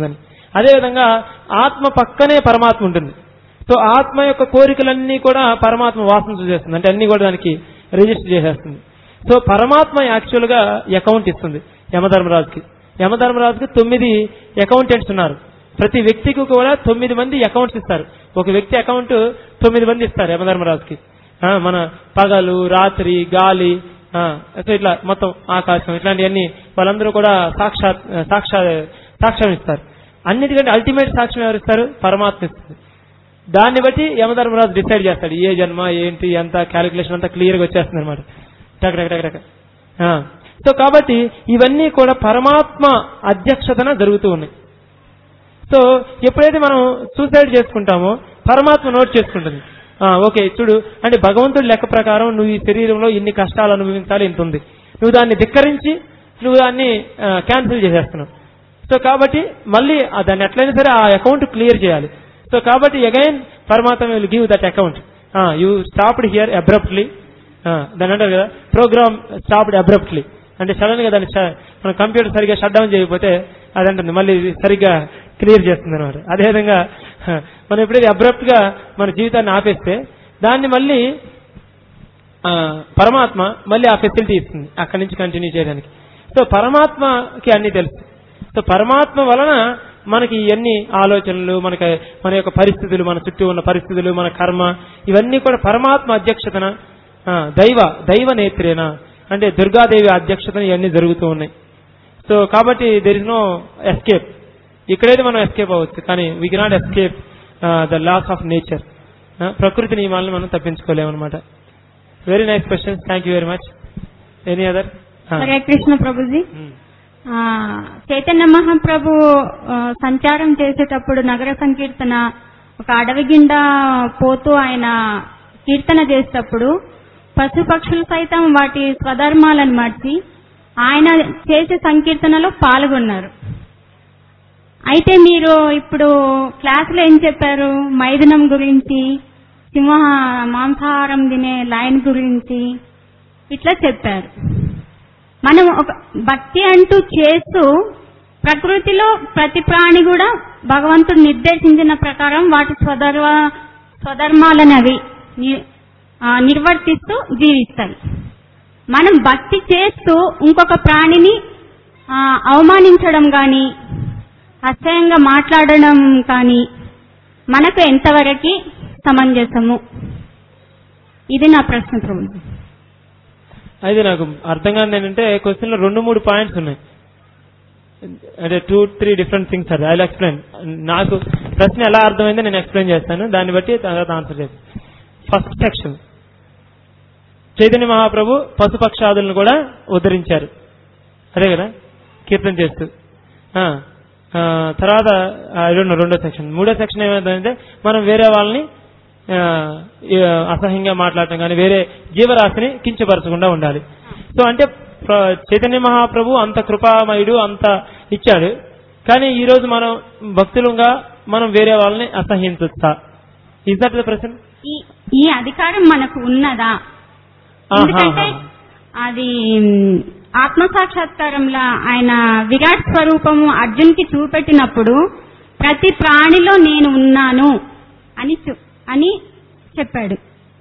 అదేవిధంగా ఆత్మ పక్కనే పరమాత్మ ఉంటుంది సో ఆత్మ యొక్క కోరికలన్నీ కూడా పరమాత్మ వాసన చూసేస్తుంది అంటే అన్ని కూడా దానికి రిజిస్టర్ చేసేస్తుంది సో పరమాత్మ యాక్చువల్ గా అకౌంట్ ఇస్తుంది యమధర్మరాజుకి యమధర్మరాజుకి తొమ్మిది అకౌంటెంట్స్ ఉన్నారు ప్రతి వ్యక్తికి కూడా తొమ్మిది మంది అకౌంట్స్ ఇస్తారు ఒక వ్యక్తి అకౌంట్ తొమ్మిది మంది ఇస్తారు యమధర్మరాజుకి ఆ, మన పగలు రాత్రి గాలి ఆ, సో ఇట్లా మొత్తం ఆకాశం ఇట్లాంటివన్నీ వాళ్ళందరూ కూడా సాక్షాత్ సాక్షా సాక్ష్యం ఇస్తారు అన్నిటికంటే అల్టిమేట్ సాక్ష్యం ఎవరు ఇస్తారు పరమాత్మ ఇస్తుంది దాన్ని బట్టి యమధర్మరాజు డిసైడ్ చేస్తాడు ఏ జన్మ ఏంటి ఎంత క్యాలిక్యులేషన్ అంతా క్లియర్ గా వచ్చేస్తుంది అనమాట టక్ టక్ టక్ టక్ ఆ. సో కాబట్టి ఇవన్నీ కూడా పరమాత్మ అధ్యక్షతన జరుగుతూ ఉన్నాయి సో ఎప్పుడైతే మనం సూసైడ్ చేసుకుంటామో పరమాత్మ నోట్ చేసుకుంటుంది ఆ, ఓకే చూడు అంటే భగవంతుడి లెక్క ప్రకారం నువ్వు ఈ శరీరంలో ఇన్ని కష్టాలు అనుభవించాలి ఇంత ఉంది నువ్వు దాన్ని ధిక్కరించి నువ్వు దాన్ని క్యాన్సిల్ చేసేస్తున్నావు సో కాబట్టి మళ్ళీ ఆ దాన్ని ఎట్లయినా సరే ఆ అకౌంట్ క్లియర్ చేయాలి సో కాబట్టి అగైన్ పరమాత్మ will give that account you stopped here abruptly దాని అంటారు కదా ప్రోగ్రామ్ స్టాప్డ్ అబ్రప్ట్లీ అంటే సడన్ గా దాన్ని ష- మన కంప్యూటర్ సరిగ్గా షట్ డౌన్ చేయకపోతే అది అంటుంది మళ్ళీ ఇది సరిగ్గా క్లియర్ చేస్తుంది అనమాట అదేవిధంగా హ, మనం ఎప్పుడైతే అబ్రప్ట్ గా మన జీవితాన్ని ఆపేస్తే దాన్ని మళ్ళీ ఆ, పరమాత్మ మళ్ళీ ఆ ఫెసిలిటీ ఇస్తుంది అక్కడి నుంచి కంటిన్యూ చేయడానికి సో పరమాత్మకి అన్ని తెలుసు సో పరమాత్మ వలన మనకి ఇవన్నీ ఆలోచనలు మనకి మన యొక్క పరిస్థితులు మన చుట్టూ ఉన్న పరిస్థితులు మన కర్మ ఇవన్నీ కూడా పరమాత్మ అధ్యక్షతన ఆ, దైవ దైవ నేత్రేన అంటే దుర్గాదేవి అధ్యక్షతన ఇవన్నీ జరుగుతూ ఉన్నాయి సో కాబట్టి దెర్ ఇస్ నో ఎస్కేప్ ఇక్కడైతే మనం ఎస్కేప్ అవ్వచ్చు కానీ we cannot escape the laws of nature ప్రకృతి నియమాలను మనం తప్పించుకోలేమన్నమాట very nice questions thank you very much any other Hare Krishna ప్రభుజీ ఆ, చైతన్య మహాప్రభు ఆ, సంచారం చేసేటప్పుడు నగర సంకీర్తన ఒక అడవి గిండా పోతూ ఆయన కీర్తన చేసేటప్పుడు పశుపక్షులు సైతం వాటి స్వధర్మాలను మార్చి ఆయన చేసే సంకీర్తనలో పాల్గొన్నారు అయితే మీరు ఇప్పుడు క్లాసులో ఏం చెప్పారు మైథునం గురించి సింహ మాంసాహారం తినే లైన్ గురించి ఇట్లా చెప్పారు మనం ఒక భక్తి అంటూ చేస్తూ ప్రకృతిలో ప్రతి ప్రాణి కూడా భగవంతుడు నిర్దేశించిన ప్రకారం వాటి స్వధర్మ స్వధర్మాలనవి ని- ఆ, నిర్వర్తిస్తూ జీవిస్తాయి మనం భక్తి చేస్తూ ఇంకొక ప్రాణిని ఆ, అవమానించడం కానీ అసహ్యంగా మాట్లాడడం కానీ మనకు ఎంతవరకు సమంజసము ఇది నా ప్రశ్న ప్రభు అయితే నాకు అర్థం కాదు ఏంటంటే క్వశ్చన్ లో రెండు మూడు పాయింట్స్ ఉన్నాయి అంటే two three different things sir I explain నాకు ప్రశ్న ఎలా అర్థమైందో నేను ఎక్స్ప్లెయిన్ చేస్తాను దాన్ని బట్టి తర్వాత ఆన్సర్ చేస్తాను ఫస్ట్ సెక్షన్ చైతన్య మహాప్రభు పశుపక్షాదులను కూడా ఉద్ధరించారు అదే కదా కీర్తన చేస్తూ ఆ, ఆ, తర్వాత I don't know, రెండో సెక్షన్ మూడో సెక్షన్ ఏమైందంటే మనం వేరే వాళ్ళని ఆ, ఈ, అసహ్యంగా మాట్లాడటం కానీ వేరే జీవరాశిని కించపరచకుండా ఉండాలి సో అంటే ప్ర- చైతన్య మహాప్రభు అంత కృపామయుడు అంత ఇచ్చాడు కానీ ఈ రోజు మనం భక్తులుగా మనం వేరే వాళ్ళని అసహ్యించొచ్చా ఇస్ దట్ ద ప్రశ్న ఈ ఈ అధికారం మనకు ఉన్నదా ఎందుకంటే అది మ్, ఆత్మ సాక్షాత్కారంలో ఆయన విరాట్ స్వరూపము అర్జున్కి చూపెట్టినప్పుడు ప్రతి ప్రాణిలో నేను ఉన్నాను అని చెప్- అని చెప్పాడు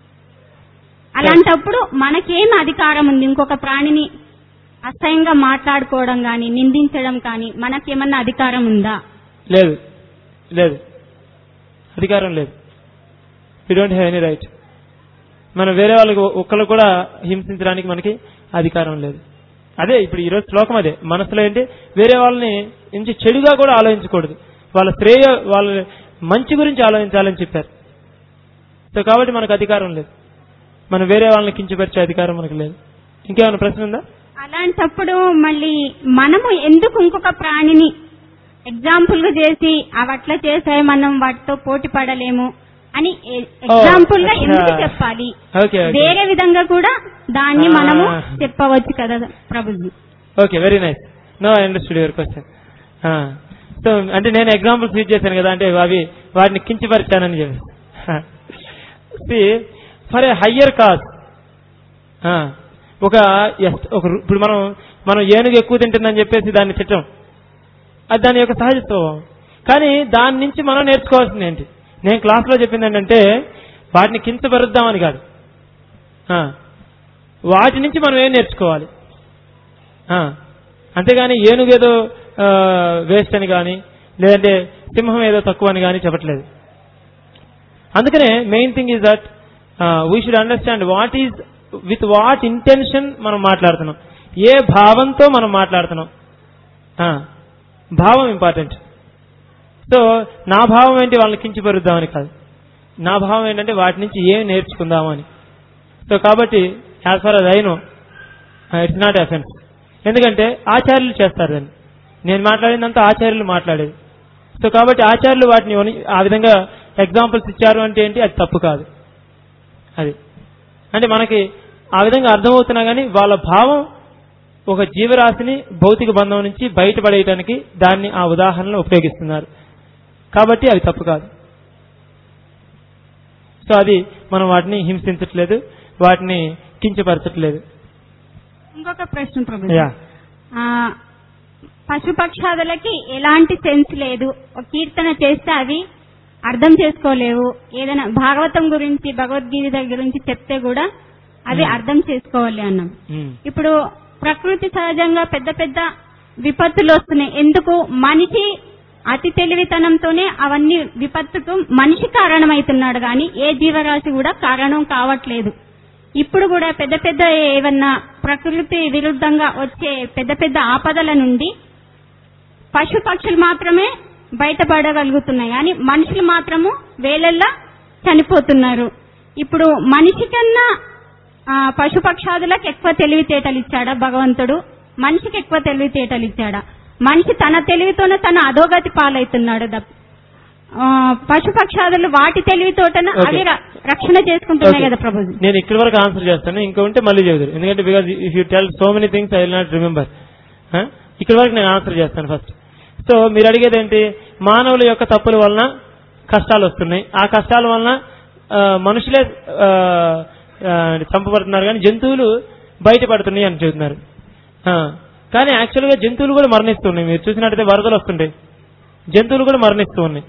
అలాంటప్పుడు మనకేం అధికారం ఉంది ఇంకొక ప్రాణిని అసహ్యంగా మాట్లాడుకోవడం కానీ నిందించడం కానీ మనకేమన్నా అధికారం ఉందా లేదు లేదు అధికారం లేదు you don't have any right మనం వేరే వాళ్ళకి ఒక్కరు కూడా హింసించడానికి మనకి అధికారం లేదు అదే ఇప్పుడు ఈరోజు శ్లోకం అదే మనసులో ఏంటి వేరే వాళ్ళని నుంచి చెడుగా కూడా ఆలోచించకూడదు వాళ్ళ శ్రేయ వాళ్ళ మంచి గురించి ఆలోచించాలని చెప్పారు సో కాబట్టి మనకు అధికారం లేదు మనం వేరే వాళ్ళని కించపరిచే అధికారం మనకు లేదు ఇంకేమైనా ప్రశ్న ఉందా అలాంటప్పుడు మళ్ళీ మనము ఎందుకు ఇంకొక ప్రాణిని ఎగ్జాంపుల్ గా చేసి అవి అట్లా చేసాయి మనం వాటితో పోటీ పడలేము అని ఎగ్జాంపుల్ గా అచ్చా. ఎందుకు చెప్పాలి ఓకే ఓకే వేరే విధంగా కూడా దాన్ని ఆ. మనము చెప్పవచ్చు కదా ప్రభుజీ okay very nice no I understood your question so అంటే నేను ఎగ్జాంపుల్స్ యూజ్ చేశాను కదా అంటే అవి వాటిని కించపరిచానని చెప్పి ఫర్ ఏ హయ్యర్ కాజ్ ఒక ఎస్- ఒక రు- ఇప్పుడు మనం మనం ఏనుగు ఎక్కువ తింటుందని చెప్పేసి దాన్ని తిట్టం అది దాని యొక్క సహజ స్వభావం కానీ దాని నుంచి మనం నేర్చుకోవాల్సింది ఏంటి నేను క్లాస్లో చెప్పింది ఏంటంటే వాటిని కించపరుద్దామని కాదు ఆ, వాటి నుంచి మనం ఏం నేర్చుకోవాలి ఆ, అంతేగాని ఏనుగేదో వేస్ట్ అని కానీ లేదంటే సింహం ఏదో తక్కువ అని కానీ చెప్పట్లేదు అందుకనే main thing is that we should understand what is with what intention మనం మాట్లాడుతున్నాం ఏ భావంతో మనం మాట్లాడుతున్నాం ఆ, భావం ఇంపార్టెంట్ సో నా భావం ఏంటి వాళ్ళని కించిపరుద్దామని కాదు నా భావం ఏంటంటే వాటి నుంచి ఏం నేర్చుకుందాము అని సో కాబట్టి as far as I know it's not offense ఎందుకంటే ఆచార్యులు చేస్తారు దాన్ని నేను మాట్లాడిందంతా ఆచార్యులు మాట్లాడేది సో కాబట్టి ఆచార్యులు వాటిని ఉని- ఆ విధంగా ఎగ్జాంపుల్స్ ఇచ్చారు అంటే ఏంటి అది తప్పు కాదు అది అంటే మనకి ఆ విధంగా అర్థమవుతున్నా కానీ వాళ్ళ భావం ఒక జీవరాశిని భౌతిక బంధం నుంచి బయటపడేయటానికి దాన్ని ఆ ఉదాహరణలో ఉపయోగిస్తున్నారు కాబట్టి అవి తప్పు కాదు సో అది మనం వాటిని హింసించట్లేదు వాటిని కించపరచట్లేదు ఇంకొక ప్రశ్న ప్రభు యా ఆ, పశుపక్షాదులకి ఎలాంటి సెన్స్ లేదు ఒక కీర్తన చేస్తే అవి అర్థం చేసుకోలేవు ఏదైనా భాగవతం గురించి భగవద్గీత గురించి చెప్తే కూడా అవి Hmm. అర్థం చేసుకోవాలి అన్నాం ఉమ్. ఇప్పుడు ప్రకృతి సహజంగా పెద్ద పెద్ద విపత్తులు వస్తున్నాయి ఎందుకు మనిషి అతి తెలివితనంతోనే అవన్నీ విపత్తుకు మనిషి కారణమవుతున్నాడు కానీ ఏ జీవరాశి కూడా కారణం కావట్లేదు ఇప్పుడు కూడా పెద్ద పెద్ద ఏవన్నా ప్రకృతి విరుద్ధంగా వచ్చే పెద్ద పెద్ద ఆపదల నుండి పశు పక్షులు మాత్రమే బయటపడగలుగుతున్నాయి కానీ మనుషులు మాత్రము వేలల్లా చనిపోతున్నారు ఇప్పుడు మనిషి కన్నా ఆ, పశుపక్షాదులకు ఎక్కువ తెలివితేటలు ఇచ్చాడా భగవంతుడు మనిషికి ఎక్కువ తెలివితేటలు ఇచ్చాడా మనిషి తన తెలివితోనే తన అధోగతి పాలవుతున్నాడు దప్- ఆ, పశుపక్షాదులు వాటి తెలివితోటన Okay. అవి ర- రక్షణ చేసుకుంటున్నాయి Okay. కదా ప్రభుజీ నేను ఇక్కడి వరకు ఆన్సర్ చేస్తాను ఇంకా ఉంటే మళ్ళీ చెబుతారు ఎందుకంటే because if you tell so many things I will not remember ఇక్కడి వరకు నేను ఆన్సర్ చేస్తాను ఫస్ట్ సో మీరు అడిగేది ఏంటి మానవుల యొక్క తప్పుల వలన కష్టాలు వస్తున్నాయి ఆ కష్టాల వలన ఆ, మనుషులే ఆ, ఆ, చంపబడుతున్నారు కానీ జంతువులు బయటపడుతున్నాయి అని చెబుతున్నారు ఆ, కానీ యాక్చువల్గా జంతువులు కూడా మరణిస్తున్నాయి మీరు చూసినట్టయితే వరదలు వస్తుంటాయి జంతువులు కూడా మరణిస్తూ ఉన్నాయి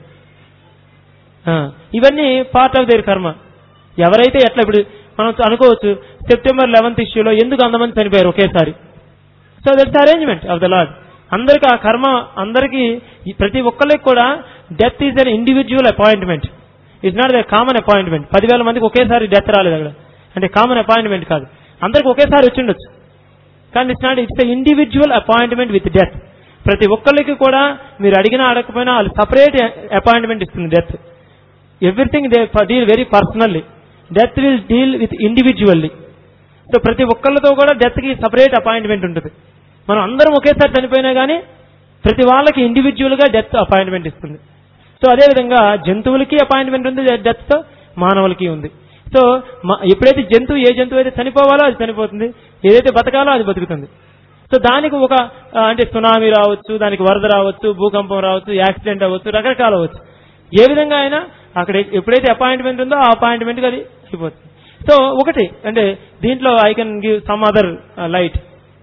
ఆ, ఇవన్నీ పార్ట్ ఆఫ్ దేర్ కర్మ ఎవరైతే ఎట్లా ఇప్పుడు మనం అనుకోవచ్చు సెప్టెంబర్ లెవెన్త్ ఇష్యూలో ఎందుకు అంతమంది చనిపోయారు ఒకేసారి so that's arrangement of the lord అందరికి ఆ కర్మ అందరికి ఈ ప్రతి ఒక్కరికి కూడా death is an individual appointment it's not the common appointment పదివేల మందికి ఒకేసారి డెత్ రాలేదు అక్కడ అంటే కామన్ అపాయింట్మెంట్ కాదు అందరికి ఒకేసారి వచ్చిండొచ్చు కానీ it's not it's individual appointment with death ప్రతి ఒక్కరికి కూడా మీరు అడిగినా అడగకపోయినా వాళ్ళు సపరేట్ అపాయింట్మెంట్ ఇస్తుంది death everything they deal very personally death will deal with individually so ప్రతి ఒక్కళ్ళతో కూడా డెత్కి సపరేట్ అపాయింట్మెంట్ ఉంటుంది మనం అందరం ఒకేసారి చనిపోయినా కానీ ప్రతి వాళ్ళకి ఇండివిజువల్ గా డెత్ అపాయింట్మెంట్ ఇస్తుంది సో అదేవిధంగా జంతువులకి అపాయింట్మెంట్ ఉంది డెత్ తో మానవులకి ఉంది సో మ- ఎప్పుడైతే జంతువు ఏ జంతువు అయితే చనిపోవాలో అది చనిపోతుంది ఏదైతే బతకాలో అది బతుకుతుంది సో దానికి ఒక ఆ, అంటే సునామీ రావచ్చు దానికి వరద రావచ్చు భూకంపం రావచ్చు యాక్సిడెంట్ అవ్వచ్చు రకరకాలు అవ్వచ్చు ఏ విధంగా అయినా అక్కడ ఎప్పుడైతే అపాయింట్మెంట్ ఉందో ఆ అపాయింట్మెంట్కి అది అయిపోతుంది సో ఒకటి అంటే దీంట్లో I can give some other light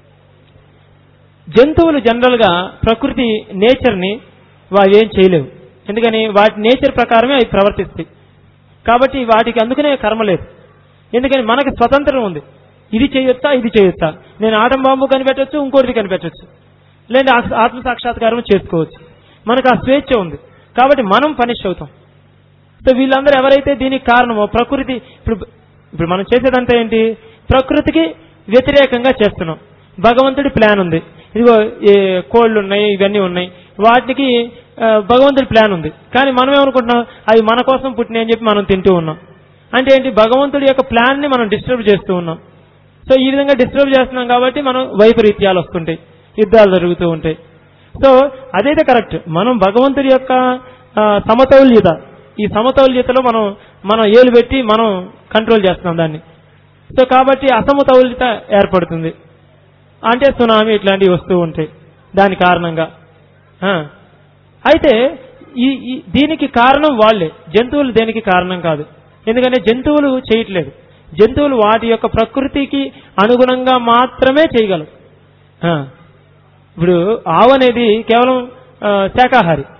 జంతువులు జనరల్ గా ప్రకృతి నేచర్ ని వారు ఏం చేయలేవు ఎందుకని వాటి నేచర్ ప్రకారమే అవి ప్రవర్తిస్తాయి కాబట్టి వాటికి అందుకనే కర్మ లేదు ఎందుకని మనకి స్వతంత్రం ఉంది ఇది చేయొచ్చా ఇది చేయొచ్చా నేను ఆటం బాంబు కనిపెట్టొచ్చు ఇంకోటిది కనిపెట్టొచ్చు లేదా ఆత్మ- ఆత్మ సాక్షాత్కారం చేసుకోవచ్చు మనకు ఆ స్వేచ్ఛ ఉంది కాబట్టి మనం పనిష్ అవుతాం సో వీళ్ళందరూ ఎవరైతే దీనికి కారణమో ప్రకృతి ఇప్పుడు ఇప్పుడు మనం చేసేదంతా ఏంటి ప్రకృతికి వ్యతిరేకంగా చేస్తున్నాం భగవంతుడి ప్లాన్ ఉంది ఇదిగో ఈ కోళ్ళు ఉన్నాయి ఇవన్నీ ఉన్నాయి వాటికి ఆ, భగవంతుడి ప్లాన్ ఉంది కానీ మనం ఏమనుకుంటున్నాం అవి మన కోసం పుట్టినాయి అని చెప్పి మనం తింటూ ఉన్నాం అంటే ఏంటి భగవంతుడి యొక్క ప్లాన్ ని మనం డిస్టర్బ్ చేస్తూ ఉన్నాం సో ఈ విధంగా డిస్టర్బ్ చేస్తున్నాం కాబట్టి మనం వైపరీత్యాలు వస్తుంటాయి యుద్ధాలు జరుగుతూ ఉంటాయి సో అదైతే కరెక్ట్ మనం భగవంతుడి యొక్క ఆ, సమతౌల్యత ఈ సమతౌల్యతలో మనం మనం ఏలు పెట్టి మనం కంట్రోల్ చేస్తున్నాం దాన్ని సో కాబట్టి అసమతౌల్యత ఏర్పడుతుంది అంటే సునామీ ఇట్లాంటివి వస్తూ ఉంటాయి దాని కారణంగా ఆ. అయితే ఈ ఈ దీనికి కారణం వాళ్ళే జంతువులు దేనికి కారణం కాదు ఎందుకంటే జంతువులు చేయట్లేదు జంతువులు వాటి యొక్క ప్రకృతికి అనుగుణంగా మాత్రమే చేయగలవు ఆ. ఇప్పుడు ఆవు అనేది కేవలం ఆ, శాకాహారి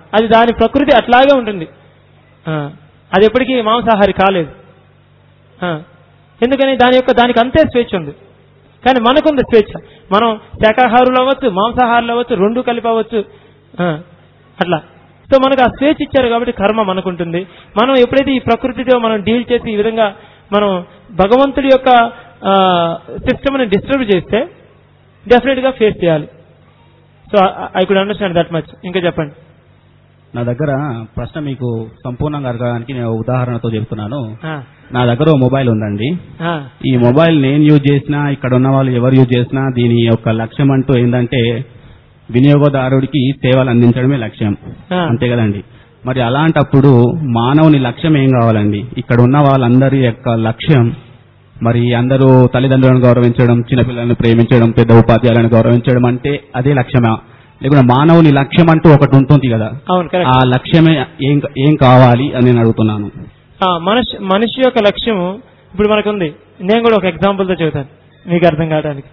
అది దాని ప్రకృతి అట్లాగే ఉంటుంది ఆ, అది ఎప్పటికీ మాంసాహారి కాలేదు ఆ, ఎందుకని దాని యొక్క దానికి అంతే స్వేచ్ఛ ఉంది కానీ మనకుంది స్వేచ్ఛ మనం శాకాహారులు అవ్వచ్చు మాంసాహారులు అవ్వచ్చు రెండు కలిపి అవ్వచ్చు ఆ, అట్లా సో మనకు ఆ స్వేచ్ఛ ఇచ్చారు కాబట్టి కర్మ మనకుంటుంది మనం ఎప్పుడైతే ఈ ప్రకృతితో మనం డీల్ చేసి ఈ విధంగా మనం భగవంతుడి యొక్క సిస్టమ్ని డిస్టర్బ్ చేస్తే డెఫినెట్ గా ఫేస్ చేయాలి so I could understand that much ఇంకా చెప్పండి నా దగ్గర ప్రశ్న మీకు సంపూర్ణంగా అడగడానికి నేను ఉదాహరణతో చెప్తున్నాను ఆ, నా దగ్గర ఓ మొబైల్ ఉందండి ఆ, ఈ మొబైల్ నేను యూజ్ చేసినా ఇక్కడ ఉన్న వాళ్ళు ఎవరు యూజ్ చేసినా దీని యొక్క లక్ష్యం అంటూ ఏంటంటే వినియోగదారుడికి సేవలు అందించడమే లక్ష్యం ఆ. అంతే కదండి మరి అలాంటప్పుడు మానవుని లక్ష్యం ఏం కావాలండి ఇక్కడ ఉన్న వాళ్ళందరి యొక్క లక్ష్యం మరి అందరూ తల్లిదండ్రులను గౌరవించడం చిన్నపిల్లలను ప్రేమించడం పెద్ద ఉపాధ్యాయులను గౌరవించడం అంటే అదే లక్ష్యమా లేకుంటే మానవుని లక్ష్యం అంటూ ఒకటి ఉంటుంది కదా అవును కరెక్ట్ ఆ లక్ష్యమే ఏం ఏం కావాలి అని నేను అడుగుతున్నాను ఆ, మనిషి మనిషి యొక్క లక్ష్యం ఇప్పుడు మనకుంది నేను కూడా ఒక ఎగ్జాంపుల్తో చెబుతాను మీకు అర్థం కావడానికి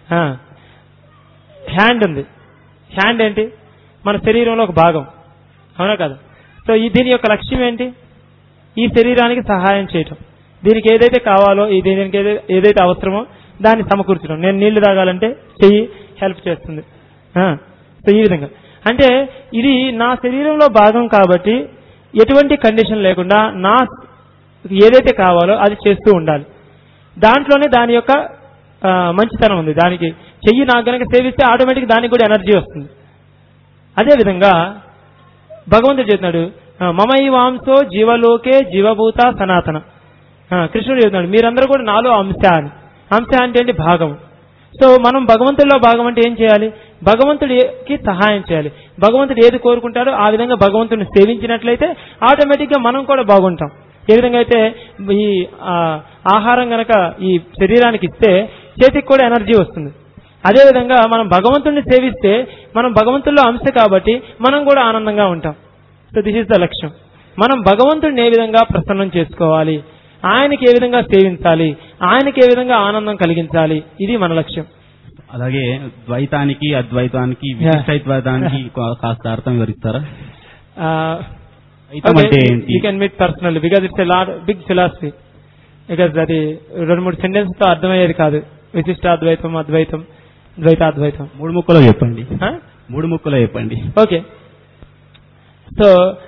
హ్యాండ్ ఉంది హ్యాండ్ ఏంటి మన శరీరంలో ఒక భాగం అవునా కదా సో ఈ దీని యొక్క లక్ష్యం ఏంటి ఈ శరీరానికి సహాయం చేయటం దీనికి ఏదైతే కావాలో ఈ దీనికి ఏదై- ఏదైతే అవసరమో దాన్ని సమకూర్చడం నేను నీళ్లు తాగాలంటే చెయ్యి హెల్ప్ చేస్తుంది ఆ, సో ఈ విధంగా అంటే ఇది నా శరీరంలో భాగం కాబట్టి ఎటువంటి కండిషన్ లేకుండా నా ఏదైతే కావాలో అది చేస్తూ ఉండాలి దాంట్లోనే దాని యొక్క ఆ, మంచితనం ఉంది దానికి చెయ్యి నాకు గనక సేవిస్తే ఆటోమేటిక్ దానికి కూడా ఎనర్జీ వస్తుంది అదే విధంగా భగవంతుడు చెప్తున్నాడు ఆ, మమై వాంసో జీవలోకే జీవభూత సనాతన ఆ, కృష్ణుడు చెప్తున్నాడు మీరందరూ కూడా నాలో అంశ అని అంశ అంటే ఏంటి భాగం సో మనం భగవంతుడిలో భాగం అంటే ఏం చేయాలి భగవంతుడికి సహాయం చేయాలి భగవంతుడు ఏది కోరుకుంటాడో ఆ విధంగా భగవంతుడిని సేవించినట్లయితే ఆటోమేటిక్ గా మనం కూడా బాగుంటాం ఏ విధంగా అయితే ఈ ఆ, ఆహారం గనక ఈ శరీరానికి ఇస్తే చేతికి కూడా ఎనర్జీ వస్తుంది అదేవిధంగా మనం భగవంతుడిని సేవిస్తే మనం భగవంతుల్లో అంశ కాబట్టి మనం కూడా ఆనందంగా ఉంటాం సో దిస్ ఇస్ ద లక్ష్యం మనం భగవంతుడిని ఏ విధంగా ప్రసన్నం చేసుకోవాలి ఆయనకి ఏ విధంగా సేవించాలి ఆయనకి ఏ విధంగా ఆనందం కలిగించాలి ఇది మన లక్ష్యం అలాగే ద్వైతానికి అద్వైతానికి విశిష్టైద్వైతానికి కా- కాస్త అర్థం వివరిస్తారా ద్వైతం అంటే ఏంటి you can meet personal because it's a lot big philosophy because అది రెండు మూడు సెంటెన్స్ తో అర్థమయ్యేది కాదు విశిష్టాద్వైతం అద్వైతం ద్వైతాద్వైతం మూడు ముక్కలో చెప్పండి ఆ? మూడు ముక్కలో చెప్పండి ఓకే సో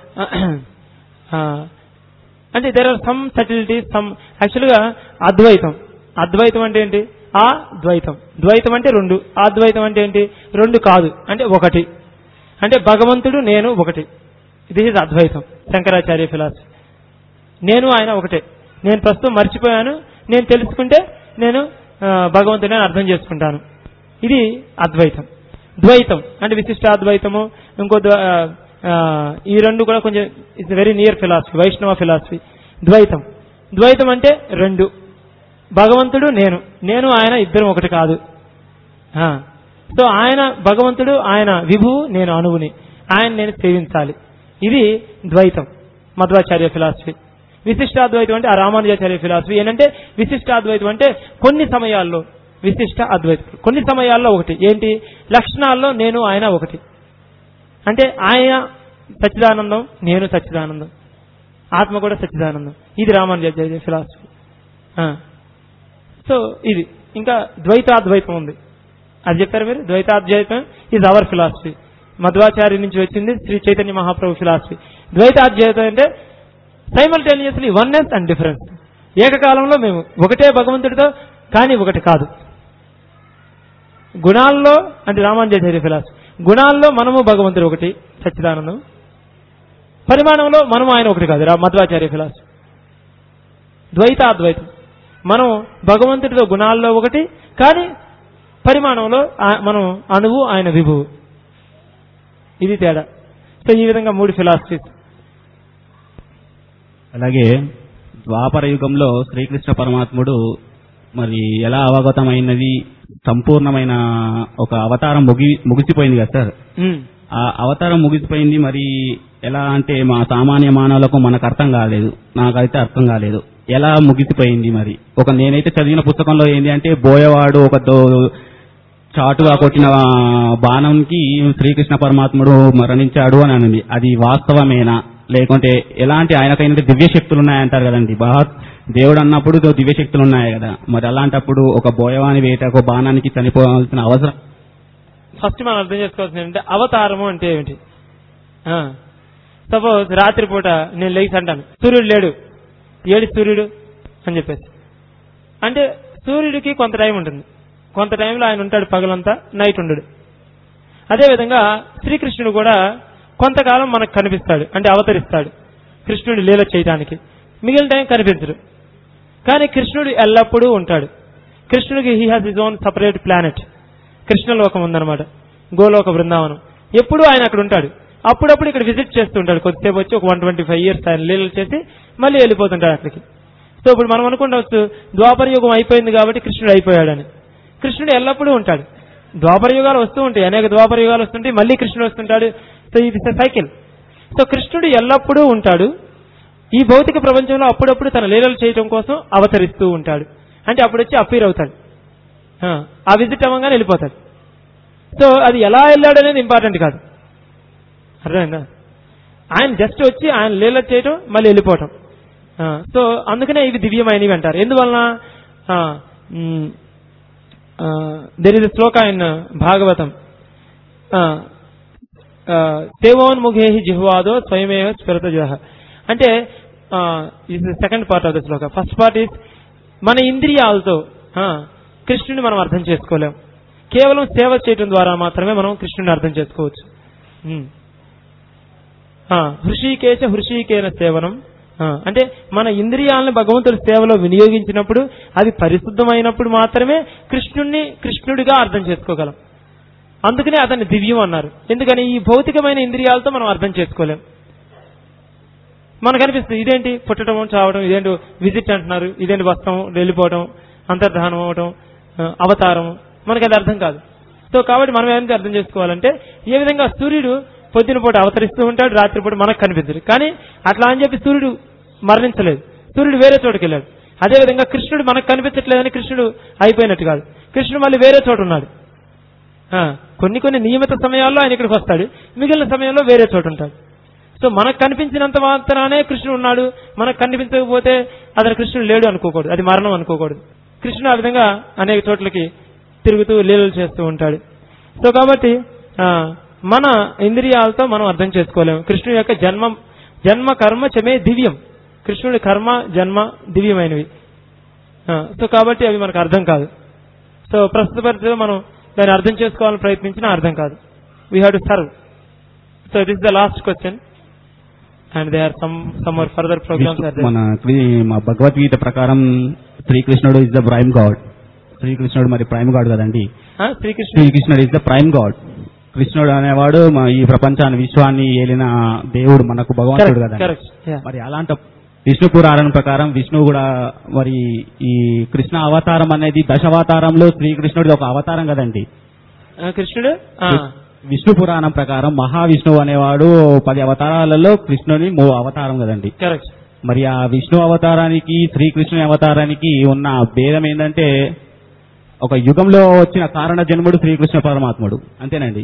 అంటే there are some subtleties some యాక్చువల్గా అద్వైతం అద్వైతం అంటే ఏంటి ఆ ద్వైతం ద్వైతం అంటే రెండు అద్వైతం అంటే ఏంటి రెండు కాదు అంటే ఒకటి అంటే భగవంతుడు నేను ఒకటి దిస్ ఇస్ అద్వైతం శంకరాచార్య ఫిలాసఫీ నేను ఆయన ఒకటే నేను ప్రస్తుతం మర్చిపోయాను నేను తెలుసుకుంటే నేను ఆ, భగవంతుడిని అని అర్థం చేసుకుంటాను ఇది అద్వైతం ద్వైతం అంటే విశిష్టాద్వైతము ఇంకో ద్వ- ఆ, ఆ, ఈ రెండు కూడా కొంచెం it's very near philosophy Vaishnava philosophy ద్వైతం ద్వైతం అంటే రెండు భగవంతుడు నేను నేను ఆయన ఇద్దరం ఒకటి కాదు ఆ. సో ఆయన భగవంతుడు ఆయన విభువు నేను అణువుని ఆయన నేను సేవించాలి ఇది ద్వైతం మధ్వాచార్య ఫిలాసఫీ విశిష్టాద్వైతం అంటే ఆ రామానుజాచార్య ఫిలాసఫీ ఏంటంటే విశిష్టాద్వైతం అంటే కొన్ని సమయాల్లో విశిష్ట అద్వైతం కొన్ని సమయాల్లో ఒకటి ఏంటి లక్షణాల్లో నేను ఆయన ఒకటి అంటే ఆయన సచ్చిదానందం నేను సచ్చిదానందం ఆత్మ కూడా సచ్చిదానందం ఇది రామానుజాచార్య ఫిలాసఫీ సో ఇది ఇంకా ద్వైతాద్వైతం ఉంది అది చెప్పారు మీరు ద్వైతాద్వైతం ఇది అవర్ ఫిలాసఫీ మధ్వాచార్య నుంచి వచ్చింది శ్రీ చైతన్య మహాప్రభు ఫిలాసఫీ ద్వైతాద్వైతం అంటే సైమల్టేనియస్లీ వన్నెస్ అండ్ డిఫరెన్స్ ఏకకాలంలో మేము ఒకటే భగవంతుడితో కానీ ఒకటి కాదు గుణాల్లో అంటే రామానుజాచార్య ఫిలాసఫీ గుణాల్లో మనము భగవంతుడు ఒకటి సచ్చిదానందం పరిమాణంలో మనము ఆయన ఒకటి కాదు రా- మధ్వాచార్య ఫిలాసఫీ ద్వైతాద్వైతం మనం భగవంతుడితో గుణాల్లో ఒకటి కానీ పరిమాణంలో ఆ- మనం అణువు ఆయన విభువు ఇది తేడా సో ఈ విధంగా మూడు ఫిలాసఫీస్ అలాగే ద్వాపర యుగంలో శ్రీకృష్ణ పరమాత్ముడు మరి ఎలా అవగతమైనది సంపూర్ణమైన ఒక అవతారం ముగి ముగిసిపోయింది కదా సార్ ఉమ్. ఆ అవతారం ముగిసిపోయింది మరి ఎలా అంటే మా సామాన్య మానవులకు మనకు అర్థం కాలేదు నాకైతే అర్థం కాలేదు ఎలా ముగిసిపోయింది మరి ఒక నేనైతే చదివిన పుస్తకంలో ఏంటి అంటే బోయవాడు ఒక దో- చాటుగా కొట్టిన బాణంకి శ్రీకృష్ణ పరమాత్ముడు మరణించాడు అని అనింది అది వాస్తవమేనా లేకుంటే ఎలాంటి ఆయనకైనా దివ్య శక్తులు ఉన్నాయంటారు కదండి బాగా దేవుడు అన్నప్పుడు దో దివ్య శక్తులు ఉన్నాయి కదా మరి అలాంటప్పుడు ఒక బోయవాని వేటకు బాణానికి చనిపోవాల్సిన అవసరం ఫస్ట్ మనం అర్థం చేసుకోవాల్సింది ఏంటంటే అవతారము అంటే ఏమిటి సపోజ్ రాత్రిపూట నేను లేచి అంటాను సూర్యుడు లేడు ఏడు సూర్యుడు అని చెప్పేసి అంటే సూర్యుడికి కొంత టైం ఉంటుంది కొంత టైంలో ఆయన ఉంటాడు పగలంతా నైట్ ఉండడు అదేవిధంగా శ్రీకృష్ణుడు కూడా కొంతకాలం మనకు కనిపిస్తాడు అంటే అవతరిస్తాడు కృష్ణుడి లీల చేయడానికి మిగిలిన టైం కనిపించడు కానీ కృష్ణుడు ఎల్లప్పుడూ ఉంటాడు కృష్ణుడికి he has his own separate planet కృష్ణలోకం ఉందన్నమాట గోలోక బృందావనం ఎప్పుడూ ఆయన అక్కడ ఉంటాడు అప్పుడప్పుడు ఇక్కడ విజిట్ చేస్తూ ఉంటాడు కొద్దిసేపు వచ్చి ఒక వన్ ట్వంటీ ఫైవ్ ఇయర్స్ ఆయన లీలలు చేసి మళ్ళీ వెళ్ళిపోతుంటాడు అక్కడికి సో ఇప్పుడు మనం అనుకుండవచ్చు ద్వాపర యుగం అయిపోయింది కాబట్టి కృష్ణుడు అయిపోయాడని కృష్ణుడు ఎల్లప్పుడూ ఉంటాడు ద్వాపర యుగాలు వస్తూ ఉంటాయి అనేక ద్వాపర యుగాలు వస్తుంటాయి మళ్ళీ కృష్ణుడు వస్తుంటాడు సో ఇది సైకిల్ సో కృష్ణుడు ఎల్లప్పుడూ ఉంటాడు ఈ భౌతిక ప్రపంచంలో అప్పుడప్పుడు తన లీలలు చేయడం కోసం అవతరిస్తూ ఉంటాడు అంటే అప్పుడు వచ్చి అప్పీర్ అవుతాడు ఆ, ఆ విజిట్ అవ్వగానే వెళ్ళిపోతాడు సో అది ఎలా వెళ్ళాడు అనేది ఇంపార్టెంట్ కాదు అర్థమైందా ఆయన జస్ట్ వచ్చి ఆయన లీల చేయటం మళ్ళీ వెళ్ళిపోవటం ఆ, సో అందుకనే ఇవి దివ్యమైనవి అంటారు ఎందువలన there is shloka in Bhagavatam సేవోన్ముఖే జిహ్వాదో స్వయమేవ స్ఫురత అంటే ఇది second part of the shloka first part is మన ఇంద్రియాలతో ఆ, కృష్ణుని మనం అర్థం చేసుకోలేం కేవలం సేవ చేయటం ద్వారా మాత్రమే మనం కృష్ణుని అర్థం చేసుకోవచ్చు ఉమ్. ఆ, హృషికేశ హృషికేన సేవనం ఆ, అంటే మన ఇంద్రియాలను భగవంతుడి సేవలో వినియోగించినప్పుడు అది పరిశుద్ధమైనప్పుడు మాత్రమే కృష్ణుణ్ణి కృష్ణుడిగా అర్థం చేసుకోగలం అందుకనే అతన్ని దివ్యం అన్నారు ఎందుకని ఈ భౌతికమైన ఇంద్రియాలతో మనం అర్థం చేసుకోలేం మనకు అనిపిస్తుంది ఇదేంటి పుట్టడం చావడం ఇదేంటి విజిట్ అంటున్నారు ఇదేంటి వస్తాం వెళ్ళిపోవడం అంతర్ధానం అవడం ఆ, అవతారం మనకి అది అర్థం కాదు సో కాబట్టి మనం ఏంటి అర్థం చేసుకోవాలంటే ఏ విధంగా సూర్యుడు పొద్దున పూట అవతరిస్తూ ఉంటాడు రాత్రిపూట మనకు కనిపించడు కానీ అట్లా అని చెప్పి సూర్యుడు మరణించలేదు సూర్యుడు వేరే చోటుకి వెళ్ళాడు అదేవిధంగా కృష్ణుడు మనకు కనిపించట్లేదని కృష్ణుడు అయిపోయినట్టు కాదు కృష్ణుడు మళ్ళీ వేరే చోట ఉన్నాడు ఆ, కొన్ని కొన్ని నియమిత సమయాల్లో ఆయన ఇక్కడికి వస్తాడు మిగిలిన సమయంలో వేరే చోట ఉంటాడు సో మనకు కనిపించినంత మాత్రానే కృష్ణుడు ఉన్నాడు మనకు కనిపించకపోతే అతను కృష్ణుడు లేడు అనుకోకూడదు అది మరణం అనుకోకూడదు కృష్ణుడు ఆ విధంగా అనేక చోట్లకి తిరుగుతూ లీలలు చేస్తూ ఉంటాడు సో కాబట్టి ఆ, మన ఇంద్రియాలతో మనం అర్థం చేసుకోలేము కృష్ణుడి యొక్క జన్మ జన్మ కర్మ చమే దివ్యం కృష్ణుడి కర్మ జన్మ దివ్యమైనవి ఆ, సో కాబట్టి అవి మనకు అర్థం కాదు సో ప్రస్తుత పరిస్థితిలో మనం దాన్ని అర్థం చేసుకోవాలని ప్రయత్నించినా అర్థం కాదు we have to serve so this the last question and they are some some more further programs are మన క్రీ- మా భగవద్గీత ప్రకారం శ్రీకృష్ణుడు ఇస్ ద ప్రైమ్ గాడ్ శ్రీకృష్ణుడు మరి ప్రైమ్ గాడ్ కదండి శ్రీకృష్ణ శ్రీకృష్ణుడు ఇస్ ద ప్రైమ్ గాడ్ కృష్ణుడు అనేవాడు మా ఈ ప్రపంచాన్ని విశ్వాన్ని ఏలిన దేవుడు మనకు భగవంతుడు కదండి కరెక్ట్ మరి అలాంటి విష్ణు పురాణం ప్రకారం విష్ణువు కూడా మరి ఈ కృష్ణ అవతారం అనేది దశావతారంలో శ్రీకృష్ణుడి ఒక అవతారం కదండి కృష్ణుడు ఆ, విష్ణు పురాణం ప్రకారం మహావిష్ణువు అనేవాడు పది అవతారాలలో కృష్ణుని మూ అవతారం కదండి కరెక్ట్ మరి ఆ విష్ణు అవతారానికి శ్రీకృష్ణుని అవతారానికి ఉన్న భేదం ఏంటంటే ఒక యుగంలో వచ్చిన కారణ జన్ముడు శ్రీకృష్ణ పరమాత్ముడు అంతేనండి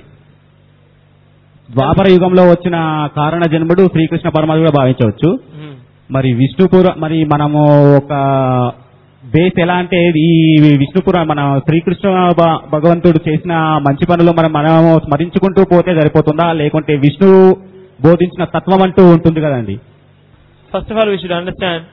ద్వాపర యుగంలో వచ్చిన కారణ జన్ముడు శ్రీకృష్ణ పరమాత్ముడు భావించవచ్చు మ్మ్. మరి విష్ణుపుర మరి మనము ఒక బేస్ ఎలా అంటే ఈ విష్ణుపుర మన శ్రీకృష్ణ భ- భగవంతుడు చేసిన మంచి పనులు మనం మనము స్మరించుకుంటూ పోతే సరిపోతుందా లేకుంటే విష్ణువు బోధించిన తత్వం అంటూ ఉంటుంది కదండి first of all we should understand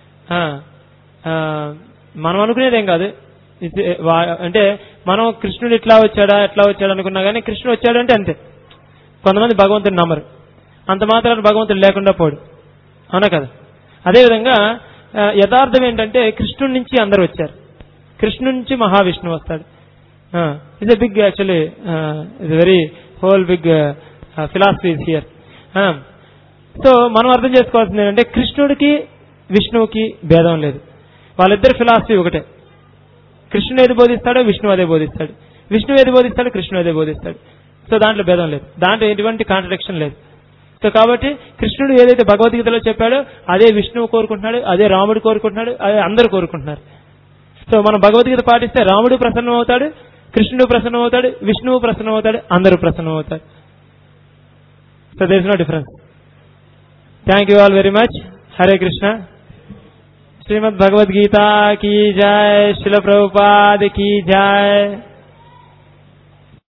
మనం అనుకునేది ఏం కాదు ఇది, వా- అంటే మనం కృష్ణుడు ఇట్లా వచ్చాడా ఎట్లా వచ్చాడు అనుకున్నా కానీ కృష్ణుడు వచ్చాడు అంటే అంతే కొంతమంది భగవంతుని నమ్మరు అంత మాత్రాన భగవంతుడు లేకుండా పోడు అవునా కదా అదేవిధంగా ఆ, యథార్థం ఏంటంటే కృష్ణుడి నుంచి అందరు వచ్చారు కృష్ణుడి నుంచి మహావిష్ణువు వస్తాడు is a big actually is very whole big philosophy is here so మనం అర్థం చేసుకోవాల్సింది ఏంటంటే కృష్ణుడికి విష్ణువుకి భేదం లేదు వాళ్ళిద్దరు ఫిలాసఫీ ఒకటే కృష్ణుడు ఏది బోధిస్తాడో విష్ణువు అదే బోధిస్తాడు విష్ణువు ఏది బోధిస్తాడో కృష్ణుడు అదే బోధిస్తాడు సో దాంట్లో భేదం లేదు దాంట్లో ఎటువంటి కాంట్రడిక్షన్ లేదు సో కాబట్టి కృష్ణుడు ఏదైతే భగవద్గీతలో చెప్పాడో అదే విష్ణువు కోరుకుంటున్నాడు అదే రాముడు కోరుకుంటున్నాడు అదే అందరూ కోరుకుంటున్నారు సో మనం భగవద్గీత పాటిస్తే రాముడు ప్రసన్నం అవుతాడు కృష్ణుడు ప్రసన్నం అవుతాడు విష్ణువు ప్రసన్నం అవుతాడు అందరూ ప్రసన్నం అవుతారు so there is no difference thank you all very much Hare Krishna Shrimad Bhagavad Gita की जय शिल प्रभुपाद की जय